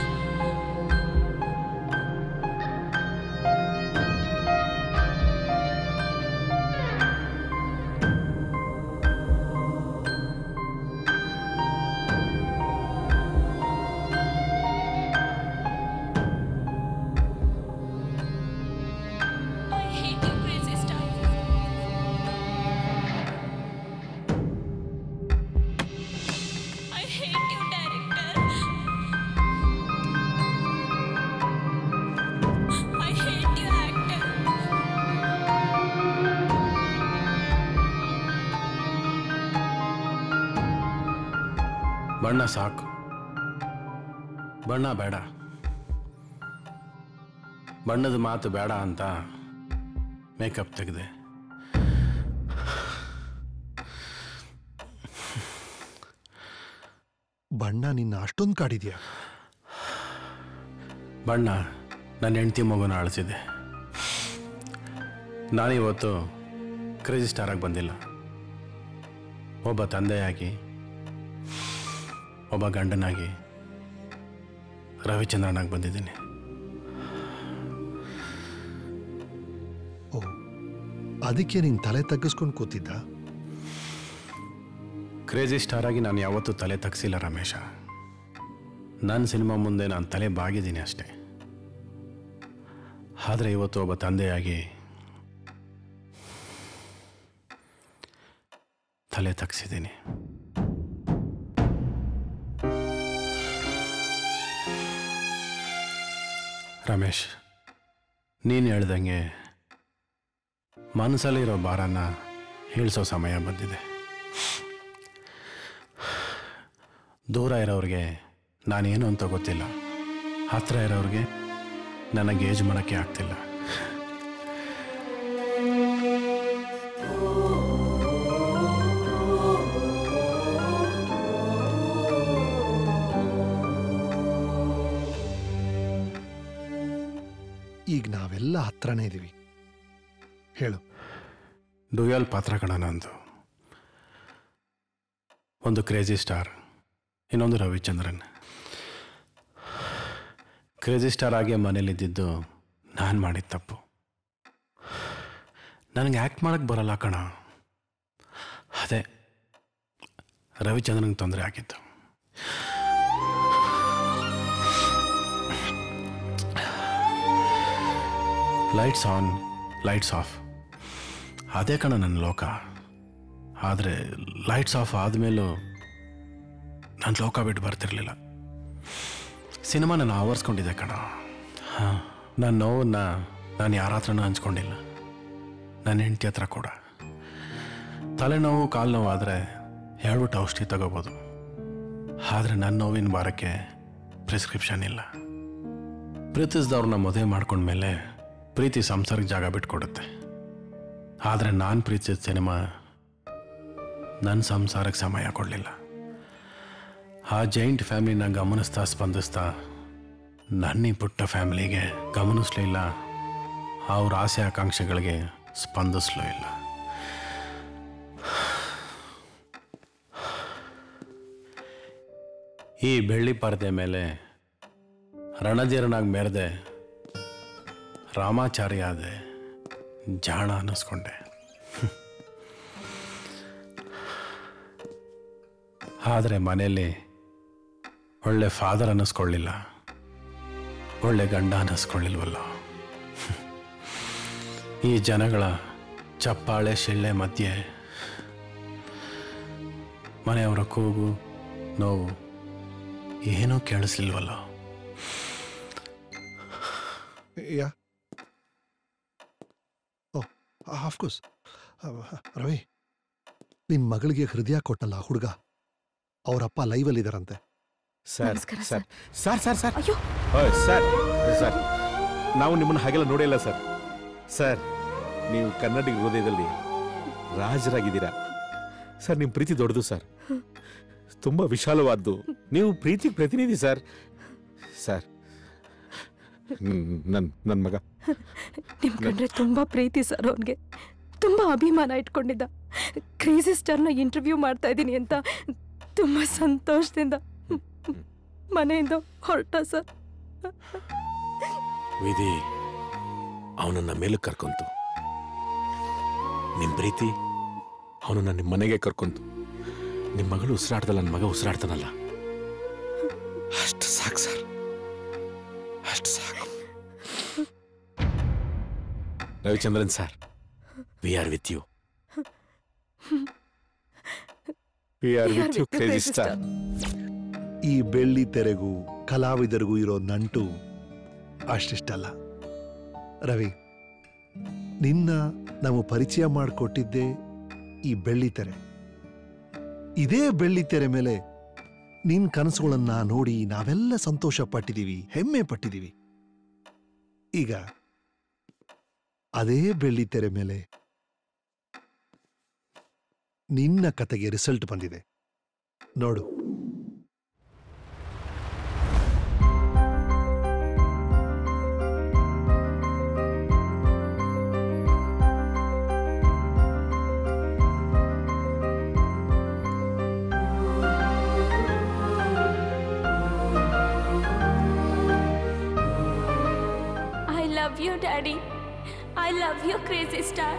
I hate you, crazy star. I hate you, director. I hate you, actor. ಬಣ್ಣ ಸಾಕು ಬಣ್ಣ ಬೇಡ ಬಣ್ಣದ ಮಾತು ಬೇಡ ಅಂತ ಮೇಕಪ್ ತೆಗೆದೆ ಬಣ್ಣ ನಿನ್ನ ಅಷ್ಟೊಂದು ಕಾಡಿದ್ಯಾ ಬಣ್ಣ ನನ್ನ ಹೆಂಡತಿ ಮಗುನ ಅಳಿಸಿದೆ ನಾನಿವತ್ತು ಕ್ರೇಜಿ ಸ್ಟಾರಾಗಿ ಬಂದಿಲ್ಲ ಒಬ್ಬ ತಂದೆಯಾಗಿ ಒಬ್ಬ ಗಂಡನಾಗಿ ರವಿಚಂದ್ರನಾಗಿ ಬಂದಿದ್ದೀನಿ ಓ ಅದಕ್ಕೆ ನೀನು ತಲೆ ತಗ್ಗಿಸ್ಕೊಂಡು ಕೂತಿದ್ದ ಕ್ರೇಜಿ ಸ್ಟಾರ್ ಆಗಿ ನಾನು ಯಾವತ್ತೂ ತಲೆ ತಗ್ಸಿಲ್ಲ ರಮೇಶ ನನ್ನ ಸಿನಿಮಾ ಮುಂದೆ ನಾನು ತಲೆ ಬಾಗಿದ್ದೀನಿ ಅಷ್ಟೇ ಆದರೆ ಇವತ್ತು ಒಬ್ಬ ತಂದೆಯಾಗಿ ತಲೆ ತಗ್ಸಿದ್ದೀನಿ ರಮೇಶ್ ನೀನು ಹೇಳ್ದಂಗೆ ಮನಸ್ಸಲ್ಲಿರೋ ಭಾರನ ಹೇಳಿಸೋ ಸಮಯ ಬಂದಿದೆ ದೂರ ಇರೋರಿಗೆ ನಾನೇನು ಅಂತ ಗೊತ್ತಿಲ್ಲ ಹತ್ರ ಇರೋರಿಗೆ ನನಗೆ ಏಜ್ ಮಾಡೋಕ್ಕೆ ಆಗ್ತಿಲ್ಲ ಈಗ ನಾವೆಲ್ಲ ಹತ್ರನೇ ಇದೀವಿ ಹೇಳು ಡುಯಲ್ ಪಾತ್ರ ಕಣ ನಂದು ಒಂದು ಕ್ರೇಜಿ ಸ್ಟಾರ್ ಇನ್ನೊಂದು ರವಿಚಂದ್ರನ್ ಕ್ರೇಜಿ ಸ್ಟಾರ್ ಆಗಿ ಮನೇಲಿದ್ದಿದ್ದು ನಾನು ಮಾಡಿದ ತಪ್ಪು ನನಗೆ ಆ್ಯಕ್ಟ್ ಮಾಡೋಕ್ಕೆ ಬರಲ್ಲ ಕಣ ಅದೇ ರವಿಚಂದ್ರನ್ಗೆ ತೊಂದರೆ ಆಗಿತ್ತು ಲೈಟ್ಸ್ ಆನ್ ಲೈಟ್ಸ್ ಆಫ್ ಅದೇ ಕಣ ನನ್ನ ಲೋಕ ಆದರೆ ಲೈಟ್ಸ್ ಆಫ್ ಆದಮೇಲೂ ನಾನು ಲೋಕ ಬಿಟ್ಟು ಬರ್ತಿರ್ಲಿಲ್ಲ ಸಿನಿಮಾ ನಾನು ಆವರಿಸ್ಕೊಂಡಿದ್ದೆ ಕಣ ಹಾಂ ನನ್ನ ನೋವನ್ನ ನಾನು ಯಾರ ಹತ್ರನೂ ಹಂಚ್ಕೊಂಡಿಲ್ಲ ನನ್ನ ಹೆಂಡತಿ ಹತ್ರ ಕೂಡ ತಲೆನೋವು ಕಾಲು ನೋವು ಆದರೆ ಹೇಳ್ಬಿಟ್ಟು ಔಷಧಿ ತಗೋಬೋದು ಆದರೆ ನನ್ನ ನೋವಿನ ಭಾರಕ್ಕೆ ಪ್ರಿಸ್ಕ್ರಿಪ್ಷನ್ ಇಲ್ಲ ಪ್ರೀತಿಸಿದವ್ರನ್ನ ಮದುವೆ ಮಾಡ್ಕೊಂಡ್ಮೇಲೆ ಪ್ರೀತಿ ಸಂಸಾರಕ್ಕೆ ಜಾಗ ಬಿಟ್ಕೊಡುತ್ತೆ ಆದರೆ ನಾನು ಪ್ರೀತಿಸಿದ ಸಿನಿಮಾ ನನ್ನ ಸಂಸಾರಕ್ಕೆ ಸಮಯ ಕೊಡಲಿಲ್ಲ ಆ ಜೈಂಟ್ ಫ್ಯಾಮಿಲಿನ ಗಮನಿಸ್ತಾ ಸ್ಪಂದಿಸ್ತಾ ನನ್ನ ಈ ಪುಟ್ಟ ಫ್ಯಾಮಿಲಿಗೆ ಗಮನಿಸ್ಲಿಲ್ಲ ಅವ್ರ ಆಸೆ ಆಕಾಂಕ್ಷೆಗಳಿಗೆ ಸ್ಪಂದಿಸ್ಲೂ ಇಲ್ಲ ಈ ಬೆಳ್ಳಿ ಪರದೆ ಮೇಲೆ ರಣಧೀರನಾಗಿ ಮೆರೆದೆ ರಾಮಾಚಾರ್ಯ ಆದೆ ಜಾಣ ಅನ್ನಿಸ್ಕೊಂಡೆ ಆದರೆ ಮನೆಯಲ್ಲಿ ಒಳ್ಳೆ ಫಾದರ್ ಅನ್ನಿಸ್ಕೊಳ್ಳಿಲ್ಲ ಒಳ್ಳೆ ಗಂಡ ಅನ್ನಿಸ್ಕೊಳ್ಳಿಲ್ವಲ್ಲ ಈ ಜನಗಳ ಚಪ್ಪಾಳೆ ಶಿಳ್ಳೆ ಮಧ್ಯೆ ಮನೆಯವರ ಕೂಗು ನೋವು ಏನೂ ಕೇಳಿಸ್ಲಿಲ್ವಲ್ಲ ಯಾ ಓ ಆಫ್ಕೋರ್ಸ್ ರವಿ ನಿನ್ ಮಗಳಿಗೆ ಹೃದಯ ಕೊಟ್ಟಲ್ಲ ಆ ಹುಡುಗ ಅವರಪ್ಪ ಲೈವಲ್ಲಿ ಇದಾರಂತೆ ಸರ್ ನಮಸ್ಕಾರ, ಸರ್ ಸರ್ ಸರ್ ಸರ್ ಅಯ್ಯೋ. ಓಯ್, ಸರ್ ಸರ್ ನಾವು ನಿಮ್ಮನ್ನು ಹಾಗೆಲ್ಲ ನೋಡಿಲ್ಲ ಸರ್ ಸರ್ ನೀವು ಕನ್ನಡಿಗ ಹೃದಯದಲ್ಲಿ ರಾಜರಾಗಿದ್ದೀರಾ ಸರ್ ನಿಮ್ಮ ಪ್ರೀತಿ ದೊಡ್ಡದು ಸರ್ ತುಂಬಾ ವಿಶಾಲವಾದ್ದು ನೀವು ಪ್ರೀತಿ ಪ್ರತಿನಿಧಿ ಸರ್ ಸರ್ ನನ್ನ ನನ್ನ ಮಗ ನಿಮ್ ಕಂಡ್ರೆ ತುಂಬಾ ಪ್ರೀತಿ ಸರ್ ಅವನ್ಗೆ ತುಂಬಾ ಅಭಿಮಾನ ಇಟ್ಕೊಂಡಿದ್ದ ಕ್ರೇಜಿ ಸ್ಟಾರ್ನ ಇಂಟರ್ವ್ಯೂ ಮಾಡ್ತಾ ಇದ್ದೀನಿ ಅಂತ ತುಂಬಾ ಸಂತೋಷದಿಂದ ಮನೆಯಿಂದ ಹೊರಟ ಸರ್ ವಿಧಿ ಅವನನ್ನ ಮೇಲಕ್ಕೆ ಕರ್ಕೊಂತು ನಿಮ್ ಪ್ರೀತಿ ಅವನನ್ನ ನಿಮ್ಮ ಮನೆಗೆ ಕರ್ಕೊಂತು ನಿಮ್ಮ ಮಗಳು ಉಸಿರಾಡ್ದಲ್ಲ ನನ್ನ ಮಗ ಉಸಿರಾಡ್ತಾನಲ್ಲ ಅಷ್ಟು ಸಾಕು ಸರ್ ಅಷ್ಟು ಸಾಕು Ravichandran sir we are with you we are with you crazy star ಈ ಬೆಳ್ಳಿ ತೆರೆಗೂ ಕಲಾವಿದರಿಗೂ ಇರೋ ನಂಟು ಅಷ್ಟಿಷ್ಟಲ್ಲ ರವಿ ನಿನ್ನ ನಾವು ಪರಿಚಯ ಮಾಡಿಕೊಟ್ಟಿದ್ದೇ ಈ ಬೆಳ್ಳಿ ತೆರೆ ಇದೇ ಬೆಳ್ಳಿ ತೆರೆ ಮೇಲೆ ನಿನ್ ಕನಸುಗಳನ್ನ ನೋಡಿ ನಾವೆಲ್ಲ ಸಂತೋಷ ಪಟ್ಟಿದೀವಿ ಹೆಮ್ಮೆ ಪಟ್ಟಿದೀವಿ ಈಗ ಅದೇ ಬೆಳ್ಳಿ ತೆರೆ ಮೇಲೆ ನಿನ್ನ ಕತೆಗೆ ರಿಸಲ್ಟ್ ಬಂದಿದೆ ನೋಡು I love you, Daddy. I love you, crazy star.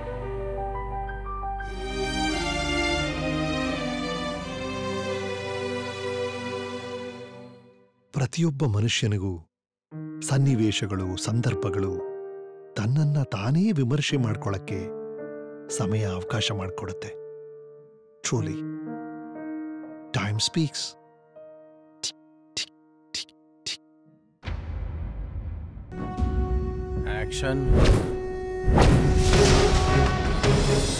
ಪ್ರತಿಯೊಬ್ಬ ಮನುಷ್ಯನಿಗೂ ಸನ್ನಿವೇಶಗಳು ಸಂದರ್ಭಗಳು ತನ್ನನ್ನ ತಾನೇ ವಿಮರ್ಶೆ ಮಾಡ್ಕೊಳ್ಳಕ್ಕೆ ಸಮಯ ಅವಕಾಶ ಮಾಡಿಕೊಡುತ್ತೆ ಟ್ರೂಲಿ ಟೈಮ್ ಸ್ಪೀಕ್ಸ್ ಆಕ್ಷನ್